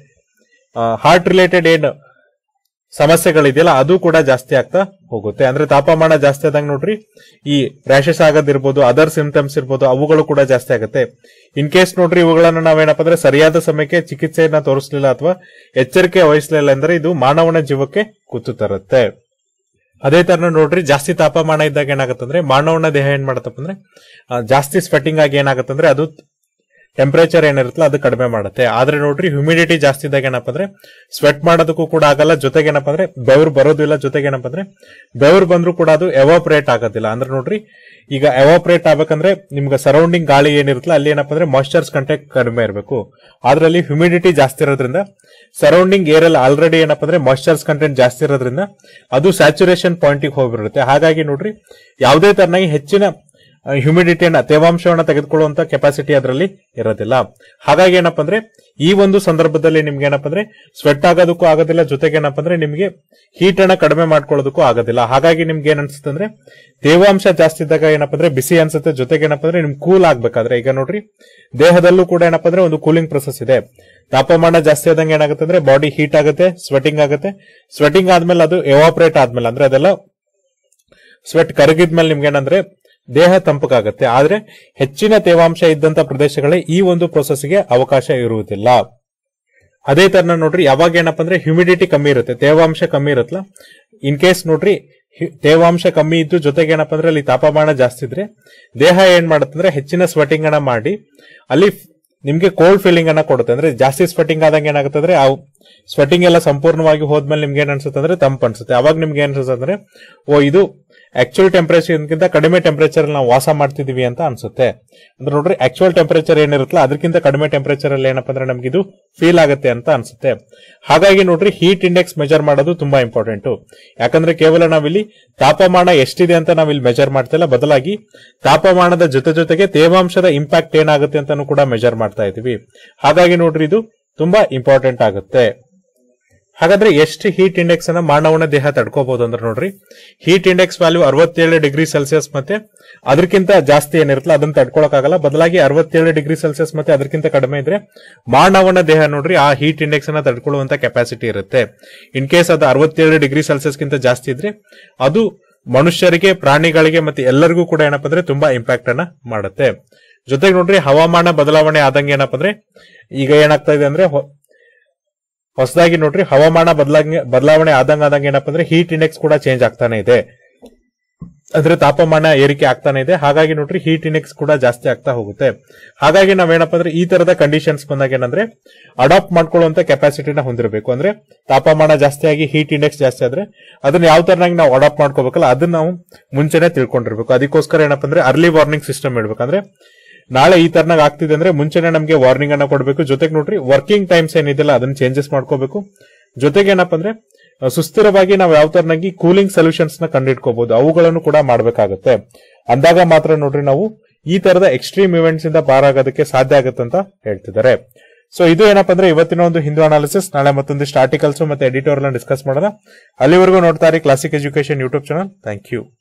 ಹಾರ್ಟ್ ರಿಲೇಟೆಡ್ ಏನ್ ಸಮಸ್ಯೆಗಳಿದೆಯಲ್ಲ ಅದು ಕೂಡ ಜಾಸ್ತಿ ಆಗ್ತಾ ಹೋಗುತ್ತೆ ಅಂದ್ರೆ ತಾಪಮಾನ ಜಾಸ್ತಿ ಆದಂಗ ನೋಡ್ರಿ ಈ ರ್ಯಾಶಸ್ ಆಗೋದಿರ್ಬೋದು ಅದರ್ ಸಿಂಪ್ಟಮ್ಸ್ ಇರ್ಬೋದು ಅವುಗಳು ಕೂಡ ಜಾಸ್ತಿ ಆಗುತ್ತೆ ಇನ್ ಕೇಸ್ ನೋಡ್ರಿ ಇವುಗಳನ್ನ ನಾವೇನಪ್ಪ ಅಂದ್ರೆ ಸರಿಯಾದ ಸಮಯಕ್ಕೆ ಚಿಕಿತ್ಸೆಯನ್ನ ತೋರಿಸಲಿಲ್ಲ ಅಥವಾ ಎಚ್ಚರಿಕೆ ವಹಿಸಲಿಲ್ಲ ಅಂದ್ರೆ ಇದು ಮಾನವನ ಜೀವಕ್ಕೆ ಕುತ್ತು ತರುತ್ತೆ ಅದೇ ತರ ನೋಡ್ರಿ ಜಾಸ್ತಿ ತಾಪಮಾನ ಇದ್ದಾಗ ಏನಾಗುತ್ತಂದ್ರೆ ಮಾನವನ ದೇಹ ಏನ್ ಮಾಡತ್ತಪ್ಪ ಅಂದ್ರೆ ಆ, ಜಾಸ್ತಿ ಸ್ವೆಟ್ಟಿಂಗ್ ಆಗಿ ಏನಾಗುತ್ತಂದ್ರೆ ಅದು ಟೆಂಪರೇಚರ್ ಏನಿರುತ್ತಲ್ಲ ಅದು ಕಡಿಮೆ ಮಾಡುತ್ತೆ ಆದ್ರೆ ನೋಡ್ರಿ ಹ್ಯೂಮಿಡಿಟಿ ಜಾಸ್ತಿ ಇದ್ದಾಗ ಏನಪ್ಪ ಅಂದ್ರೆ ಸ್ವೆಟ್ ಮಾಡೋದಕ್ಕೂ ಕೂಡ ಆಗಲ್ಲ ಜೊತೆಗೆ ಏನಪ್ಪ ಅಂದ್ರೆ ಬೆವರು ಬರೋದಿಲ್ಲ ಜೊತೆಗೆ ಏನಪ್ಪ ಅಂದ್ರೆ ಬೆವರು ಬಂದ್ರೂ ಕೂಡ ಅದು ಎವಾಪರೇಟ್ ಆಗೋದಿಲ್ಲ ಅಂದ್ರೆ ನೋಡ್ರಿ ಈಗ ಎವಾಪರೇಟ್ ಆಗ್ಬೇಕಂದ್ರೆ ನಿಮ್ಗೆ ಸರೌಂಡಿಂಗ್ ಗಾಳಿ ಏನಿರುತ್ತಲ್ಲ ಅಲ್ಲಿ ಏನಪ್ಪ ಅಂದ್ರೆ ಮಾಯಿಶ್ಚರ್ಸ್ ಕಂಟೆಂಟ್ ಕಡಿಮೆ ಇರಬೇಕು ಅದ್ರಲ್ಲಿ ಹ್ಯೂಮಿಡಿಟಿ ಜಾಸ್ತಿ ಇರೋದ್ರಿಂದ ಸರೌಂಡಿಂಗ್ ಏರ್ ಅಲ್ಲಿ ಆಲ್ರೆಡಿ ಏನಪ್ಪ ಅಂದ್ರೆ ಮಾಯಿಶ್ಚರ್ಸ್ ಕಂಟೆಂಟ್ ಜಾಸ್ತಿ ಇರೋದ್ರಿಂದ ಅದು ಸ್ಯಾಚುರೇಷನ್ ಪಾಯಿಂಟಿಗೆ ಹೋಗ್ಬಿರುತ್ತೆ ಹಾಗಾಗಿ ನೋಡ್ರಿ ಯಾವುದೇ ತರನಾಗಿ ಹೆಚ್ಚಿನ ಹ್ಯೂಮಿಡಿಟಿಯನ್ನ ತೇವಾಂಶವನ್ನ ತೆಗೆದುಕೊಳ್ಳುವಂತ ಕೆಪಾಸಿಟಿ ಅದರಲ್ಲಿ ಇರೋದಿಲ್ಲ ಹಾಗಾಗಿ ಏನಪ್ಪ ಅಂದ್ರೆ ಈ ಒಂದು ಸಂದರ್ಭದಲ್ಲಿ ನಿಮ್ಗೆ ಏನಪ್ಪ ಅಂದ್ರೆ ಸ್ವೆಟ್ ಆಗೋದಕ್ಕೂ ಆಗೋದಿಲ್ಲ ಜೊತೆಗೆ ಏನಪ್ಪ ಅಂದ್ರೆ ನಿಮ್ಗೆ ಹೀಟ್ ಅನ್ನ ಕಡಿಮೆ ಮಾಡ್ಕೊಳ್ಳೋದಕ್ಕೂ ಆಗೋದಿಲ್ಲ ಹಾಗಾಗಿ ನಿಮ್ಗೆ ಏನ್ ಅನ್ಸುತ್ತೆ ಅಂದ್ರೆ ತೇವಾಂಶ ಜಾಸ್ತಿ ಇದ್ದಾಗ ಏನಪ್ಪ ಅಂದ್ರೆ ಬಿಸಿ ಅನ್ಸುತ್ತೆ ಜೊತೆಗೆ ಏನಪ್ಪ ಅಂದ್ರೆ ನಿಮ್ಗೆ ಕೂಲ್ ಆಗ್ಬೇಕಾದ್ರೆ ಈಗ ನೋಡ್ರಿ ದೇಹದಲ್ಲೂ ಕೂಡ ಏನಪ್ಪ ಅಂದ್ರೆ ಒಂದು ಕೂಲಿಂಗ್ ಪ್ರೊಸೆಸ್ ಇದೆ ತಾಪಮಾನ ಜಾಸ್ತಿ ಆದಂಗೆ ಏನಾಗುತ್ತೆ ಅಂದ್ರೆ ಬಾಡಿ ಹೀಟ್ ಆಗುತ್ತೆ ಸ್ವೆಟಿಂಗ್ ಆಗುತ್ತೆ ಸ್ವೆಟಿಂಗ್ ಆದ್ಮೇಲೆ ಅದು ಎವಾಪರೇಟ್ ಆದ್ಮೇಲೆ ಅಂದ್ರೆ ಅದೆಲ್ಲ ಸ್ವೆಟ್ ಕರಗಿದ್ಮೇಲೆ ನಿಮ್ಗೆ ಏನಂದ್ರೆ ದೇಹ ತಂಪಗಾಗುತ್ತೆ ಆದ್ರೆ ಹೆಚ್ಚಿನ ತೇವಾಂಶ ಇದ್ದಂತ ಪ್ರದೇಶಗಳೇ ಈ ಒಂದು ಪ್ರೊಸೆಸ್ಗೆ ಅವಕಾಶ ಇರುವುದಿಲ್ಲ ಅದೇ ತರ ನೋಡ್ರಿ ಯಾವಾಗ ಏನಪ್ಪ ಅಂದ್ರೆ ಹ್ಯುಮಿಡಿಟಿ ಕಮ್ಮಿ ಇರುತ್ತೆ ತೇವಾಂಶ ಕಮ್ಮಿ ಇರುತ್ತಲ್ಲ ಇನ್ ಕೇಸ್ ನೋಡ್ರಿ ಹಿ- ತೇವಾಂಶ ಕಮ್ಮಿ ಇದ್ದು ಜೊತೆಗೆ ಏನಪ್ಪ ಅಂದ್ರೆ ಅಲ್ಲಿ ತಾಪಮಾನ ಜಾಸ್ತಿ ಇದ್ರೆ ದೇಹ ಏನ್ ಮಾಡುತ್ತಂದ್ರೆ ಹೆಚ್ಚಿನ ಸ್ವೆಟಿಂಗ್ ಅನ್ನ ಮಾಡಿ ಅಲ್ಲಿ ಫ್- ನಿಮ್ಗೆ ಕೋಲ್ಡ್ ಫೀಲಿಂಗ್ ಅನ್ನ ಕೊಡುತ್ತೆ ಅಂದ್ರೆ ಜಾಸ್ತಿ ಸ್ವೆಟಿಂಗ್ ಆದಂಗೆ ಏನಾಗುತ್ತೆ ಅಂದ್ರೆ ಆ ಸ್ವೆಟಿಂಗ್ ಎಲ್ಲ ಸಂಪೂರ್ಣವಾಗಿ ಹೋದ್ಮೇಲೆ ನಿಮ್ಗೆ ಏನ್ ಅನ್ಸುತ್ತೆ ಅಂದ್ರೆ ತಂಪು ಅನ್ಸುತ್ತೆ ಅವಾಗ ನಿಮ್ಗೆ ಏನ್ ಅನ್ಸುತ್ತೆ ಅಂದ್ರೆ ಓ ಇದು ಆಕ್ಚುಯಲ್ ಟೆಂಪರೇಚರ್ಗಿಂತ ಕಡಿಮೆ ಟೆಂಪರೇಚರ್ ನಾವು ವಾಸ ಮಾಡ್ತಿದೀವಿ ಅಂತ ಅನ್ಸುತ್ತೆ ಅಂದ್ರೆ ನೋಡ್ರಿ ಆಕ್ಚುಯಲ್ ಟೆಂಪರೇಚರ್ ಏನಿರುತ್ತಲ್ಲ ಅದಕ್ಕಿಂತ ಕಡಿಮೆ ಟೆಂಪರೇಚರ್ ಅಲ್ಲಿ ಏನಪ್ಪ ಅಂದ್ರೆ ನಮ್ಗೆ ಇದು ಫೀಲ್ ಆಗುತ್ತೆ ಅಂತ ಅನ್ಸುತ್ತೆ ಹಾಗಾಗಿ ನೋಡ್ರಿ ಹೀಟ್ ಇಂಡೆಕ್ಸ್ ಮೆಜರ್ ಮಾಡೋದು ತುಂಬಾ ಇಂಪಾರ್ಟೆಂಟ್ ಯಾಕಂದ್ರೆ ಕೇವಲ ನಾವಿಲ್ಲಿ ತಾಪಮಾನ ಎಷ್ಟಿದೆ ಅಂತ ನಾವಿಲ್ಲಿ ಮೆಜರ್ ಮಾಡ್ತಿಲ್ಲ ಬದಲಾಗಿ ತಾಪಮಾನದ ಜೊತೆ ಜೊತೆಗೆ ತೇವಾಂಶದ ಇಂಪ್ಯಾಕ್ಟ್ ಏನಾಗುತ್ತೆ ಅಂತಾನು ಕೂಡ ಮೆಜರ್ ಮಾಡ್ತಾ ಇದೀವಿ ಹಾಗಾಗಿ ನೋಡ್ರಿ ಇದು ತುಂಬಾ ಇಂಪಾರ್ಟೆಂಟ್ ಆಗುತ್ತೆ ಹಾಗಾದ್ರೆ ಎಷ್ಟು ಹೀಟ್ ಇಂಡೆಕ್ಸ್ ಅನ್ನ ಮಾನವನ ದೇಹ ತಡ್ಕೋಬಹುದು ಅಂದ್ರೆ ನೋಡ್ರಿ ಹೀಟ್ ಇಂಡೆಕ್ಸ್ ವ್ಯಾಲ್ಯೂ ಅರವತ್ತೇಳು ಡಿಗ್ರಿ ಸೆಲ್ಸಿಯಸ್ ಮತ್ತೆ ಅದಕ್ಕಿಂತ ಜಾಸ್ತಿ ಏನಿರುತ್ತಲ್ಲ ಅದನ್ನ ತಡ್ಕೊಳಕ್ಕಾಗಲ್ಲ ಬದಲಾಗಿ ಅರವತ್ತೇಳು ಡಿಗ್ರಿ ಸೆಲ್ಸಿಯಸ್ ಮತ್ತೆ ಅದಕ್ಕಿಂತ ಕಡಿಮೆ ಇದ್ರೆ ಮಾನವನ ದೇಹ ನೋಡ್ರಿ ಆ ಹೀಟ್ ಇಂಡೆಕ್ಸ್ ಅನ್ನ ತಡ್ಕೊಳ್ಳುವಂತ ಕೆಪಾಸಿಟಿ ಇರುತ್ತೆ ಇನ್ ಕೇಸ್ ಅದು ಅರವತ್ತೇಳು ಡಿಗ್ರಿ ಸೆಲ್ಸಿಯಸ್ಗಿಂತ ಜಾಸ್ತಿ ಇದ್ರೆ ಅದು ಮನುಷ್ಯರಿಗೆ ಪ್ರಾಣಿಗಳಿಗೆ ಮತ್ತೆ ಎಲ್ಲರಿಗೂ ಕೂಡ ಏನಪ್ಪ ಅಂದ್ರೆ ತುಂಬಾ ಇಂಪ್ಯಾಕ್ಟ್ ಅನ್ನ ಮಾಡುತ್ತೆ ಜೊತೆಗೆ ನೋಡ್ರಿ ಹವಾಮಾನ ಬದಲಾವಣೆ ಆದಂಗೆ ಏನಪ್ಪ ಅಂದ್ರೆ ಈಗ ಏನಾಗ್ತಾ ಇದೆ ಅಂದ್ರೆ ಹೊ- ಹೊಸದಾಗಿ ನೋಡ್ರಿ ಹವಾಮಾನ ಬದಲಾಂಗೆ ಬದಲಾವಣೆ ಆದಂಗ ಆದಂಗ ಏನಪ್ಪ ಅಂದ್ರೆ ಹೀಟ್ ಇಂಡೆಕ್ಸ್ ಕೂಡ ಚೇಂಜ್ ಆಗ್ತಾನೆ ಇದೆ ಅಂದ್ರೆ ತಾಪಮಾನ ಏರಿಕೆ ಆಗ್ತಾನೆ ಇದೆ ಹಾಗಾಗಿ ನೋಡ್ರಿ ಹೀಟ್ ಇಂಡೆಕ್ಸ್ ಕೂಡ ಜಾಸ್ತಿ ಆಗ್ತಾ ಹೋಗುತ್ತೆ ಹಾಗಾಗಿ ನಾವೇನಪ್ಪ ಅಂದ್ರೆ ಈ ತರದ ಕಂಡೀಷನ್ಸ್ ಬಂದಾಗ ಏನಂದ್ರೆ ಅಡಾಪ್ಟ್ ಮಾಡ್ಕೊಳ್ಳುವಂತ ಕೆಪಾಸಿಟಿನ ಹೊಂದಿರಬೇಕು ಅಂದ್ರೆ ತಾಪಮಾನ ಜಾಸ್ತಿ ಆಗಿ ಹೀಟ್ ಇಂಡೆಕ್ಸ್ ಜಾಸ್ತಿ ಆದ್ರೆ ಅದನ್ನ ಯಾವ ತರನಾಗಿ ನಾವು ಅಡಾಪ್ಟ್ ಮಾಡ್ಕೋಬೇಕಲ್ಲ ಅದನ್ನ ನಾವು ಮುಂಚೆನೆ ತಿಳ್ಕೊಂಡಿರ್ಬೇಕು ಅದಕ್ಕೋಸ್ಕರ ಏನಪ್ಪ ಅಂದ್ರೆ ಅರ್ಲಿ ವಾರ್ನಿಂಗ್ ಸಿಸ್ಟಮ್ ಇಡ್ಬೇಕಂದ್ರೆ ನಾಳೆ ಈ ತರನಾಗ ಆಗ್ತಿದೆ ಅಂದ್ರೆ ಮುಂಚೆನೆ ನಮಗೆ ವಾರ್ನಿಂಗ್ ಅನ್ನ ಕೊಡಬೇಕು ಜೊತೆಗೆ ನೋಡ್ರಿ ವರ್ಕಿಂಗ್ ಟೈಮ್ಸ್ ಏನಿದೆಯಲ್ಲ ಅದನ್ನ ಚೇಂಜಸ್ ಮಾಡ್ಕೋಬೇಕು ಜೊತೆಗೆ ಏನಪ್ಪ ಅಂದ್ರೆ ಆ, ಸುಸ್ಥಿರವಾಗಿ ನಾವು ಯಾವ ತರನಾಗಿ ಕೂಲಿಂಗ್ ಸೊಲ್ಯೂಷನ್ಸ್ ನ ಕಂಡಿಡ್ಕೋಬಹುದು ಅವುಗಳನ್ನು ಕೂಡ ಮಾಡಬೇಕಾಗುತ್ತೆ ಅಂದಾಗ ಮಾತ್ರ ನೋಡ್ರಿ ನಾವು ಈ ತರದ ಎಕ್ಸ್ಟ್ರೀಮ್ ಇವೆಂಟ್ಸ್ ಇಂದ ಪಾರಾಗೋದಕ್ಕೆ ಸಾಧ್ಯ ಆಗುತ್ತೆ ಅಂತ ಹೇಳ್ತಿದ್ದಾರೆ ಸೊ ಇದು ಏನಪ್ಪ ಅಂದ್ರೆ ಇವತ್ತಿನ ಒಂದು ಹಿಂದೂ ಅನಾಲಿಸಿಸ್ ನಾಳೆ ಮತ್ತೊಂದಿಷ್ಟು ಆರ್ಟಿಕಲ್ಸ್ ಮತ್ತೆ ಎಡಿಟೋರಿಯಲ್ ಡಿಸ್ಕಸ್ ಮಾಡೋಣ ಅಲ್ಲಿವರೆಗೂ ನೋಡ್ತಾ ಇರಿ Classic education YouTube channel thank you